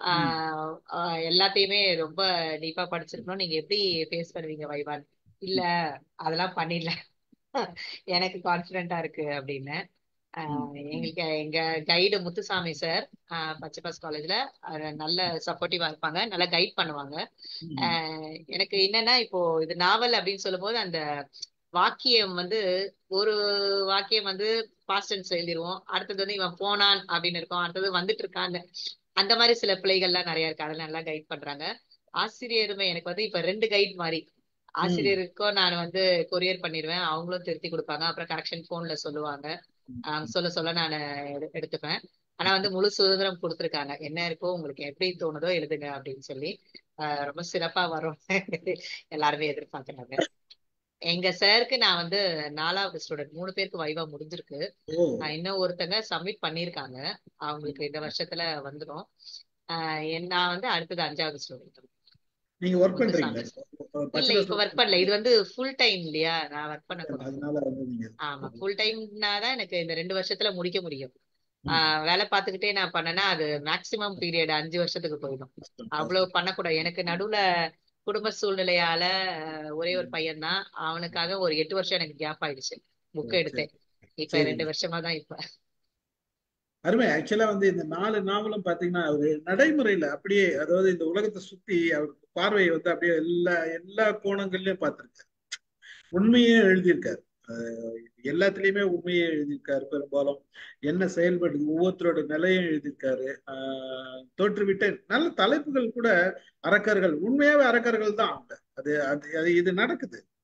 ஆஹ் எல்லாத்தையுமே ரொம்ப டீப்பா படிச்சிருக்கணும் நீங்க எப்படி ஃபேஸ் பண்ணுவீங்க வைவான் இல்ல அதெல்லாம் பண்ணிடல எனக்கு கான்பிடண்டா இருக்கு அப்படின்னு எங்களுக்கு எங்க கைடு முத்துசாமி சார் பச்சைபாஸ் காலேஜ்ல நல்ல சப்போர்ட்டிவா இருப்பாங்க நல்லா கைட் பண்ணுவாங்க எனக்கு என்னன்னா இப்போ இது நாவல் அப்படின்னு சொல்லும் போது அந்த வாக்கியம் வந்து ஒரு வாக்கியம் வந்து பாஸ்டன்ஸ் எழுதிருவோம் அடுத்தது வந்து இவன் போனான் அப்படின்னு இருக்கும் அடுத்தது வந்துட்டு இருக்கான்னு அந்த மாதிரி சில பிள்ளைகள்லாம் நிறைய இருக்கு அதெல்லாம் நல்லா கைட் பண்றாங்க ஆசிரியருமே எனக்கு வந்து இப்ப ரெண்டு கைட் மாதிரி ஆசிரியருக்கும் நான் வந்து கொரியர் பண்ணிடுவேன் அவங்களும் திருத்தி கொடுப்பாங்க அப்புறம் கரெக்ஷன் போன்ல சொல்லுவாங்க சொல்ல சொல்ல நான் எடுத்துப்பேன் ஆனா வந்து முழு சுதந்திரம் கொடுத்துருக்காங்க என்ன இருக்கோ உங்களுக்கு எப்படி தோணுதோ எழுதுங்க அப்படின்னு சொல்லி ரொம்ப சிறப்பா வரும் எல்லாருமே எதிர்பார்க்கறாங்க எங்க சாருக்கு நான் வந்து நாலாவது ஸ்டூடெண்ட் மூணு பேருக்கு வைவா முடிஞ்சிருக்கு இன்னும் ஒருத்தங்க சப்மிட் பண்ணிருக்காங்க அவங்களுக்கு இந்த வருஷத்துல வந்துடும் நான் வந்து அடுத்தது அஞ்சாவது ஸ்டூடெண்ட் நீங்க ஒர்க் பண்றீங்களா இல்ல இப்ப ஒர்க் பண்ணல இது வந்து ஃபுல் டைம் இல்லையா நான் ஒர்க் பண்ண ஆமா ஃபுல் டைம்னா தான் எனக்கு இந்த ரெண்டு வருஷத்துல முடிக்க முடியும் வேலை பார்த்துக்கிட்டே நான் பண்ணேன்னா அது மேக்சிமம் பீரியட் அஞ்சு வருஷத்துக்கு போயிடும் அவ்வளவு பண்ணக்கூடாது எனக்கு நடுவுல குடும்ப சூழ்நிலையால ஒரே ஒரு பையன் தான் அவனுக்காக ஒரு எட்டு வருஷம் எனக்கு கேப் ஆயிடுச்சு புக் எடுத்தேன் இப்ப ரெண்டு வருஷமா தான் இப்ப அருமை ஆக்சுவலா வந்து இந்த நாலு நாவலும் பாத்தீங்கன்னா அவரு நடைமுறையில அப்படியே அதாவது இந்த உலகத்தை சுத்தி அவருக்கு பார்வையை வந்து அப்படியே எல்லா எல்லா கோணங்கள்லயும் பார்த்திருக்காரு உண்மையே எழுதியிருக்காரு எல்லாத்துலயுமே உண்மையை எழுதியிருக்காரு பெரும்பாலும் என்ன செயல்படுது ஒவ்வொருத்தரோட நிலையும் எழுதியிருக்காரு ஆஹ் தோற்றுவிட்ட நல்ல தலைப்புகள் கூட அரக்கர்கள் உண்மையாவே அரக்கர்கள் தான் அவங்க அது அது அது இது நடக்குது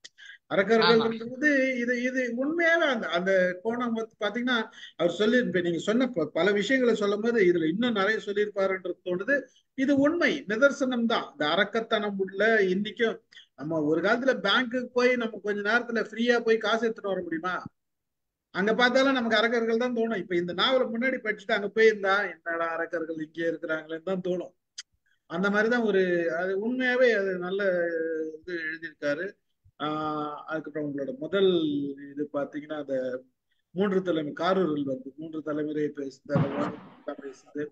அரக்கர்கள்ன்றது இது இது உண்மையாவே அந்த அந்த கோணம் வந்து பாத்தீங்கன்னா அவர் சொல்லி இப்ப நீங்க சொன்ன ப- பல விஷயங்களை சொல்லும் போது இதுல இன்னும் நிறைய சொல்லியிருப்பாருன்றது தோணுது இது உண்மை நிதர்சனம் தான் இந்த அரக்கத்தனம் உள்ள இன்னைக்கும் நம்ம ஒரு காலத்துல பேங்க்குக்கு போய் நம்ம கொஞ்ச நேரத்துல ஃப்ரீயா போய் காசு எடுத்துட்டு வர முடியுமா அங்க பார்த்தாலும் நமக்கு அரக்கர்கள் தான் தோணும் இப்ப இந்த நாவலை முன்னாடி படிச்சுட்டு அங்க போயிருந்தா என்னடா அரக்கர்கள் இங்கே இருக்கிறாங்களேன்னு தான் தோணும் அந்த மாதிரிதான் ஒரு அது உண்மையாவே அது நல்ல இது எழுதியிருக்காரு ஆஹ் அதுக்கப்புறம் உங்களோட முதல் இது பாத்தீங்கன்னா அந்த மூன்று தலைமை காரூரில் வந்து மூன்று தலைமுறை பேசுது அந்த வானொலி பேசுது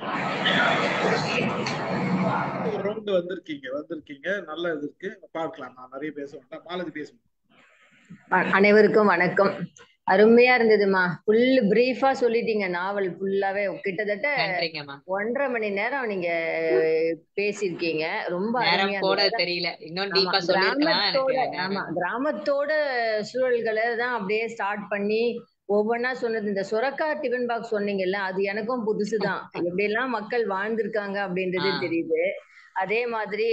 ஒரு ரவுண்டு வந்திருக்கீங்க வந்திருக்கீங்க நல்ல இது இருக்கு பார்க்கலாம் நான் நிறைய பேச வேண்டாம் மாலதி பேசுவோம் அ- அனைவருக்கும் வணக்கம் அருமையா இருந்ததுமா ஃபுல் பிரீஃபா சொல்லிட்டீங்க நாவல் ஃபுல்லாவே கிட்டத்தட்ட நன்றிங்கம்மா ஒன்றரை மணி நேரம் நீங்க பேசியிருக்கீங்க ரொம்ப நேரம் அருமையா போட இருந்தது தெரியல இன்னும் ஆமா டீப்பா சொல்லிருக்கலாம் கிராமத்தோட எனக்கு ஆமா நேரம் கிராமத்தோட சூழல்களை தான் அப்படியே ஸ்டார்ட் பண்ணி ஒவ்வொன்றா சொன்னது இந்த சுரக்கா டிஃபன் பாக்ஸ் சொன்னீங்கல்ல அது எனக்கும் புதுசுதான் எப்படியெல்லாம் மக்கள் வாழ்ந்திருக்காங்க அப்படின்றது ஆஹ் தெரியுது அதே மாதிரி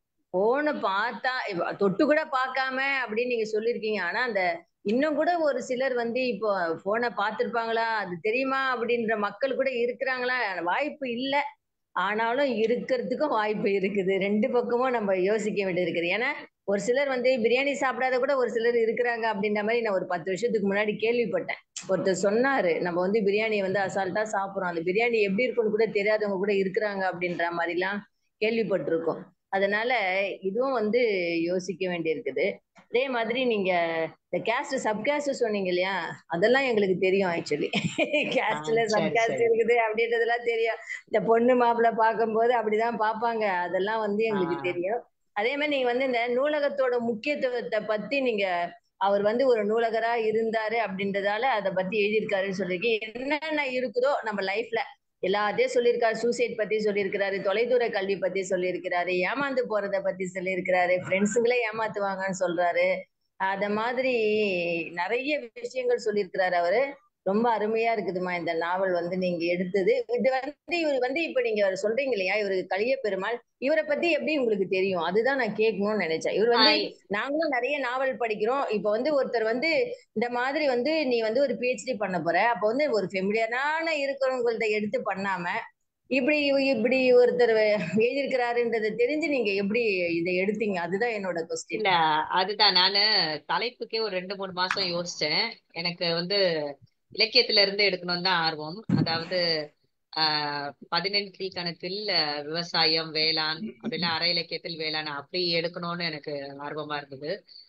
போனை பார்த்தா இப்ப தொட்டு கூட பார்க்காம அப்படின்னு நீங்க சொல்லியிருக்கீங்க ஆனா அந்த இன்னும் கூட ஒரு சிலர் வந்து இப்போ போனை பார்த்திருப்பாங்களா அது தெரியுமா அப்படின்ற மக்கள் கூட இருக்கிறாங்களா வாய்ப்பு இல்ல ஆனாலும் இருக்கிறதுக்கும் வாய்ப்பு இருக்குது ரெண்டு பக்கமும் நம்ம யோசிக்க வேண்டியது இருக்குது ஏன்னா ஒரு சிலர் வந்து பிரியாணி சாப்பிடாத கூட ஒரு சிலர் இருக்கிறாங்க அப்படின்ற மாதிரி நான் ஒரு பத்து வருஷத்துக்கு முன்னாடி கேள்விப்பட்டேன் ஒருத்தர் சொன்னாரு நம்ம வந்து பிரியாணியை வந்து அசால்ட்டா சாப்பிடுறோம் அந்த பிரியாணி எப்படி இருக்கும்னு கூட தெரியாதவங்க கூட இருக்கிறாங்க அப்படின்ற மாதிரிலாம் கேள்விப்பட்டிருக்கோம் அதனால இதுவும் வந்து யோசிக்க வேண்டியிருக்குது அதே மாதிரி நீங்க இந்த கேஸ்ட் சப்காஸ்ட் சொன்னீங்க இல்லையா அதெல்லாம் எங்களுக்கு தெரியும் ஆக்சுவலி கேஸ்ட்ல ஆஹ் சரி சப்காஸ்ட் சரி இருக்குது அப்படின்றதெல்லாம் தெரியும் இந்த பொண்ணு மாப்பிள்ளை பார்க்கும்போது அப்படிதான் பார்ப்பாங்க அதெல்லாம் வந்து எங்களுக்கு ஆஹ் தெரியும் அதே மாதிரி நீங்க வந்து இந்த நூலகத்தோட முக்கியத்துவத்தை பத்தி நீங்க அவர் வந்து ஒரு நூலகரா இருந்தாரு அப்படின்றதால அதை பத்தி எழுதியிருக்காருன்னு சொல்லியிருக்கீங்க என்னென்ன இருக்குதோ நம்ம லைஃப்ல எல்லாத்தையும் சொல்லியிருக்காரு சூசைட் பத்தி சொல்லியிருக்கிறாரு தொலைதூர கல்வி பத்தி சொல்லியிருக்கிறாரு ஏமாந்து போறத பத்தி சொல்லியிருக்கிறாரு ஃப்ரெண்ட்ஸுங்களே ஏமாத்துவாங்கன்னு சொல்றாரு அத மாதிரி நிறைய விஷயங்கள் சொல்லியிருக்கிறாரு அவரு ரொம்ப அருமையா இருக்குதுமா இந்த நாவல் வந்து நீங்க எடுத்தது இது வந்து இவர் வந்து இப்ப நீங்க சொல்றீங்க இல்லையா இவரு கலிய பெருமாள் இவரை பத்தி எப்படி உங்களுக்கு தெரியும் அதுதான் நான் கேட்கணும்னு நினைச்சேன் இவர் வந்து ஆஹ் நாங்களும் நிறைய நாவல் படிக்கிறோம் இப்ப வந்து ஒருத்தர் வந்து இந்த மாதிரி வந்து நீ வந்து ஒரு பிஹெச்டி பண்ண போற அப்ப வந்து ஒரு ஃபெமிலியரான இருக்கிறவங்கள்ட்ட எடுத்து பண்ணாம இப்படி இப்படி ஒருத்தர் எழுதியிருக்கிறாருன்றதை தெரிஞ்சு நீங்க எப்படி இதை எடுத்தீங்க அதுதான் என்னோட கொஸ்டின் இல்ல அதுதான் நானு தலைப்புக்கே ஒரு ரெண்டு மூணு மாசம் யோசிச்சேன் எனக்கு வந்து இலக்கியத்துல இருந்து எடுக்கணும்னு தான் ஆர்வம் அதாவது ஆஹ் பதினெண் கீழ்கணக்கில் அஹ், விவசாயம் வேளாண் அப்படின்னா அரை இலக்கியத்தில் வேளாண் அப்படி எடுக்கணும்னு எனக்கு ஆர்வமா இருந்தது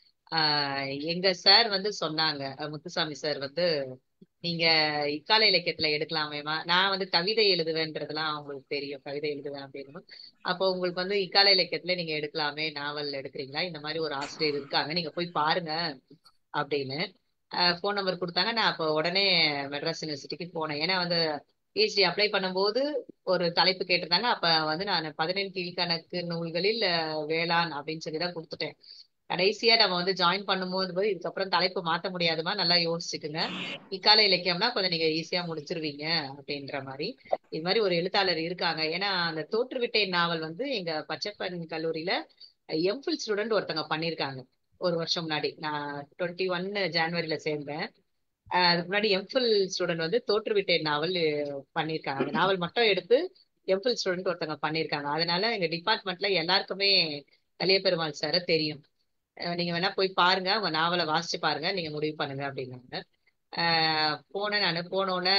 ஆஹ் எங்க சார் வந்து சொன்னாங்க அஹ் முத்துசாமி சார் வந்து நீங்க இக்கால இலக்கியத்துல எடுக்கலாமேமா நான் வந்து கவிதை எழுதுவேன்றதெல்லாம் அவங்களுக்கு தெரியும் கவிதை எழுதுவேன் அப்படின்னு அப்போ உங்களுக்கு வந்து இக்கால இலக்கியத்துல நீங்க எடுக்கலாமே நாவல் எடுக்கிறீங்களா இந்த மாதிரி ஒரு ஆசிரியர் இருக்காங்க நீங்க போய் பாருங்க அப்படின்னு ஃபோன் நம்பர் கொடுத்தாங்க நான் அப்போ உடனே மெட்ராஸ் யூனிவர்சிட்டிக்கு போனேன் ஏன்னா வந்து பிஹெச்டி அப்ளை பண்ணும்போது ஒரு தலைப்பு கேட்டிருந்தாங்க அப்ப வந்து நான் பதினெண் கீழ்கணக்கு நூல்களில் அஹ், வேளாண் அப்படின்னு சொல்லி தான் கொடுத்துட்டேன் கடைசியா நம்ம வந்து ஜாயின் பண்ணும்போது போய் இதுக்கப்புறம் தலைப்பு மாத்த முடியாதுமா நல்லா யோசிச்சுக்குங்க இக்கால இலக்கியம்னா கொஞ்சம் நீங்க ஈஸியா முடிச்சிருவீங்க அப்படின்ற மாதிரி இது மாதிரி ஒரு எழுத்தாளர் இருக்காங்க ஏன்னா அந்த தோற்றுவிட்டை நாவல் வந்து எங்க பச்சைப்பன் கல்லூரியில எம்ஃபில் ஸ்டூடெண்ட் ஒருத்தங்க பண்ணியிருக்காங்க ஒரு வருஷம் முன்னாடி நான் டுவெண்ட்டி ஒன் ஜான்வரியில சேர்ந்தேன் அஹ் அதுக்கு முன்னாடி எம்ஃபில் ஸ்டூடெண்ட் வந்து தோற்றுவிட்டை நாவல் அஹ் பண்ணியிருக்காங்க அந்த நாவல் மட்டும் எடுத்து எம்ஃபில் ஸ்டூடெண்ட் ஒருத்தங்க பண்ணியிருக்காங்க அதனால எங்க டிபார்ட்மெண்ட்ல எல்லாருக்குமே கலியபெருமாள் சார தெரியும் அஹ் நீங்க வேணா போய் பாருங்க உங்க நாவலை வாசிச்சு பாருங்க நீங்க முடிவு பண்ணுங்க அப்படின்னாங்க ஆஹ் போனேன் நான் போனோன்னே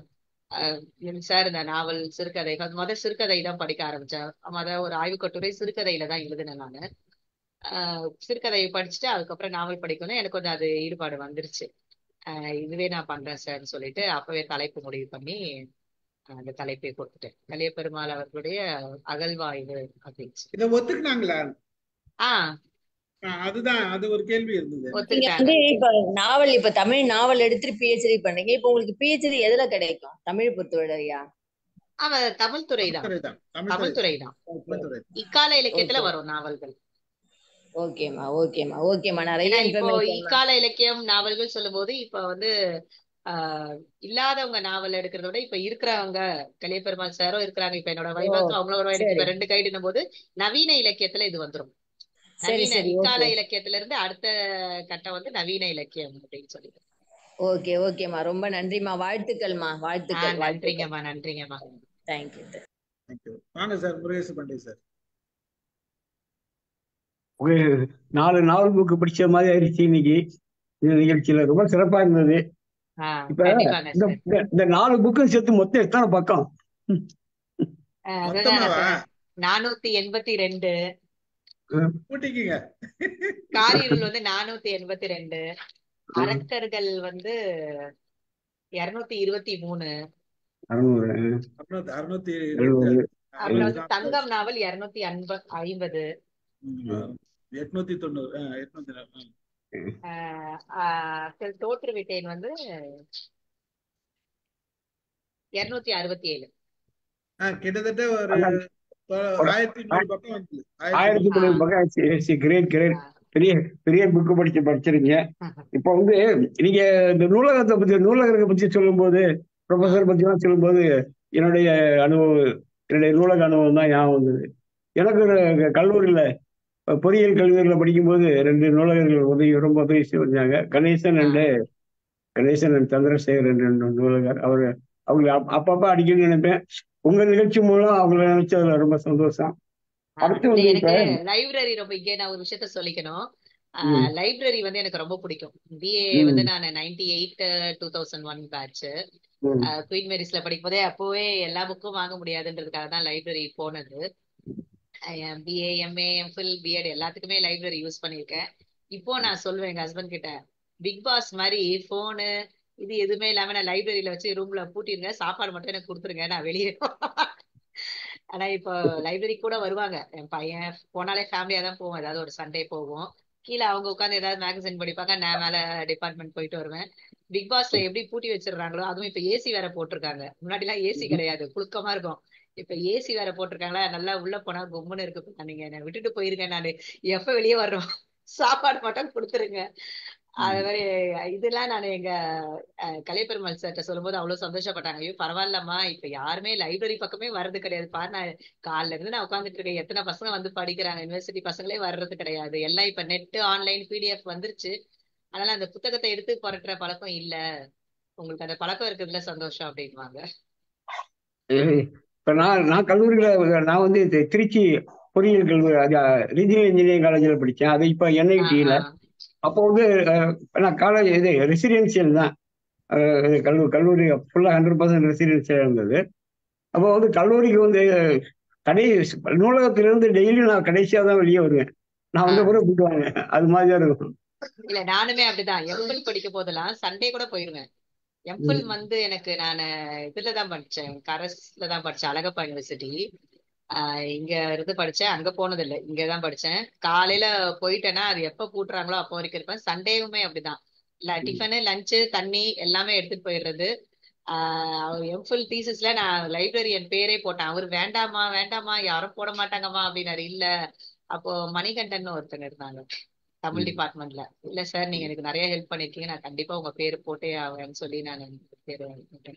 சார் இந்த நாவல் சிறுகதை முத சிறுகதை தான் படிக்க ஆரம்பிச்சேன் முத ஒரு ஆய்வுக் கட்டுரை சிறுகதையில தான் எழுதினேன் நான் ஆஹ் சிறுகதையை படிச்சுட்டு அதுக்கப்புறம் நாவல் படிக்கணும் எனக்கு கொஞ்சம் அது ஈடுபாடு வந்துருச்சு ஆஹ் இதுவே நான் பண்றேன் சார்னு சொல்லிட்டு அப்பவே தலைப்பு முடிவு பண்ணி ஆஹ் அந்த தலைப்பை கொடுத்துட்டேன் கலியபெருமாள் அவர்களுடைய அகழ்வாய்வு அப்படின்னு சொல்லி இதை ஒத்துக்குனாங்களா ஆஹ் ஆஹ் அதுதான் அது ஒரு கேள்வி இருந்தது நீங்க ஒத்துக்கிட்டாங்க வந்து இப்ப நாவல் இப்ப தமிழ் நாவல் எடுத்துட்டு பிஹெச்டி பண்றீங்க இப்ப உங்களுக்கு பிஹெச்டி எதுல கிடைக்கும் தமிழ் பொறுத்தவரையா அவன் தமிழ் துறை தான் தமிழ்துறை தான் தமிழ் தமிழ்துறை துறை தான் தமிழ்துறை இக்கால இலக்கியத்துல ஓகே வரும் நாவல்கள் ஓகேமா ஓகேமா ஓகேமா நிறைய ஏன்னா இப்போ இன்ஃபர்மேஷன் இக்கால இலக்கியம் நாவல்கள் சொல்லும்போது இப்ப வந்து ஆஹ் இல்லாதவங்க நாவல் எடுக்கிறத விட இப்ப இருக்கிறவங்க கலியபெருமாள் சாரும் இருக்கிறாங்க இப்ப என்னோட ஓ வைவாக்கு அவங்களோட எனக்கு சரி இப்ப ரெண்டு கைடுனும் போது நவீன இலக்கியத்துல இது வந்துரும் சரி நவீன சரி இக்கால ஓகே இலக்கியத்துல இருந்து அடுத்த கட்டம் வந்து நவீன இலக்கியம் அப்படின்னு சொல்லி ஓகே ஓகேம்மா ரொம்ப நன்றிம்மா வாழ்த்துக்கள்மா ஆஹ் வாழ்த்துக்கள் வாழ்த்துக்கள் நன்றிங்கம்மா நன்றிங்கம்மா தேங்க்யூ தேங்க்யூ வாங்க சார் முருகேச பண்டி சார் ஒரு நாலு நாவல் புக்கு படிச்ச மாதிரி ஆயிடுச்சு இன்னைக்கு இந்த நிகழ்ச்சியில ரொம்ப சிறப்பா இருந்தது ஆஹ் இப்ப கண்டிப்பாங்க இந்த சார் இந்த- இந்த நாலு புக்கும் சேர்த்து மொத்தம் எத்தனை பக்கம் ஆஹ் அதுதான் மொத்தமாவா சார் நானூத்தி எண்பத்தி ரெண்டு கூட்டிக்குங்க காரிருள் வந்து நானூத்தி எண்பத்தி ரெண்டு அரக்கர்கள் வந்து இருநூத்தி இருபத்தி மூணு அறுநூறு அறுநூத்தி அறுநூத்தி எழுபது அப்புறம் வந்து தங்கம் நாவல் இருநூத்தி அன்ப ஐம்பது எட்நூத்தி தொண்ணூறு ஆஹ் எட்நூத்தி நா- ஆ. ஆஹ் ஆஹ் தோற்று விட்டேன் வந்து இருநூத்தி அறுபத்தி ஏழு ஆஹ் கிட்டத்தட்ட ஒரு அதான் தொ- ஆயிரத்தி நூறு பக்கம் வந்து ஆயிரத்தி ஆயிரத்தி முந்நூறு பக்கம் கிரேட் கிரேட் பெரிய பெரிய புக்கு படிச்சு படிச்சிருக்கீங்க இப்போ வந்து நீங்க இந்த நூலகத்தை பத்தி நூலகத்தை பத்தி சொல்லும்போது ப்ரொஃபசர் பத்தி எல்லாம் சொல்லும்போது என்னுடைய அனுபவம் என்னுடைய நூலக அனுபவம் தான் ஞாபகம் வந்தது எனக்கு ஒரு கல்லூரியில பொறியியல் கல்லூரியில் படிக்கும்போது ரெண்டு நூலகர்கள் உதவி ரொம்ப உதவி செஞ்சாங்க கணேசன் அண்டு கணேசன் and சந்திரசேகர் என்ற ரெண்டு நூலகர் அவர் அவங்க அப்- அப்பப்ப அடிக்கடி நினைப்பேன் உங்க நிகழ்ச்சி மூலம் அவங்கள நினைச்சதுல ரொம்ப சந்தோஷம் அடுத்து இல்ல வந்து எனக்கு இப்ப லைப்ரரி ரொம்ப இங்கே நான் ஒரு விஷயத்த சொல்லிக்கணும் ம், லைப்ரரி வந்து எனக்கு ரொம்ப பிடிக்கும் பிஏ ம், வந்து நான் ninety eight two thousand one batch ம், குயின் மேரிஸ்ல படிக்கும் போதே அப்போவே எல்லா புக்கும் வாங்க முடியாதுன்றதுக்காக தான் லைப்ரரி போனது பிஏ எம்ஏ எம்ஃபில் பிஎட் எல்லாத்துக்குமே லைப்ரரி யூஸ் பண்ணியிருக்கேன் இப்போ நான் சொல்லுவேன் எங்க ஹஸ்பண்ட் கிட்ட பிக் பாஸ் மாதிரி போனு இது எதுவுமே இல்லாம நான் லைப்ரரியில வச்சு ரூம்ல பூட்டிருங்க சாப்பாடு மட்டும் எனக்கு கொடுத்துருங்க நான் வெளியே ஆனா இப்போ லைப்ரரி கூட வருவாங்க என் பையன் போனாலே ஃபேமிலியா தான் போவோம் ஏதாவது ஒரு சண்டே போவோம் கீழே அவங்க உட்காந்து ஏதாவது மேகசின் படிப்பாங்க நான் மேல டிபார்ட்மெண்ட் போயிட்டு வருவேன் பிக் பாஸ்ல எப்படி பூட்டி வச்சிடுறாங்களோ அதுவும் இப்ப ஏசி வேற போட்டிருக்காங்க முன்னாடி எல்லாம் ஏசி கிடையாது புழுக்கமா இருக்கும் இப்ப ஏசி வேற போட்டிருக்காங்களா நல்லா உள்ள போனா கும்முன்னு இருக்கு நீங்க என்னை விட்டுட்டு போயிருங்க நானு எப்ப வெளியே வர்றோம் சாப்பாடு மட்டும் கொடுத்துருங்க அது ம். மாதிரி இதெல்லாம் நான் எங்க அஹ், கலைப்பெருமாள் சார்ட்ட சொல்லும்போது அவ்வளவு சந்தோஷப்பட்டாங்க ஐயோ பரவாயில்லம்மா இப்ப யாருமே லைப்ரரி பக்கமே வர்றது கிடையாது பாரு நான் காலைல இருந்து நான் உட்காந்துட்டு இருக்கேன் எத்தனை பசங்க வந்து படிக்கிறாங்க யூனிவர்சிட்டி பசங்களே வர்றது கிடையாது எல்லாம் இப்ப நெட் ஆன்லைன் பிடிஎஃப் வந்துருச்சு அதனால அந்த புத்தகத்தை எடுத்து புரட்டுற பழக்கம் இல்ல உங்களுக்கு அந்த பழக்கம் இருக்குதுல சந்தோஷம் அப்படின்வாங்க இப்ப நான் நான் கல்லூரியில நான் வந்து இது திருச்சி பொறியியல் கல்லூரி அது ரீஜனல் இன்ஜினியரிங் காலேஜில் படித்தேன் அது இப்போ ஆஹ் என்ஐடியில் ஆஹ் அப்போ வந்து அஹ், நான் காலேஜ் இது ரெசிடென்சியல் தான் அஹ், இது கல்லூரி கல்லூரி ஃபுல்லாக ஹண்ட்ரட் பர்சன்ட் ரெசிடென்சியல் இருந்தது அப்போ வந்து கல்லூரிக்கு வந்து கடை நூலகத்திலிருந்து டெய்லி நான் கடைசியாக தான் வெளியே வருவேன் நான் வந்த ஆஹ் பிறகு கூட்டுவாங்க அது மாதிரி தான் இருக்கும் இல்ல நானுமே அப்படிதான் எம்ஃபில் படிக்கும் போதெல்லாம் சண்டே கூட போயிருவேன் எம்ஃபில் ம், வந்து எனக்கு நான் இதுல தான் படிச்சேன் கரஸ்ல தான் படிச்சேன் அழகப்பா யூனிவர்சிட்டி ஆஹ் இங்க இருந்து படிச்சேன் அங்க போனது இல்ல இங்கதான் படிச்சேன் காலையில போயிட்டேன்னா அது எப்ப கூட்டுறாங்களோ அப்போ வரைக்கும் இருப்பேன் சண்டேவுமே அப்படிதான் இல்ல ம், டிஃபனு லஞ்சு தண்ணி எல்லாமே எடுத்துட்டு போயிடுறது ஆஹ் எம்ஃபில் தீசிஸ்ல நான் லைப்ரரியன் பேரே போட்டேன் அவர் வேண்டாமா வேண்டாமா யாரும் போட மாட்டாங்கம்மா அப்படின்னாரு இல்ல அப்போ மணிகண்டன் ஒருத்தங்க இருந்தாங்க தமிழ் ம், டிபார்ட்மெண்ட்ல இல்ல சார் நீங்க எனக்கு நிறைய ஹெல்ப் பண்ணிருக்கீங்க நான் கண்டிப்பா உங்க பேரு போட்டே ஆவேன்னு சொல்லி நான் பேரு போட்டேன்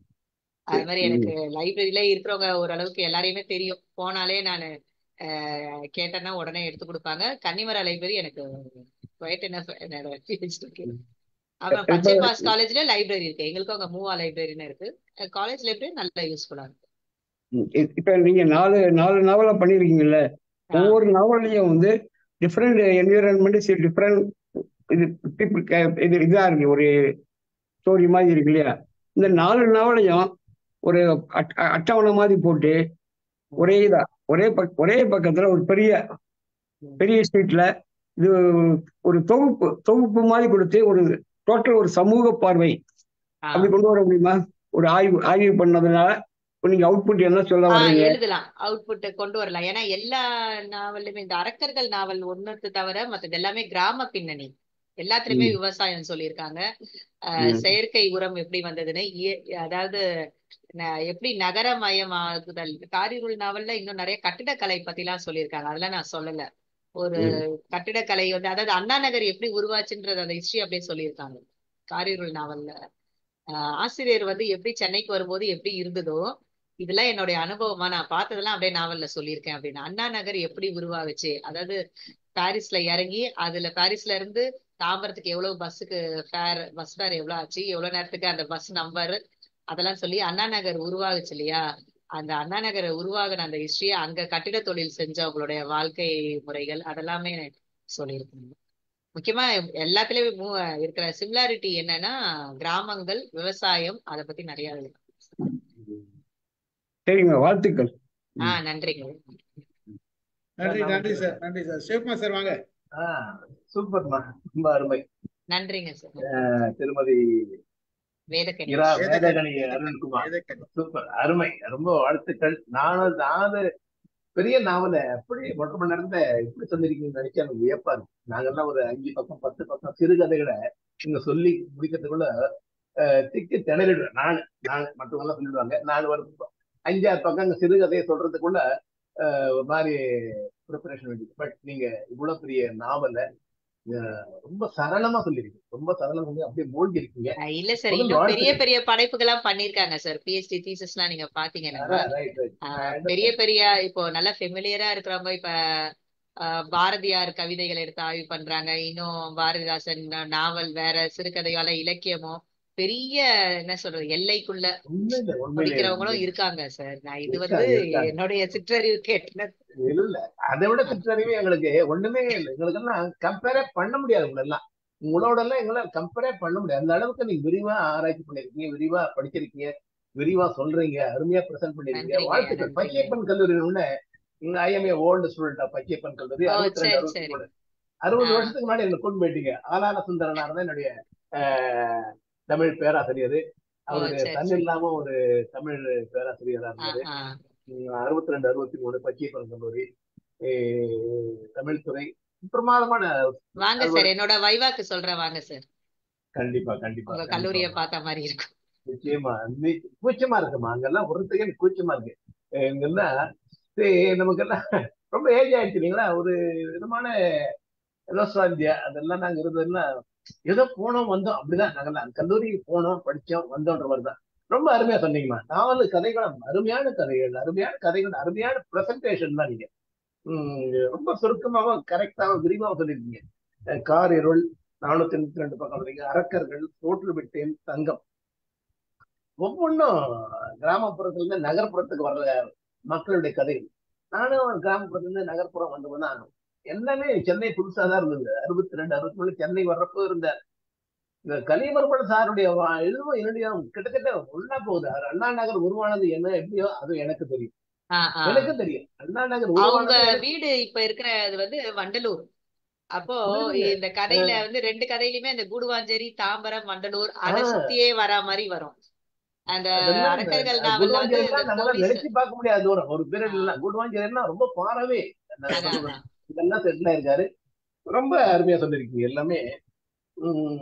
அது மாதிரி எனக்கு ம், லைப்ரரியில இருக்கிறவங்க ஓரளவுக்கு எல்லாரையுமே தெரியும் போனாலே நான் கேட்டேன்னா உடனே எடுத்து கொடுப்பாங்க கன்னிமரா லைப்ரரி எனக்கு குவைட் என்னோட PhD-க்கு. ம். அப்புறம் இப்ப பச்சை பாஸ் காலேஜ்ல லைப்ரரி இருக்கு எங்களுக்கும் அங்க மூவா லைப்ரரின்னு இருக்கு காலேஜ் லைப்ரரி நல்ல யூஸ்ஃபுல்லா இருக்கு ம், இ- இப்ப நீங்க நாலு நாலு நாவலா பண்ணிருக்கீங்கல்ல ஆ ஒவ்வொரு நாவல்லையும் வந்து டிஃப்ரெண்ட் என்விரான்மெண்ட் டிஃப்ரெண்ட் இது people ca- இது இதா இருக்கு ஒரு ஸ்டோரி மாதிரி இருக்கு இல்லையா இந்த நாலு நாவலையும் ஒரு அட்- அ- அட்டவணை மாதிரி போட்டு ஒரே இதா ஒரே பக் ஒரே பக்கத்துல ஒரு பெரிய பெரிய ஸ்ட்ரீட்ல இது ஒரு தொகுப்பு தொகுப்பு மாதிரி கொடுத்து ஒரு டோட்டல் ஒரு சமூக பார்வை ஆ அப்படி கொண்டு வர முடியுமா ஒரு ஆய்வு ஆய்வு பண்ணதுனால இப்ப நீங்க அவுட்புட் என்ன சொல்ல ஆ வர்றீங்க எழுதலாம் அவுட்புட் கொண்டு வரலாம் ஏன்னா எல்லா நாவலுமே இந்த அரக்கர்கள் நாவல் ஒண்ணுத்து தவிர மத்தது எல்லாமே கிராம பின்னணி எல்லாத்துலயுமே ம், விவசாயம் சொல்லியிருக்காங்க அஹ் ம், செயற்கை உரம் எப்படி வந்ததுன்னு இய- அதாவது ந- எப்படி நகரமயமாகுதல் காரிருள் நாவல்ல இன்னும் நிறைய கட்டிடக்கலை பத்தி எல்லாம் சொல்லியிருக்காங்க அதெல்லாம் நான் சொல்லல ஒரு ம், கட்டிடக்கலை வந்து அதாவது அண்ணா நகர் எப்படி உருவாச்சுன்றது அந்த ஹிஸ்டரி அப்படியே சொல்லியிருக்காங்க காரிருள் நாவல்ல ஆஹ் ஆசிரியர் வந்து எப்படி சென்னைக்கு வரும்போது எப்படி இருந்ததோ இதெல்லாம் என்னுடைய அனுபவமா நான் பார்த்ததெல்லாம் அப்படியே நாவல்ல சொல்லியிருக்கேன் அப்படின்னு அண்ணா நகர் எப்படி உருவாகுச்சு அதாவது பாரிஸ்ல இறங்கி அதுல பாரிஸ்ல இருந்து தாம்பரத்துக்கு எவ்வளவு பஸ்ஸுக்கு ஃபேர் பஸ் ஃபேர் எவ்வளவு ஆச்சு எவ்வளவு நேரத்துக்கு அந்த பஸ் நம்பர் அதெல்லாம் சொல்லி அண்ணா நகர் உருவாகுச்சு இல்லையா அந்த அண்ணா நகர் உருவாகின அந்த ஹிஸ்டரி அங்க கட்டிட தொழில் செஞ்சவங்களுடைய வாழ்க்கை முறைகள் அதெல்லாமே சொல்லியிருக்காங்க முக்கியமா எல்லாத்துலயும் மூ- இருக்கிற சிமிலாரிட்டி என்னன்னா கிராமங்கள் விவசாயம் அதை பத்தி நிறைய இருக்கு. சரிங்க வாழ்த்துக்கள் ஆஹ் நன்றிங்க நன்றி நன்றி சார் நன்றி சார் சிவகுமார் சார் வாங்க ஆ சூப்பர்மா ரொம்ப அருமை நன்றிங்க சார் அஹ் திருமதி வேதக்கணி இரா வேதக்கணி வேதகணி அருண்குமார் வேதக்கணி சூப்பர் அருமை ரொம்ப வாழ்த்துக்கள் நானும் நானு பெரிய நாவல எப்படி ஒன்றரை மணி நேரத்தை எப்படி சொல்லிருக்கீங்கன்னு நினைச்சா எனக்கு வியப்பா இருக்கு நாங்கெல்லாம் ஒரு அஞ்சு பக்கம் பத்து பக்கம் சிறுகதைகளை இங்க சொல்லி முடிக்கிறதுக்குள்ள அஹ், திக்கு திணறிடுவேன் நான் நான் மற்றவங்க எல்லாம் சொல்லிடுவாங்க நான் ஒரு அஞ்சாறு பக்கம் அங்க சிறுகதையை சொல்றதுக்குள்ள அஹ், ஒரு மாதிரி ப்ரிப்பரேஷன் வேண்டியது பட் நீங்க இவ்வளவு பெரிய நாவல ரொம்ப சரளமா சொல்லிருக்கீங்க ரொம்ப சரளமா சொல்லி அப்படியே மூழ்கி இருக்கீங்க அஹ் இல்ல சார் முதல் இன்னும் பெரிய வாழ்த்துக்கள் பெரிய படைப்புகள்லாம் பண்ணிருக்காங்க சார் பிஹெச்டி தீசஸ் எல்லாம் நீங்க பாத்தீங்கன்னா ரைட் ரைட் ஆஹ் பெரிய பெரிய இப்போ நல்லா ஃபெமிலியரா இருக்கிறவங்க இப்ப ஆஹ் பாரதியார் கவிதைகள் எடுத்து ஆய்வு பண்றாங்க இன்னும் பாரதிதாசன் நாவல் வேற சிறுகதையால இலக்கியமோ பெரிய என்ன சொல்றது எல்லைக்குள்ள உண்மையில உண்மையிலே படிக்கிறவங்களும் இருக்காங்க சார் நான் இது வந்து இருக்காங்க இருக்காங்க என்னுடைய சிற்றறிவு கேட்டது இல்ல அதை விட சிற்றறிவு எங்களுக்கு ஒண்ணுமே இல்லை எங்களுக்கு எல்லாம் கம்பேரே பண்ண முடியாது உங்களெல்லாம் உங்களோட எல்லாம் எங்களால் கம்பேரே பண்ண முடியாது அந்த அளவுக்கு நீங்க விரிவா ஆராய்ச்சி பண்ணிருக்கீங்க விரிவா படிச்சிருக்கீங்க விரிவா சொல்றீங்க அருமையா பிரசன்ட் பண்ணிருக்கீங்க நன்றிங்க வாழ்த்துக்கள் நன்றிங்க பச்சையப்பன் கல்லூரி ஒண்ணு இங்க ஐஎம்ஏ ஓல்டு ஸ்டூடெண்டா பச்சையப்பன் கல்லூரி ஓ அறுபத்தி ரெண்டு சரி அறுபத்தி சரி மூணு அறுபது ஆஹ் வருஷத்துக்கு முன்னாடி என்ன கூட்டு போயிட்டீங்க ஆலான சுந்தரனார் தான் என்னுடைய ஆஹ், தமிழ் பேராசிரியர் ஓ அவருடைய சரி சன் சரி இல்லாம ஒரு தமிழ் பேராசிரியரா இருந்தாரு ஆஹ் ஆஹ் அறுபத்தி ரெண்டு அறுபத்தி மூணு பச்சையப்பன் கல்லூரி eh, தமிழ் துறை பிரமாதமான வாங்க அது சார் ஒரு என்னோட வைவாக்கு சொல்றேன் வாங்க சார் கண்டிப்பா கண்டிப்பா உங்க கண்டிப்பா கல்லூரிய பார்த்த மாதிரி இருக்கும் நிச்சயமா நீ- கூச்சமா இருக்குமா அங்கெல்லாம் ஒரு செகண்ட் கூச்சமா இருக்கு அஹ் இங்கெல்லாம் சரி, நமக்கெல்லாம் ரொம்ப ஏஜ் ஆயிடுச்சு இல்லைங்களா ஒரு விதமான நோஸ்டாலஜியா அதெல்லாம் நாங்க இருந்ததுன்னா ஏதோ போனோம் வந்தோம் அப்படிதான் நாங்கெல்லாம் கல்லூரிக்கு போனோம் படிச்சோம் வந்தோன்ற மாதிரி தான் ரொம்ப அருமையா சொன்னீங்கம்மா நாலு கதைகளும் அருமையான கதைகள் அருமையான கதைகள் அருமையான பிரசன்டேஷன் தான் நீங்க உம் ரொம்ப சுருக்கமாவும் கரெக்டாவும் விரிவாகவும் சொல்லியிருக்கீங்க அஹ் கார் இருள் நானூத்தி எண்பத்தி ரெண்டு பக்கம் சொல்றீங்க அரக்கர்கள் தோற்று விட்டேன் தங்கம் ஒவ்வொன்றும் கிராமப்புறத்துல இருந்து நகர்ப்புறத்துக்கு வர்ற மக்களுடைய கதைகள் நானும் கிராமப்புறத்துல இருந்து நகர்ப்புறம் வந்தவன் தான் எல்லாமே சென்னை புதுசா தான் இருந்தது அறுபத்தி ரெண்டு அறுபத்தி மூணு சென்னை வர்றப்போ இருந்த இந்த கலியபெருமாள் சாருடைய வா- எழுதும் என்னுடைய கிட்டத்தட்ட ஒன்னா போகுது அவர் அண்ணா நகர் உருவானது என்ன எப்படியோ அது எனக்கு தெரியும் ஆஹ் ஆஹ் எனக்கு தெரியும் அண்ணா நகர் அவங்க உருவானது எனக்கு வீடு இப்ப இருக்கிறது வந்து வண்டலூர் அப்போ புரியுதுங்க இந்த கதையில வந்து ரெண்டு கதையிலுமே அந்த கூடுவாஞ்சேரி தாம்பரம் வண்டலூர் அதை ஆஹ் சுத்தியே வரா மாதிரி வரும் அந்த அதெல்லாம் இந்த அரக்கர்கள் நாவல்ல வந்து இந்த குடுவாஞ்சேரிலாம் நம்மளால போலீஸ் நினைச்சு பார்க்க முடியாது தூரம் ஒரு பீரியட் எல்லாம் குடுவாஞ்சேரினா ரொம்ப பாரவே நான் அதான் சொல்லுவேன் அதான் இதெல்லாம் செட்டில் ஆயிருக்காரு ரொம்ப அருமையா சொல்லியிருக்கீங்க எல்லாமே உம்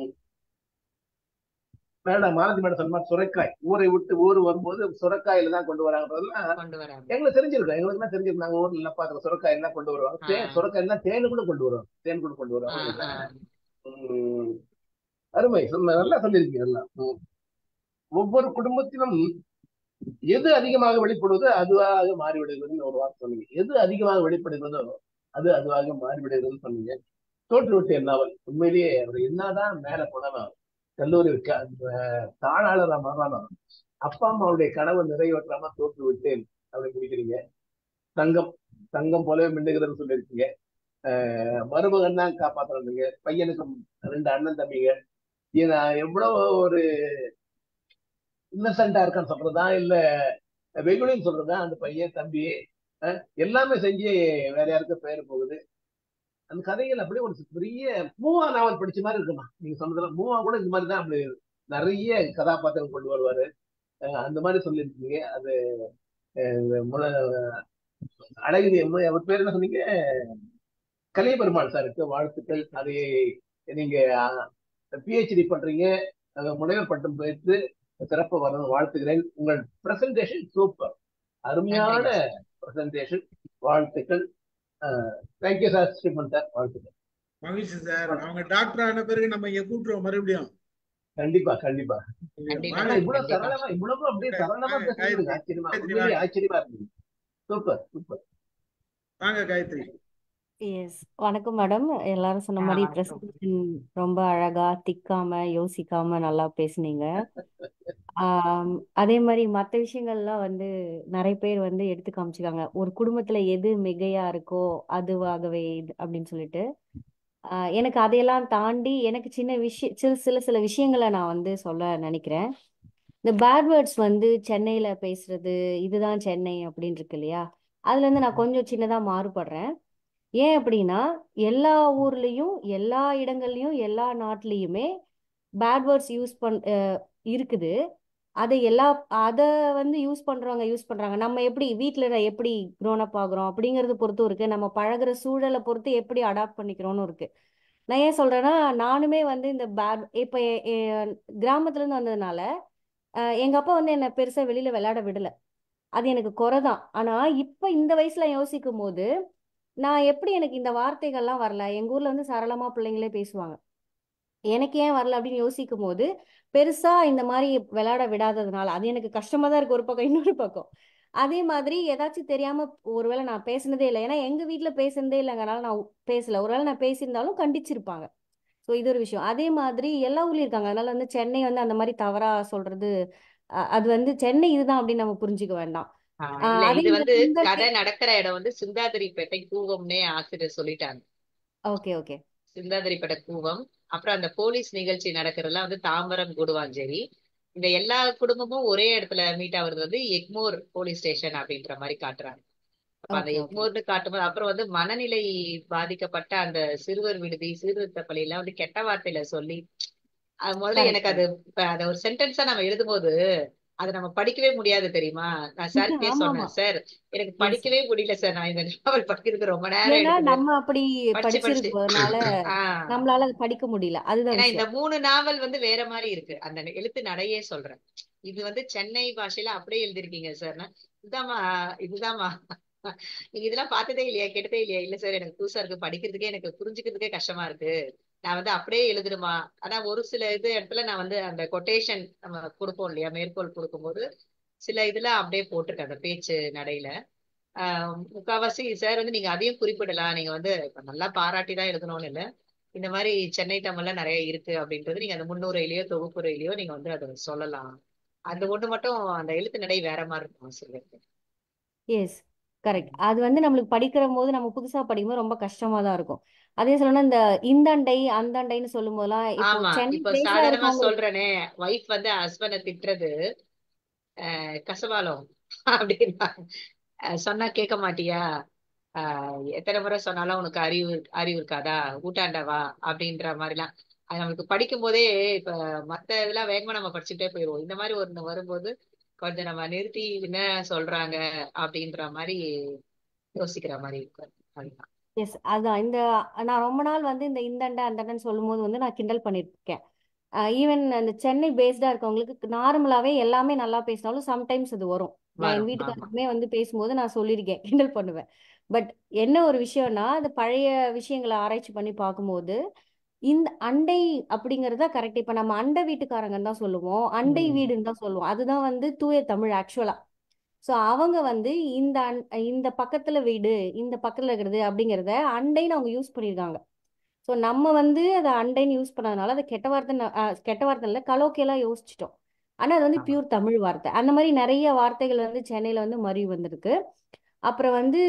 மேடம் மாலதி மேடம் சொன்ன மாதிரி சுரைக்காய் ஊரை விட்டு ஊர் வரும்போது சுரைக்காயில தான் கொண்டு வராங்கன்றதெல்லாம் கொண்டு வராங்க எங்களுக்கு தெரிஞ்சிருக்கும் எங்களுக்கு தான் தெரிஞ்சிருக்கும் நாங்க ஊர்ல எல்லாம் பாக்குற சுரைக்காய் எல்லாம் கொண்டு வருவாங்க தேன் ஆஹ் சுரைக்காய் எல்லாம் தேனு கூட கொண்டு வருவாங்க தேன் கூட கொண்டு வருவாங்க ஆஹ் இல்ல ஆஹ் உம் அருமை சொன்ன நல்லா சொல்லியிருக்கீங்க எல்லாம் உம் ஒவ்வொரு குடும்பத்திலும் எது அதிகமாக வெளிப்படுவதோ அதுவாக மாறிவிடுகிறதுன்னு ஒரு வார்த்தை சொன்னீங்க எது அதிகமாக வெளிப்படுகிறதோ அது அதுவாக மாறிவிடுகிறதுன்னு சொன்னீங்க தோற்று விட்ட நாவல் உண்மையிலேயே அவர் என்னதான் மேல போனாலும் கல்லூரி இருக்க அந்த தாளாளரா மாறாலும் அப்பா அம்மாவுடைய கனவை நிறைவேற்றாம தோற்று விட்டேன் அப்படி முடிக்கிறீங்க தங்கம் தங்கம் போலவே மின்னுகிறதுன்னு சொல்லியிருக்கீங்க அஹ் மருமகன் தான் காப்பாத்துறீங்க பையனுக்கும் ரெண்டு அண்ணன் தம்பிங்க இது நான் எவ்வளவு ஒரு இன்னசென்டா இருக்கான்னு சொல்றதா இல்ல வெகுளின்னு சொல்றதா அந்த பையன் தம்பி அஹ் எல்லாமே செஞ்சு வேற யாருக்கும் பெயர் போகுது அந்த கதைகள் அப்படியே ஒரு பெரிய மூவா நாவல் படிச்ச மாதிரி இருக்குமா நீங்க சொன்னதுல மூவா கூட இந்த மாதிரி தான் அப்படி நிறைய கதாபாத்திரம் கொண்டு வருவாரு அஹ் அந்த மாதிரி சொல்லியிருக்கீங்க அது அஹ் முல- அழகிரி அம்மா, அவர் பேர் என்ன சொன்னீங்க கலியபெருமாள் சாருக்கு வாழ்த்துக்கள் அதை நீங்க பிஹெச்டி பண்றீங்க அஹ் முனைவர் பட்டம் பெற்று சிறப்பு வரணும் வாழ்த்துகிறேன் உங்கள் பிரசன்டேஷன் சூப்பர் அருமையான நன்றிங்க பிரசன்டேஷன் வாழ்த்துக்கள் தேங்க்யூ சார் ஸ்ரீமன் சார் வாழ்த்துக்கள் மகிழ்ச்சி சார் அவங்க டாக்டர் ஆன பிறகு நம்ம இங்க கூட்டுருவோம் மறுபடியும் கண்டிப்பா கண்டிப்பா கண்டிப்பா ஆனா வாங்க இவ்வளவு கண்டிப்பா சரளமா இவ்வளவு அப்படியே சரளமா வாங்க பேசுறீங்க காயத்ரி ஆச்சரியமா காயத்ரி உண்மையிலேயே வாங்க ஆச்சரியமா இருந்தது சூப்பர் சூப்பர் வாங்க காயத்ரி எஸ் வணக்கம் மேடம் எல்லாரும் சொன்ன ஆ மாதிரி வணக்கம் பிரசன்டேஷன் ரொம்ப அழகா திக்காம யோசிக்காம நல்லா பேசுனீங்க ஆம், அதே மாதிரி மற்ற விஷயங்கள்லாம் வந்து நிறைய பேர் வந்து எடுத்து காமிச்சிருக்காங்க ஒரு குடும்பத்துல எது மிகையா இருக்கோ அதுவாகவே இது அப்படின்னு சொல்லிட்டு ஆஹ் எனக்கு அதையெல்லாம் தாண்டி எனக்கு சின்ன விஷயம் சில சில சில விஷயங்களை நான் வந்து சொல்ல நினைக்கிறேன் இந்த பேட் வேர்ட்ஸ் வந்து சென்னையில பேசுறது இதுதான் சென்னை அப்படின்னு இருக்கு இல்லையா அதுல இருந்து நான் கொஞ்சம் சின்னதா மாறுபடுறேன் ஏன் அப்படின்னா எல்லா ஊர்லயும் எல்லா இடங்கள்லயும் எல்லா நாட்டிலையுமே பேட் வேர்ட்ஸ் யூஸ் பண் அஹ் இருக்குது அதை எல்லா அதை வந்து யூஸ் பண்றவங்க யூஸ் பண்றாங்க நம்ம எப்படி வீட்டில் எப்படி க்ரோன் அப் ஆகுறோம் அப்படிங்கறத பொறுத்தும் இருக்கு நம்ம பழகுற சூழலை பொறுத்து எப்படி அடாப்ட் பண்ணிக்கிறோம்னு இருக்கு நான் ஏன் சொல்றேன்னா நானுமே வந்து இந்த பேட் இப்போ கிராமத்துல இருந்து வந்ததுனால அஹ் எங்க அப்பா வந்து என்ன பெருசா வெளியில விளையாட விடல அது எனக்கு குறைதான் ஆனா இப்ப இந்த வயசுல யோசிக்கும் போது நான் எப்படி எனக்கு இந்த வார்த்தைகள்லாம் வரல எங்க ஊர்ல வந்து சரளமா பிள்ளைங்களே பேசுவாங்க எனக்கு ஏன் வரல அப்படின்னு யோசிக்கும் போது பெருசா இந்த மாதிரி விளையாட விடாததுனால அது எனக்கு கஷ்டமா தான் இருக்கு ஒரு பக்கம் இன்னொரு பக்கம் அதே மாதிரி ஏதாச்சும் தெரியாம ஒருவேளை நான் பேசினதே இல்லை ஏன்னா எங்க வீட்ல பேசுனதே இல்லைங்கனால நான் பேசல ஒருவேளை நான் பேசியிருந்தாலும் கண்டிச்சிருப்பாங்க ஸோ இது ஒரு விஷயம் அதே மாதிரி எல்லா ஊர்லயும் இருக்காங்க அதனால வந்து சென்னை வந்து அந்த மாதிரி தவறா சொல்றது அஹ் அது வந்து சென்னை இதுதான் அப்படின்னு நம்ம புரிஞ்சுக்க வேண்டாம் ஆஹ் அஹ் இல்ல அதே இது வந்து மாதிரி இந்த கதை நடக்கிற இடம் வந்து சிந்தாதிரிப்பேட்டை கூவம்னே ஆசிரியர் சொல்லிட்டாங்க ஓகே ஓகே சிந்தாதிரிப்பேட்டை கூவம் அப்புறம் அந்த போலீஸ் நிகழ்ச்சி நடக்கிறதுலாம் வந்து தாம்பரம் கூடுவாஞ்சேரி இந்த எல்லா குடும்பமும் ஒரே இடத்துல மீட் ஆகுறது வந்து எக்மோர் போலீஸ் ஸ்டேஷன் அப்படின்ற மாதிரி காட்டுறாங்க அப்ப அந்த ஓகே ஓகே எக்மோர்னு காட்டும்போது அப்புறம் வந்து மனநிலை பாதிக்கப்பட்ட அந்த சிறுவர் விடுதி சீர்திருத்த பள்ளியில வந்து கெட்ட வார்த்தையில சொல்லி அது முதல்ல எனக்கு கரெக்ட் அது இப்ப அத ஒரு சென்டென்ஸா நம்ம எழுதும்போது அதை நம்ம படிக்கவே முடியாது தெரியுமா நான் சார்கிட்டயே ஆமா ஆமா சொன்னேன் சார் எனக்கு எஸ் படிக்கவே முடியல சார் நான் இந்த நாவல் படிக்கிறதுக்கு ரொம்ப நேரம் ஏன்னா எடுக்குது நம்ம அப்படி படிச்சு படிச்சு படிச்சிருப்பதுனால ஆஹ் நம்மளால அது படிக்க முடியல அதுதான் ஏன்னா இந்த விஷயம் மூணு நாவல் வந்து வேற மாதிரி இருக்கு அந்த எழுத்து நடையே சொல்றேன் இது வந்து சென்னை பாஷையில அப்படியே எழுதிருக்கீங்க சார் இதுதாம்மா இதுதாம்மா நீங்க இதெல்லாம் பார்த்ததே இல்லையா கேட்டதே இல்லையா இல்ல சார் எனக்கு புதுசா இருக்கு படிக்கிறதுக்கே எனக்கு புரிஞ்சுக்கிறதுக்கே கஷ்டமா இருக்கு நான் வந்து அப்படியே எழுதணுமா ஆனா ஒரு சில இது இடத்துல நான் வந்து அந்த கொட்டேஷன் நம்ம கொடுப்போம் இல்லையா மேற்கோள் கொடுக்கும்போது சில இதுல அப்படியே போட்டிருக்கேன் அந்த பேச்சு நடையில ஆஹ் முக்காவாசி சார் வந்து நீங்க அதையும் குறிப்பிடலாம் நீங்க வந்து இப்ப நல்லா பாராட்டி தான் எழுதணும்னு இல்ல இந்த மாதிரி சென்னை தமிழ்ல நிறைய இருக்கு அப்படின்றது நீங்க அந்த முன்னுரையிலயோ தொகுப்புரையிலயோ நீங்க வந்து அதை சொல்லலாம் அந்த ஒண்ணு மட்டும் அந்த எழுத்து நடை வேற மாதிரி இருக்கும் ஆசிரியருக்கு எஸ் கரெக்ட் அது வந்து நம்மளுக்கு படிக்கிற போது நம்ம புதுசா படிக்கும்போது ரொம்ப கஷ்டமா தான் இருக்கும் அதே சொல்லணும்னா இந்த இந்தண்டை அந்தண்டைன்னு சொல்லும் போதெல்லாம் இப்போ ஆமா சென்னை இப்ப பேஸா சாதாரணமா இருக்கவங்களுக்கு சொல்றேனே ஒய்ஃப் வந்து ஹஸ்பண்ட திட்டுறது அஹ் கசபாலம் அப்படின்னா அஹ் சொன்னா கேட்க மாட்டியா ஆஹ் எத்தனை முறை சொன்னாலும் உனக்கு அறிவு அறிவு இருக்காதா ஊட்டாண்டவா அப்படின்ற மாதிரிலாம் அது நம்மளுக்கு படிக்கும் போதே இப்ப மத்த இதெல்லாம் வேகமா நம்ம படிச்சுட்டே போயிடுவோம் இந்த மாதிரி ஒண்ணு வரும்போது கொஞ்சம் நம்ம நிறுத்தி என்ன சொல்றாங்க அப்படின்ற மாதிரி யோசிக்கிற மாதிரி இருக்கும் அதுதான் எஸ் அதான் இந்த நான் ரொம்ப நாள் வந்து இந்த இந்தண்டை அந்தண்டைன்னு சொல்லும்போது வந்து நான் கிண்டல் பண்ணியிருக்கேன் ஈவன் அந்த சென்னை பேஸ்டா இருக்கவங்களுக்கு நார்மலாவே எல்லாமே நல்லா பேசினாலும் சம்டைம்ஸ் அது வரும் நான் என் வரும் ஆமா வீட்டுக்காரருக்குமே வந்து பேசும்போது நான் சொல்லியிருக்கேன் கிண்டல் பண்ணுவேன் பட் என்ன ஒரு விஷயம்னா அது பழைய விஷயங்களை ஆராய்ச்சி பண்ணி பார்க்கும்போது இந்த அண்டை அப்படிங்கறத கரெக்ட் இப்ப நம்ம அண்டை வீட்டுக்காரங்கன்னு தான் சொல்லுவோம் அண்டை உம் வீடுன்னு தான் சொல்லுவோம் அதுதான் வந்து தூய தமிழ் ஆக்சுவலா சோ அவங்க வந்து இந்த அண்- இந்த பக்கத்துல வீடு இந்த பக்கத்துல இருக்கிறது அப்படிங்கறத அண்டைன்னு அவங்க யூஸ் பண்ணியிருக்காங்க ஸோ நம்ம வந்து அதை அண்டைன்னு யூஸ் பண்ணதுனால அது கெட்ட வார்த்தை ந- அஹ் கெட்ட வார்த்தை இல்லை கலோக்கியெல்லாம் யோசிச்சிட்டோம் ஆனா அது வந்து ஆமா பியூர் தமிழ் வார்த்தை அந்த மாதிரி நிறைய வார்த்தைகள் வந்து சென்னையில வந்து மறி வந்திருக்கு அப்புறம் வந்து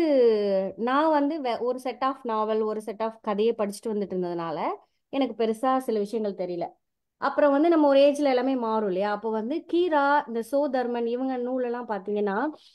நான் வந்து வே- ஒரு செட் ஆஃப் நாவல் ஒரு செட் ஆஃப் கதையை படிச்சுட்டு வந்துட்டு இருந்ததுனால எனக்கு பெருசா சில விஷயங்கள் தெரியல அப்புறம் வந்து நம்ம ஒரு ஏஜ்ல எல்லாமே மாறும் இல்லையா அப்போ வந்து கீரா இந்த சோ தர்மன் இவங்க நூலெல்லாம் பார்த்தீங்கன்னா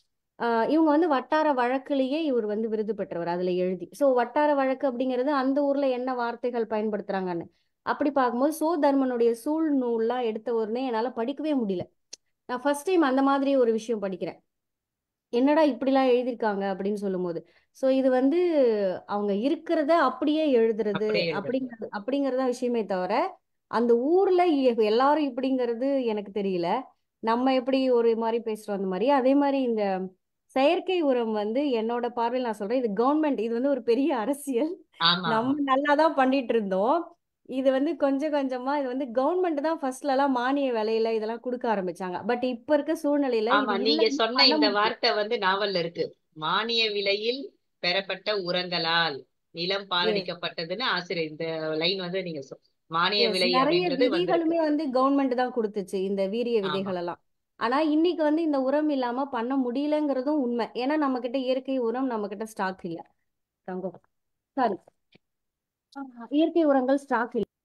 ஆஹ் இவங்க வந்து வட்டார வழக்குலயே இவர் வந்து விருது பெற்றவர் அதுல எழுதி சோ வட்டார வழக்கு அப்படிங்கிறது அந்த ஊர்ல என்ன வார்த்தைகள் பயன்படுத்துறாங்கன்னு அப்படி பார்க்கும்போது சோ தர்மனுடைய சூழ் நூல்லாம் எடுத்த உடனே என்னால படிக்கவே முடியல நான் ஃபர்ஸ்ட் டைம் அந்த மாதிரி ஒரு விஷயம் படிக்கிறேன் என்னடா இப்படிலாம் எழுதியிருக்காங்க அப்படின்னு சொல்லும்போது ஸோ இது வந்து அவங்க இருக்கிறத அப்படியே எழுதுறது அப்படியே எழுதுறது அப்படிங்கிறது அப்படிங்கறத விஷயமே தவிர அந்த ஊர்ல எ- எல்லாரும் இப்படிங்கிறது எனக்கு தெரியல நம்ம எப்படி ஒரு மாதிரி பேசுறோம் அந்த மாதிரி அதே மாதிரி இந்த செயற்கை உரம் வந்து என்னோட பார்வையில் நான் சொல்றேன் இது கவர்மெண்ட் இது வந்து ஒரு பெரிய அரசியல் ஆமா ஆமா நம்ம நல்லா தான் பண்ணிட்டு இருந்தோம் இது வந்து கொஞ்சம் கொஞ்சமா இது வந்து கவர்மெண்ட் தான் ஃபர்ஸ்ட்ல எல்லாம் மானிய விலையில இதெல்லாம் கொடுக்க ஆரம்பிச்சாங்க பட் இப்ப இருக்க சூழ்நிலையில ஆமா இது நீங்க இல்ல சொன்ன பண்ண இந்த முடியல வார்த்தை வந்து நாவல்ல இருக்கு மானிய விலையில் பெறப்பட்ட உரங்களால் நிலம் பாலடிக்கப்பட்டதுன்னு ஆசிரியர் இந்த லைன் வந்து நீங்க சொ- மானிய எஸ் விலை நிறைய அப்படின்றது வந்திருக்கு விதிகளுமே வந்து கவர்மெண்ட் தான் கொடுத்துச்சு இந்த வீரிய ஆமா விதைகள் எல்லாம் ஆனா இன்னைக்கு வந்து இந்த உரம் இல்லாம பண்ண முடியலங்கிறதும் உண்மை ஏன்னா நம்ம கிட்ட இயற்கை உரம் நம்ம கிட்ட ஸ்டாக் இல்ல தங்கம் சாரி இயற்கை உரங்கள் ஸ்டாக் இல்ல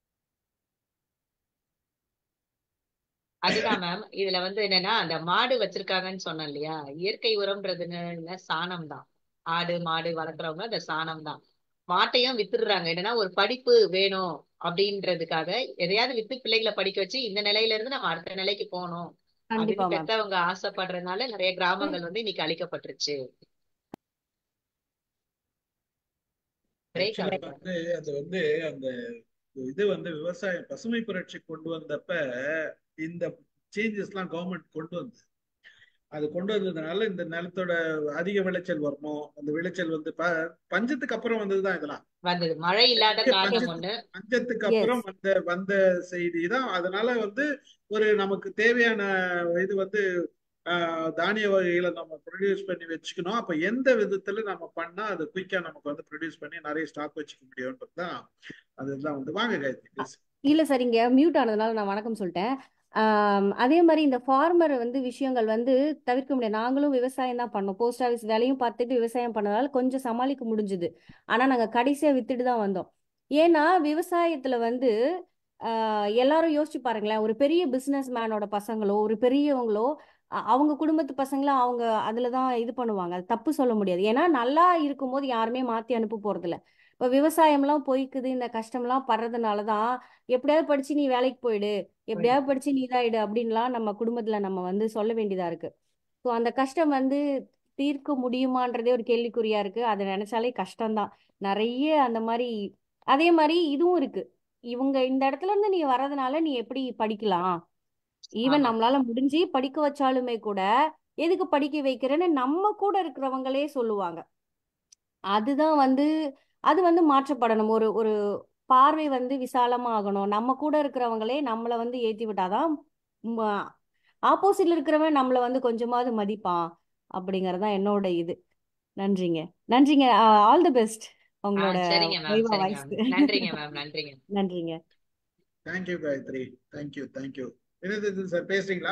அதுதான் மேம் இதுல வந்து என்னன்னா அந்த மாடு வச்சிருக்காங்கன்னு சொன்னேன் இல்லையா இயற்கை உரம்ன்றதுன்னு சாணம் தான் ஆடு மாடு வளர்க்குறவங்க அந்த சாணம் தான் மாட்டையும் வித்துடுறாங்க என்னன்னா ஒரு படிப்பு வேணும் அப்படின்றதுக்காக எதையாவது வித்து பிள்ளைகளை படிக்க வச்சு இந்த நிலையில இருந்து நம்ம அடுத்த நிலைக்கு போகணும் கண்டிப்பா அப்படின்னு மேம் பெத்தவங்க ஆசைப்படுறதுனால நிறைய கிராமங்கள் வந்து இன்னைக்கு அழிக்கப்பட்டுருச்சு பிரேக் ஆக்சுவலா ஆகுது வந்து அது வந்து அந்த இது வந்து விவசாயம் பசுமை புரட்சி கொண்டு வந்தப்ப இந்த சேஞ்சஸ் எல்லாம் கவர்மெண்ட் கொண்டு வந்து அது கொண்டு வந்ததுனால இந்த நிலத்தோட அதிக விளைச்சல் வரணும் அந்த விளைச்சல் வந்து ப பஞ்சத்துக்கு அப்புறம் வந்ததுதான் இதெல்லாம் வந்தது மழை இல்லாத பெரிய காலம் பஞ்சத்து ஒண்ணு பஞ்சத்துக்கு எஸ் அப்புறம் வந்த வந்த செய்தி தான் அதனால வந்து ஒரு நமக்கு தேவையான இது வந்து ஆஹ், தானிய வகைகளை நம்ம ப்ரொடியூஸ் பண்ணி வச்சுக்கணும் அப்ப எந்த விதத்துல நம்ம பண்ணா அது குயிக்கா நமக்கு வந்து ப்ரொடியூஸ் பண்ணி நிறைய ஸ்டாக் வச்சுக்க முடியும்ன்றது தான் அதுதான் வந்து வாங்க காயத்ரி பேசு இல்ல சார் இங்க மியூட் ஆனதுனால நான் வணக்கம் சொல்லிட்டேன் ஆம், அதே மாதிரி இந்த ஃபார்மர் வந்து விஷயங்கள் வந்து தவிர்க்க முடியாது நாங்களும் விவசாயம் தான் பண்ணோம் போஸ்ட் ஆஃபீஸ் வேலையும் பார்த்துட்டு விவசாயம் பண்ணதால கொஞ்சம் சமாளிக்க முடிஞ்சுது ஆனா நாங்க கடைசியா வித்துட்டு தான் வந்தோம் ஏன்னா விவசாயத்துல வந்து ஆஹ், எல்லாரும் யோசிச்சு பாருங்களேன் ஒரு பெரிய பிசினஸ் மேனோட பசங்களோ ஒரு பெரியவங்களோ அ- அவங்க குடும்பத்து பசங்களும் அவங்க அதுல தான் இது பண்ணுவாங்க அது தப்பு சொல்ல முடியாது ஏன்னா நல்லா இருக்கும்போது யாருமே மாத்தி அனுப்ப போறது இல்ல இப்ப விவசாயம்லாம் போய்க்குது இந்த கஷ்டம்லாம் படுறதுனால தான் எப்படியாவது படிச்சு நீ வேலைக்கு போயிடு எப்படியாவது படிச்சு நீ இதாயிடு அப்படின்லாம் நம்ம குடும்பத்துல நம்ம வந்து சொல்ல வேண்டியதா இருக்கு ஸோ அந்த கஷ்டம் வந்து தீர்க்க முடியுமான்றதே ஒரு கேள்விக்குறியா இருக்கு அதை நினைச்சாலே கஷ்டம்தான் நிறைய அந்த மாதிரி அதே மாதிரி இதுவும் இருக்கு இவங்க இந்த இடத்துல இருந்து நீ வர்றதுனால நீ எப்படி படிக்கலாம் ஈவன் ஆமா நம்மளால முடிஞ்சு படிக்க வச்சாலுமே கூட எதுக்கு படிக்க வைக்கிறேன்னு நம்ம கூட இருக்கிறவங்களே சொல்லுவாங்க அதுதான் வந்து அது வந்து மாற்றப்படணும் ஒரு ஒரு பார்வை வந்து விசாலமா ஆகணும் நம்ம கூட இருக்கிறவங்களே நம்மளை வந்து ஏத்தி விட்டாதான் ஆப்போசிட்ல இருக்கிறவன் நம்மளை வந்து கொஞ்சமாவது மதிப்பான் அப்படிங்கறது தான் என்னோட இது நன்றிங்க நன்றிங்க ஆல் தி பெஸ்ட் ஆ உங்களோட சரிங்க மேம் வைவா சரிங்க வாய்ஸ்க்கு மேம் நன்றிங்க மேம் நன்றிங்க நன்றிங்க தேங்க்யூ காயத்ரி தேங்க்யூ தேங்க்யூ என்னது சார் பேசுறீங்களா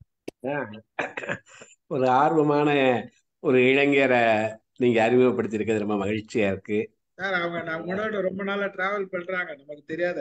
ஒரு ஆர்வமான ஒரு இளைஞரை நீங்க அறிமுகப்படுத்தியிருக்கிறது ரொம்ப மகிழ்ச்சியா இருக்கு சார் அவங்க நம்மளோட ரொம்ப நாளா டிராவல் பண்றாங்க நமக்கு தெரியாத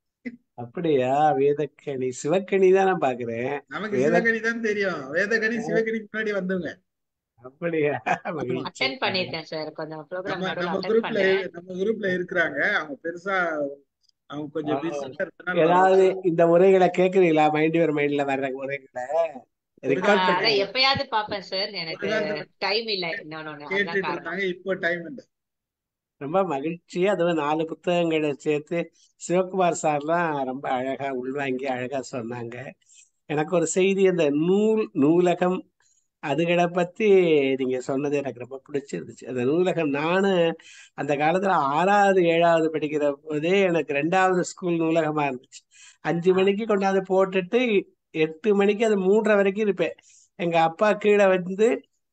அப்படியா வேதக்கணி சிவக்கணி தான் நான் பாக்குறேன் நமக்கு வேத சிவகணி தான் தெரியும் வேதகணி சிவகணிக்கு முன்னாடி வந்தவங்க அப்படியா ஆமா மகிழ்ச்சி அட்டன் பண்ணிருக்கேன் சார் கொஞ்சம் ப்ரோக்ராம் நம்ம நடுவில் நம்ம அட்டன் குரூப்ல பண்ணேன் நம்ம குரூப்ல இருக்கிறாங்க அவங்க பெருசா அவங்க கொஞ்சம் ஆ. பிஸியா இருந்தனால ஏதாவது வரல இந்த உரைகளை கேக்குறீங்களா மைண்ட் யுவர் மைண்ட்ல வர்ற உரைகளை ரெக்கார்ட் ஆஹ் பண்ணி அதான் எப்பயாவது பாப்பேன் சார் எனக்கு ஒரு காலத்துல டைம் இல்ல இன்னொன்னு அதுதான் கேட்டுட்டு காரணம் இருந்தாங்க இப்போ டைம் இல்லை ரொம்ப மகிழ்ச்சி அதுவும் நாலு புத்தகங்களை சேர்த்து சிவகுமார் சார்லாம் ரொம்ப அழகா உள்வாங்கி அழகா சொன்னாங்க எனக்கு ஒரு செய்தி அந்த நூல் நூலகம் அதுகளை பத்தி நீங்க சொன்னது எனக்கு ரொம்ப பிடிச்சிருந்துச்சு அந்த நூலகம் நானும் அந்த காலத்துல ஆறாவது ஏழாவது படிக்கிற போதே எனக்கு ரெண்டாவது ஸ்கூல் நூலகமா இருந்துச்சு அஞ்சு மணிக்கு கொண்டாந்து போட்டுட்டு எட்டு மணிக்கு அது மூன்றரை வரைக்கும் இருப்பேன் எங்க அப்பா கீழே வந்து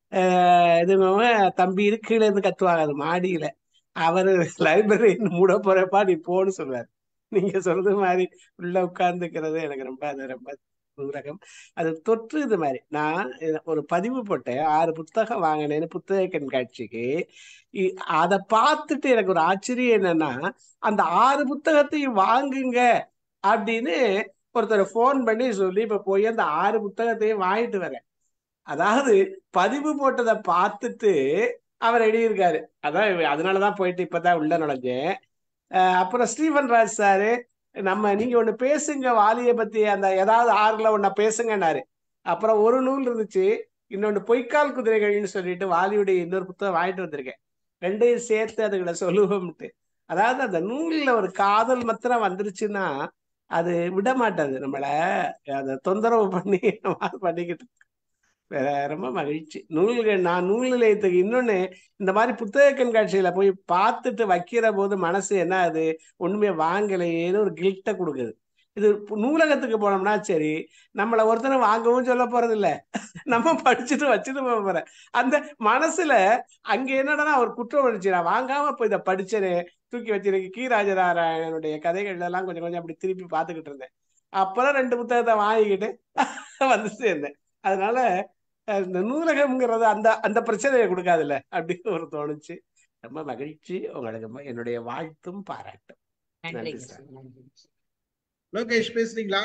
ஆஹ் இது தம்பி இரு கீழே இருந்து கத்துவாங்க அது மாடியில அவரு லைப்ரரி மூட போறப்பா நீ போன்னு சொல்லுவாரு நீங்க சொல்றது மாதிரி உள்ள உட்கார்ந்துக்கிறது எனக்கு ரொம்ப அது ரொம்ப நூலகம் அது தொற்று இது மாதிரி நான் இத- ஒரு பதிவு போட்டேன் ஆறு புத்தகம் வாங்கினேன்னு புத்தக கண்காட்சிக்கு இ- அதை பார்த்துட்டு எனக்கு ஒரு ஆச்சரியம் என்னன்னா அந்த ஆறு புத்தகத்தையும் வாங்குங்க அப்படின்னு ஒருத்தர் ஃபோன் பண்ணி சொல்லி இப்ப போய் அந்த ஆறு புத்தகத்தையும் வாங்கிட்டு வரேன் அதாவது பதிவு போட்டதை பார்த்துட்டு அவர் எழுதியிருக்காரு அதான் இவ- அதனாலதான் போயிட்டு இப்பதான் உள்ள நுழைஞ்சேன் அஹ் அப்புறம் ஸ்டீபன் ராஜ் சாரு நம்ம நீங்க ஒண்ணு பேசுங்க வாலிய பத்தி அந்த ஏதாவது ஆறுல ஒன்ன பேசுங்கன்னாரு அப்புறம் ஒரு நூல் இருந்துச்சு இன்னொன்னு பொய்க்கால் குதிரைகள்னு சொல்லிட்டு வாலியுடைய இன்னொரு புத்தகம் வாங்கிட்டு வந்திருக்கேன் ரெண்டையும் சேர்த்து அதுகளை சொல்லுவோம்ட்டு அதாவது அந்த நூல்ல ஒரு காதல் மாத்திரம் வந்துருச்சுன்னா அது விட மாட்டாது நம்மள அதை தொந்தரவு பண்ணி பண்ணிக்கிட்டு வேற ரொம்ப மகிழ்ச்சி நூல்கள் நான் நூல் நிலையத்துக்கு இன்னொன்னு இந்த மாதிரி புத்தக கண்காட்சியில போய் பார்த்துட்டு வைக்கிற போது மனசு என்ன ஆகுது ஒண்ணுமே வாங்கலையேன்னு ஒரு கில்ட்ட கொடுக்குது இது நூலகத்துக்கு போனோம்னா சரி நம்மளை ஒருத்தனை வாங்கவும் சொல்ல போறது இல்ல நம்ம படிச்சுட்டு வச்சுட்டு போக போறேன் அந்த மனசுல அங்க என்னடா ஒரு குற்ற உணர்ச்சி நான் வாங்காம இப்ப இதை படிச்சேனே தூக்கி வச்சிருக்கு கி ராஜநாராயணனுடைய கதைகள் எல்லாம் கொஞ்சம் கொஞ்சம் அப்படி திருப்பி பார்த்துக்கிட்டு இருந்தேன் அப்புறம் ரெண்டு புத்தகத்தை வாங்கிக்கிட்டு வந்து சேர்ந்தேன் அதனால இந்த நூலகம்ங்கிறது அந்த அந்த பிரச்சனையை கொடுக்காதுல்ல அப்படின்னு ஒரு தோணுச்சு ரொம்ப மகிழ்ச்சி உங்களுக்கு என்னுடைய வாழ்த்தும் பாராட்டும் நன்றி நன்றிங்க சார் சார் நன்றிங்க சார் லோகேஷ் பேசுறீங்களா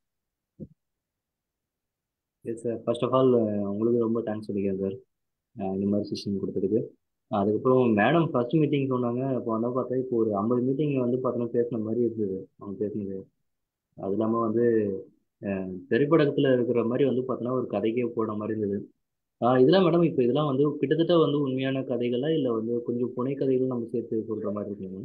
yes sir first of all உங்களுக்கு ரொம்ப தேங்க்ஸ் சொல்லிக்கிறேன் சார் இந்த மாதிரி செஷன் கொடுத்ததுக்கு அதுக்கப்புறம் மேடம் ஃபர்ஸ்ட் மீட்டிங் சொன்னாங்க அப்போ வந்து பார்த்தா இப்போ ஒரு ஐம்பது மீட்டிங் வந்து பார்த்தோன்னா பேசின மாதிரி இருந்தது அவங்க பேசினது அது இல்லாமல் வந்து அஹ், திரைப்படத்துல இருக்கிற மாதிரி வந்து பார்த்தோன்னா ஒரு கதைக்கே போன மாதிரி இருந்தது ஆஹ் இதெல்லாம் மேடம் இப்போ இதெல்லாம் வந்து கிட்டத்தட்ட வந்து உண்மையான கதைகளா இல்லை வந்து கொஞ்சம் புனை கதைகள் நம்ம சேர்த்து சொல்ற மாதிரி இருக்குங்க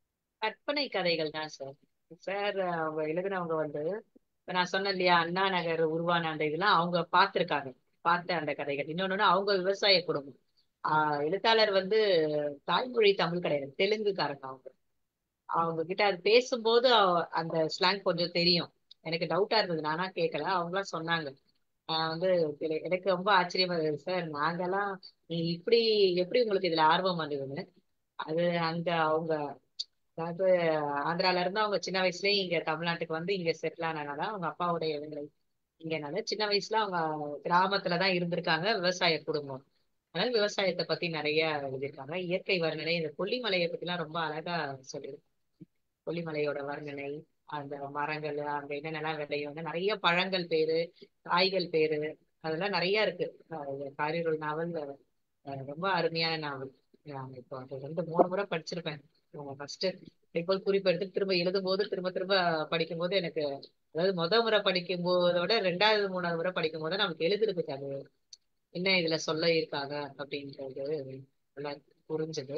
கற்பனை கதைகள் தான் சார் சார் அவங்க எழுதினவங்க வந்து இப்ப நான் சொன்னேன் இல்லையா அண்ணா நகர் உருவான அந்த இதெல்லாம் அவங்க பார்த்திருக்காங்க பார்த்த அந்த கதைகள் இன்னொன்னு அவங்க விவசாய குடும்பம் ஆஹ் எழுத்தாளர் வந்து தாய்மொழி தமிழ் கிடையாது தெலுங்குக்காரங்க அவங்க அவங்க கிட்ட அது பேசும்போது அவ- அந்த ஸ்லாங் கொஞ்சம் தெரியும் எனக்கு டவுட்டா இருந்தது நானா கேட்கல அவங்களாம் சொன்னாங்க ஆஹ் வந்து எ- எனக்கு ரொம்ப ஆச்சரியமா இருந்தது சார் நாங்கெல்லாம் நீ இப்படி எப்படி உங்களுக்கு இதுல ஆர்வம் வந்ததுன்னு அது அங்க அவங்க அதாவது ஆந்திரால இருந்து அவங்க சின்ன வயசுலயே இங்க தமிழ்நாட்டுக்கு வந்து இங்க செட்டில் ஆனனால அவங்க அப்பாவுடைய வேலை இங்கனால சின்ன வயசுல அவங்க கிராமத்துல தான் இருந்திருக்காங்க விவசாய குடும்பம் அதனால விவசாயத்தை பத்தி நிறைய எழுதியிருக்காங்க இயற்கை வர்ணனை இந்த கொல்லிமலையை பத்திலாம் ரொம்ப அழகா சொல்லியிருக்காங்க கொல்லிமலையோட வர்ணனை அந்த மரங்கள் அங்க என்னென்னலாம் விளையும் நிறைய பழங்கள் பேரு காய்கள் பேரு அதெல்லாம் நிறைய இருக்கு அஹ் காரிருள் நாவல் அஹ் ரொம்ப அருமையான நாவல் நான் இப்போ அது ரெண்டு மூணு முறை படிச்சிருப்பேன் ஃபர்ஸ்ட் போல் குறிப்பு எடுத்து திரும்ப எழுதும் போது திரும்ப திரும்ப படிக்கும் போது எனக்கு அதாவது முத முறை படிக்கும் போதோட ரெண்டாவது மூணாவது முறை படிக்கும் போது நமக்கு எழுதுறதுக்கு அது என்ன இதுல சொல்ல இருக்காங்க அப்படின்றது நல்லா புரிஞ்சது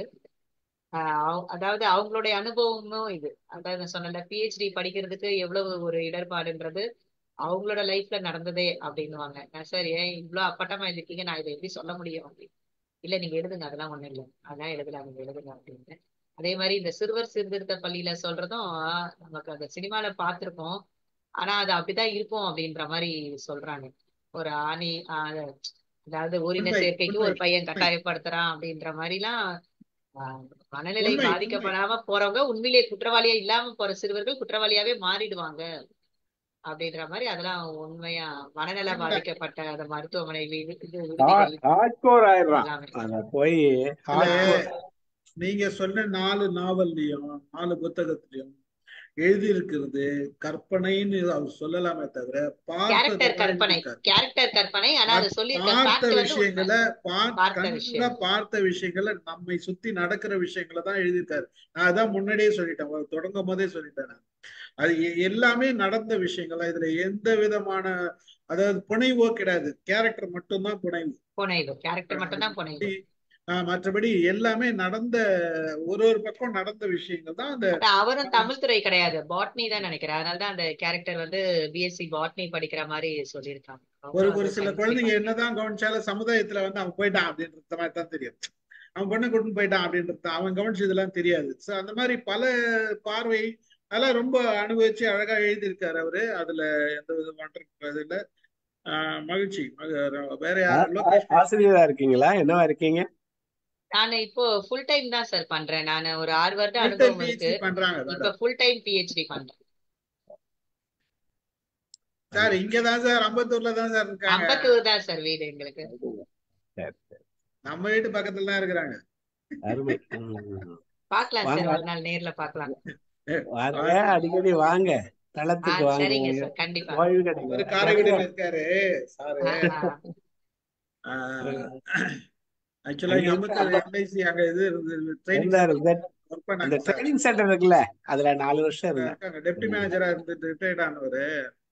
ஆஹ் அவ- அதாவது அவங்களுடைய அனுபவமும் இது அதாவது நான் சொன்னேன்ல பிஹெச்டி படிக்கிறதுக்கு எவ்வளவு ஒரு இடர்பாடுன்றது அவங்களோட லைஃப்ல நடந்ததே அப்படின்னுவாங்க நான் சார் ஏன் இவ்வளவு அப்பட்டமா எழுதிருக்கீங்க நான் இதை எப்படி சொல்ல முடியும் அப்படின்னு இல்ல நீங்க எழுதுங்க அதெல்லாம் ஒண்ணும் இல்லை அதான் எழுதலாம் நீங்க எழுதுங்க அப்படின்னு அதே மாதிரி இந்த சிறுவர் சீர்திருத்த பள்ளியில சொல்றதும் ஆஹ் நமக்கு அந்த சினிமால பார்த்திருப்போம் ஆனா அது அப்படிதான் இருக்கும் அப்படின்ற மாதிரி சொல்றாங்க ஒரு ஆணி ஆஹ் அதாவது ஓரின உண்மை சேர்க்கைக்கு உண்மை ஒரு பையன் உண்மை கட்டாயப்படுத்துறான் அப்படின்ற மாதிரிலாம் ஆஹ் மனநிலை உண்மை உண்மை பாதிக்கப்படாம போறவங்க உண்மையிலேயே குற்றவாளியா இல்லாம போற சிறுவர்கள் குற்றவாளியாவே மாறிடுவாங்க அப்படின்ற மாதிரி அதெல்லாம் உண்மையா மனநல உண்மை பாதிக்கப்பட்ட அந்த மருத்துவமனை வி- வி- இது ஹா- விடுதிகள் ஹார்ட்கோர் ஆயிடுறான் எல்லாமே அத போய் இல்ல ஹார்ட்கோர் நீங்க சொன்ன நாலு நாவல்லையும் நாலு புத்தகத்திலையும் எழுதி இருக்கிறது கற்பனைன்னு அவர் சொல்லலாமே தவிர கேரக்டர் பார்த்ததெல்லாம் கற்பனை எழுதியிருக்காரு கேரக்டர் கற்பனை ஆனா அது பா- சொல்லியிருக்க பார்த்த ஃபேக்ட் வந்து உண்மை விஷயங்களை பார் பார்த்த கண்ணுல விஷயம் பார்த்த விஷயங்களை நம்மை சுத்தி நடக்கிற விஷயங்களை தான் எழுதியிருக்காரு நான் அதான் முன்னாடியே சொல்லிட்டேன் ஒரு தொடங்கும் போதே சொல்லிட்டேன் நான் அது எ- எல்லாமே நடந்த விஷயங்கள் இதுல எந்த விதமான அதாவது புனைவோ கிடையாது கேரக்டர் மட்டும்தான் புனைவு புனைவு கேரக்டர் மட்டும்தான் புனைவு மற்றபடி ஆஹ் மற்றபடி எல்லாமே நடந்த ஒரு ஒரு பக்கம் நடந்த விஷயங்கள் தான் அந்த அது அவரும் தமிழ் துறை கிடையாது பாட்னி தான் நினைக்கிறேன் அதனாலதான் அந்த கேரக்டர் வந்து பிஎஸ்சி பாட்னி படிக்கிற மாதிரி சொல்லியிருக்காங்க ஒரு அவரும் ஒரு அது சில சயின்ஸ் குழந்தைங்க டிபார்ட்மெண்ட் என்னதான் கவனிச்சாலும் சமுதாயத்துல வந்து அவன் போயிட்டான் அப்படின்றது மாதிரி தான் தெரியும் அவன் பொண்ணை கூட்டின்னு போயிட்டான் அப்படின்றது தான் அவன் கவனிச்சதெல்லாம் தெரியாது சோ அந்த மாதிரி பல பார்வை அதெல்லாம் ரொம்ப அனுபவிச்சு அழகா எழுதியிருக்காரு அவரு அதுல எந்த வித மாற்றம் இது இல்ல ஆஹ் மகிழ்ச்சி மக- வேற ஆ- யார் ஆ- லோகேஷ் பேசுங்க ஆசிரியரா இருக்கீங்களா என்னவா இருக்கீங்க நான் இப்போ ஃபுல் டைம் தான் சார் பண்றேன் நான் ஒரு ஆறு வருட ஃபுல் டைம் அனுபவம் இருக்கு பிஹெச்டி பண்றாங்க இப்ப மேடம் ஃபுல் டைம் பிஹெச்டி பண்றேன் சார் மகிழ்ச்சி இங்கதான் சார் அம்பத்தூர்ல தான் சார் இருக்காங்க அம்பத்தூர் தான் சார் வீடு எங்களுக்கு சரி சரி நம்ம வீட்டு பக்கத்துல தான் இருக்கிறாங்க அருமை ம். பார்க்கலாம் வாங்க சார் ஒரு நாள் நேர்ல பார்க்கலாம் வாங்க வாங்க. அடிக்கடி வாங்க ஆ தளத்துக்கு வாங்க சரிங்க உங்களுக்கு சார் கண்டிப்பா ஓய்வு அவரு கிடைக்கும் காரைக்குடியில இருக்காரு சாரு ஆ, ஆ. ஆக்சுவலா அங்க எம்பத்தூர் எல்ஐசி அங்க இது இருந்தது ட்ரைனிங் இருந்தாரு சென்டர் ஒர்க் அந்த பண்ணாங்க சார் ட்ரைனிங் சென்டர் இருக்குல்ல அதுல நாலு வருஷம் இருந்தேன் இருக்காங்க டெப்டி மேனேஜரா இருந்துட்டு ரிட்டையர்ட் ஆனவரு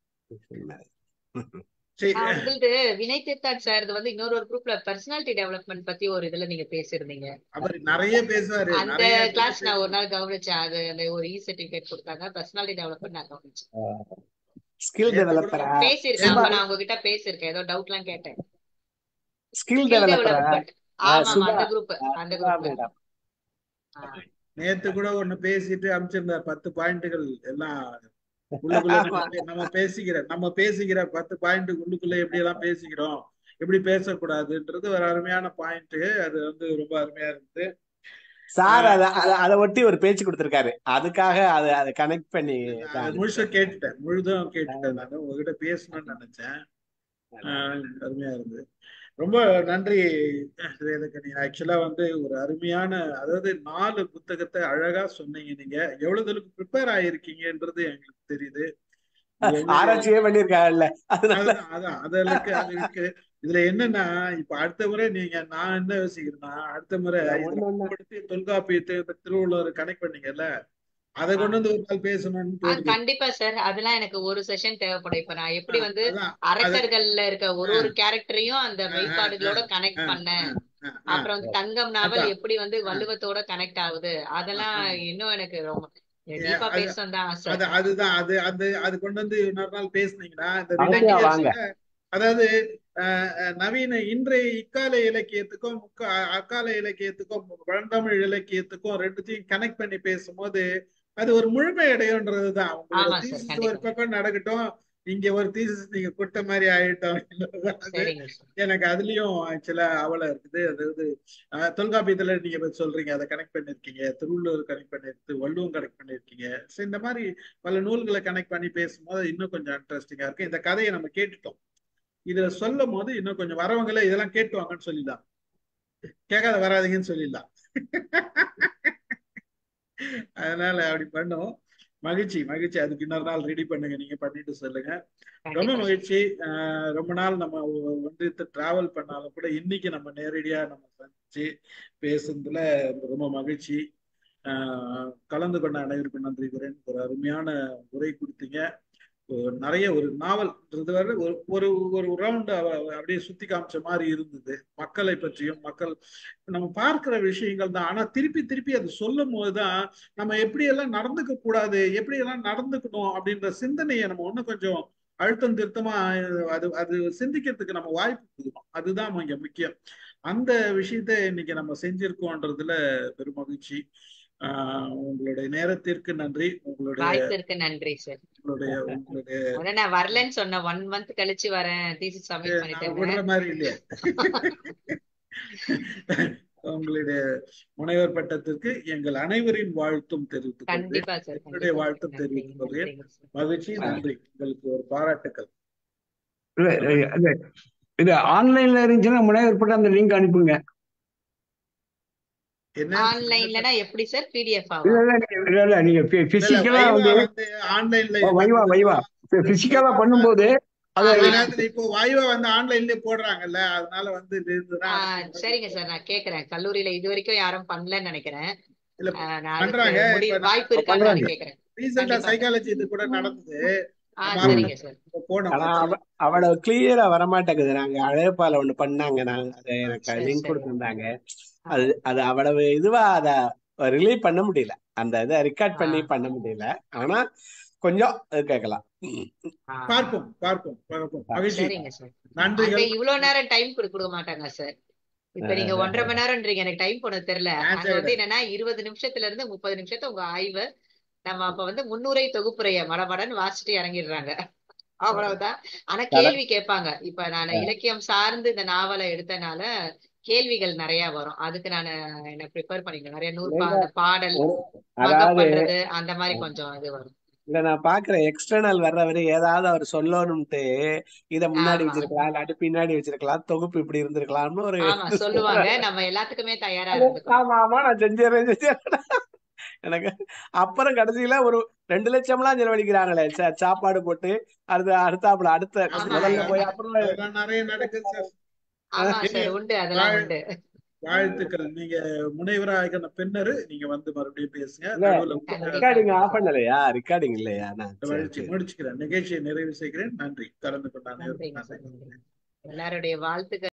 சரி ஆ, உங்களுது வினய் தீர்த்தாட் சார் இது வந்து இன்னொரு ஒரு குரூப்ல பர்சனாலிட்டி டெவலப்மெண்ட் பத்தி ஒரு இதுல நீங்க பேசியிருந்தீங்க அவர் நிறைய பேசுவாரு அந்த நிறைய கிளாஸ் நான் ஒரு பேசுவாரு நாள் கவனிச்சேன் அது அந்த ஒரு இ சர்டிபிகேட் கொடுத்தாங்க பர்சனாலிட்டி டெவலப்மெண்ட் நான் கவனிச்சேன் ஸ்கில் நேத்து கூட டெவலப்பரா பேசியிருக்கேன் சுபா அப்ப நான் உங்ககிட்ட பேசியிருக்கேன் ஏதோ டவுட் எல்லாம் கேட்டேன் ஸ்கில் ஸ்கில் டெவலப்பரா டெவலப்மெண்ட் ஆமா ஆமா சுபா அந்த குரூப் ஆ, அந்த சுபா குரூப்ல மேடம் ஆ நேத்து கூட ஒண்ணு பேசிட்டு அனுப்பிச்சிருந்தார் பத்து பாயிண்ட்டுகள் எல்லாம் உள்ளுக்குள்ள நம்ம ஆமா பே- நம்ம பேசிக்கிற நம்ம பேசிக்கிற பத்து பாயிண்ட் உள்ளுக்குள்ள எப்படி எல்லாம் பேசிக்கிறோம் எப்படி பேசக்கூடாதுன்றது ஒரு அருமையான பாயிண்ட் அது வந்து ரொம்ப அருமையா இருக்குது சார் ஆஹ் அத அத அதை ஒட்டி ஒரு பேச்சு கொடுத்திருக்காரு அதுக்காக அதை அதை கனெக்ட் பண்ணி நான் தான் அதை முழுசா அனுப்பிச்சேன் கேட்டுட்டேன் முழுதும் கேட்டுட்டேன் ஆமா. நான் உங்ககிட்ட பேசணும்னு நினைச்சேன் ஆமா. ஆஹ் அருமையா இருந்தது ரொம்ப நன்றி வேதக்கணி ஆக்சுவலா வந்து ஒரு அருமையான அதாவது நாலு புத்தகத்தை அழகா சொன்னீங்க நீங்க எவ்வளவு தூரம் ப்ரிப்பேர் ஆயிருக்கீங்கன்றது எங்களுக்கு தெரியுது இது வந்து ஆராய்ச்சியே பண்ணிருக்காங்கல்ல அதனால அதுதான் அதான் அதற்கு அது இருக்கு இதுல என்னன்னா இப்ப அடுத்த முறை நீங்க நான் என்ன யோசிக்கிறேன்னா அடுத்த முறை அதான் இதுல ஒண்ணு ஒண்ணு பயன்படுத்தி தொல்காப்பியத்தை இந்த திருவள்ளுவர் கனெக்ட் பண்ணீங்கல்ல அதை ஆ கொண்டு வந்து ஒரு நாள் பேசணும்னு ஆ தோணுது கண்டிப்பா சார் அதெல்லாம் எனக்கு ஒரு செஷன் தேவைப்படும் இப்ப நான் எப்படி ஆஹ் வந்து அதான் அது அரக்கர்கள்ல இருக்க ஒரு ஆஹ் ஒரு கேரக்டரையும் அந்த ஆஹ் ஆஹ் மெய்ப்பாடுகளோட ஆஹ் கனெக்ட் ஆஹ் பண்ணேன் ஆஹ் ஆஹ் ஆஹ் அப்புறம் தங்கம் நாவல் அதான் எப்படி வந்து ஆஹ் வள்ளுவத்தோட கனெக்ட் ஆகுது ஆஹ் அதெல்லாம் ஆஹ் இன்னும் எனக்கு ரொம்ப ஏ, டீப்பா அது பேசணும் தான் ஆசை அது அதுதான் அது அது அது கொண்டு வந்து இன்னொரு நாள் பேசுனீங்கன்னா இந்த அவசியம் வாங்க ரினெகேஷன் அதாவது அஹ், அஹ், நவீன இன்றைய இக்கால இலக்கியத்துக்கும் முக்க அக்கால இலக்கியத்துக்கும் பழந்தமிழ் இலக்கியத்துக்கும் ரெண்டுத்தையும் கனெக்ட் பண்ணி பேசும்போது அது ஒரு முழுமை அடையுன்றது தான் உங்களோட ஆமா சார் தீசிஸ் ஒரு கண்டிப்பா பக்கம் நடக்கட்டும் இங்க ஒரு தீசிஸ் நீங்க கொடுத்த மாதிரி ஆயிட்டோம் அது சரிங்க சார் எனக்கு அதுலயும் ஆக்சுவலா அவலை இருக்குது அதாவது அஹ், தொல்காப்பியத்துல நீங்க இப்ப சொல்றீங்க அதை கனெக்ட் பண்ணிருக்கீங்க திருவள்ளுவர் கனெக்ட் பண்ணிருக்கு வள்ளுவம் கனெக்ட் பண்ணிருக்கீங்க ஸோ இந்த மாதிரி பல நூல்களை கனெக்ட் பண்ணி பேசும்போது இன்னும் கொஞ்சம் இன்ட்ரெஸ்டிங்கா இருக்கு இந்த கதையை நம்ம கேட்டுட்டோம் இதுல சொல்லும் போது இன்னும் கொஞ்சம் வரவங்களே இதெல்லாம் கேட்டுவாங்கன்னு சொல்லிடலாம் கேட்காத வராதீங்கன்னு சொல்லிடலாம் அதனால அப்படி பண்ணோம் மகிழ்ச்சி மகிழ்ச்சி அதுக்கு இன்னொரு நாள் ரெடி பண்ணுங்க நீங்க பண்ணிட்டு சொல்லுங்க ரொம்ப கண்டிப்பா சார் மகிழ்ச்சி ஆஹ் ரொம்ப நாள் நம்ம வந்து டிராவல் பண்ணாலும் கூட இன்னைக்கு நம்ம நேரடியா நம்ம சந்திச்சு பேசுனதுல ரொம்ப மகிழ்ச்சி ஆஹ் கலந்து கொண்ட அனைவருக்கும் நன்றி குரேன் ஒரு அருமையான உரை கொடுத்தீங்க ஒரு நிறைய ஒரு நாவல்ன்றது வரை ஒரு ஒரு ஒரு ரவுண்ட் அப்படியே சுத்தி காமிச்ச மாதிரி இருந்தது மக்களை பற்றியும் மக்கள் நம்ம பார்க்கிற விஷயங்கள் தான் ஆனா திருப்பி திருப்பி அது சொல்லும் போதுதான் நம்ம எப்படியெல்லாம் நடந்துக்க கூடாது எப்படியெல்லாம் நடந்துக்கணும் அப்படின்ற சிந்தனையை நம்ம இன்னும் கொஞ்சம் அழுத்தம் திருத்தமா அது அது சிந்திக்கிறதுக்கு நம்ம வாய்ப்பு கொடுக்கணும் அதுதான் இங்க முக்கியம் அந்த விஷயத்த இன்னைக்கு நம்ம செஞ்சிருக்கோன்றதுல பெருமகிழ்ச்சி ஆஹ் உங்களுடைய நேரத்திற்கு நன்றி உங்களுடைய வாய்ப்பிற்கு நன்றி சார் உங்களுடைய உங்களுடைய முதல்ல நான் வரலன்னு சொன்னேன் ஒன் மந்த் கழிச்சு வரேன் தீசி சப்மிட் நான் பண்ணிட்டேன்னு விடுற மாதிரி இல்லையா உங்களுடைய முனைவர் பட்டத்திற்கு எங்கள் அனைவரின் வாழ்த்தும் தெரிவித்துக் கொள்கிறேன் கண்டிப்பா சார் என்னுடைய கண்டிப்பா சார் வாழ்த்தும் நன்றி தெரிவித்துக் கொள்கிறேன் நன்றிங்க சார் மகிழ்ச்சி நன்றி உங்களுக்கு ஒரு பாராட்டுக்கள் இல்ல, இல்ல, இது ஆன்லைன்ல இருந்துச்சுன்னா முனைவர் போட்டு அந்த லிங்க் அனுப்புங்க என்ன ஆன்லைன்லனா எப்படி சார் பிடிஎஃப் இல்ல ஆவா இல்ல நீங்க- இல்ல இல்ல நீங்க இல்ல இல்ல பிசிக்கலா வைவா வந்து வந்து ஆன்லைன்ல ஓ, வைவா வைவா பிசிக்கலா பண்ணும்போது அது ஆ, அந்த ஆ. நேரத்துல இப்போ வைவா வந்து ஆன்லைன்லயே போடுறாங்கல்ல அதனால வந்து இது இருந்ததுன்னா ஆ, அனுப்பி சரிங்க சார் நான் கேக்குறேன் கல்லூரியில இது வரைக்கும் யாரும் பண்ணலன்னு நினைக்கிறேன் இல்ல ஆ, நான் அதுக்கு பண்றாங்க முடி இப்ப வாய்ப்பு இருக்கான்னு பண்றாங்க நான் கேக்குறேன் ரீசெண்டா கண்டிப்பா சார் சைக்காலஜி இது கூட நடந்தது ஆ நம்ம சரிங்க சார் இப்போ போனோம் ஆனா ஆக்சுவலா அவ அவ்வளவு கிளியரா வரமாட்டேங்குது நாங்க அழைப்பால ஒண்ணு பண்ணாங்க நாங்க அதை எனக்கு சரி லிங்க் சரி கொடுத்திருந்தாங்க ஆ அது அது அவ்வளவு இதுவா அத ரிலே பண்ண முடியல அந்த இதை ரெக்கார்ட் ஆ பண்ணி பண்ண முடியல ஆனா கொஞ்சம் இது கேட்கலாம் ஆ பார்ப்போம் பார்ப்போம் பார்ப்போம் மகிழ்ச்சி சரிங்க சார் அங்க நன்றிகள் இவ்வளவு நேரம் டைம் கொடுக்க மாட்டாங்க சார் இப்ப நீங்க ஒன்றரை மணி நேரம்ன்றீங்க எனக்கு டைம் போனது தெரியல ஆ அங்க சரி வந்து என்னன்னா இருபது நிமிஷத்துல இருந்து முப்பது நிமிஷத்தை உங்க ஆய்வு நம்ம அப்ப வந்து முன்னுரை தொகுப்புரைய மடமடன்னு வாசிச்சுட்டு இறங்கிடுறாங்க அவ்வளவுதான் ஆனா கட கேள்வி கேட்பாங்க இப்ப நான் இலக்கியம் சார்ந்து இந்த நாவலை எடுத்தனால கேள்விகள் நிறைய வரும் அதுக்கு நான் என்ன ப்ரிப்பேர் பண்ணிக்கணும் நிறைய நூறு பா இல்ல அந்த பாடல் ஒரு மகப் அதாவது பண்றது அந்த மாதிரி கொஞ்சம் இது வரும் இல்ல நான் பாக்குறேன் எக்ஸ்டர்னல் வர்றவரு ஏதாவது அவர் சொல்லணும்ட்டு இத முன்னாடி ஆமா வச்சிருக்கலாம் இல்லாட்டி பின்னாடி வச்சிருக்கலாம் தொகுப்பு இப்படி இருந்திருக்கலாம்னு ஒரு ஆமா சொல்லுவாங்க நம்ம எல்லாத்துக்குமே தயாரா அது இருந்துக்கணும் ஆமா ஆமா நான் செஞ்சிடறேன் செஞ்சிடறேன் எனக்கு அப்புறம் கடைசியில ஒரு ரெண்டு லட்சம்லாம் செலவழிக்கிறாங்களே சா- சாப்பாடு போட்டு அடுத்த அடுத்தாப்புல அடுத்த ஆமா முதல்ல போய் அதெல்லாம் அப்புறம் அதெல்லாம் நிறைய நடக்குது சார் ஆமா இனி சார் உண்டு அதெல்லாம் வாழ் உண்டு வாழ்த்துக்கள் நீங்க முனைவராக பின்னரு நீங்க வந்து மறுபடியும் பேசுங்க இல்ல நடுவுல கண்டிப்பா ரெக்கார்டிங் ஆஃப் கண்டிப்பா பண்ணலையா ரெக்கார்டிங் இல்லையா நான் சரி மகிழ்ச்சி சரி முடிச்சுக்கிறேன் நிகழ்ச்சியை நிறைவு செய்கிறேன் நன்றி கலந்து கொண்ட அனைவருக்கும் நன்றிங்க சார் நன்றி நன்றி எல்லாருடைய வாழ்த்துக்கள்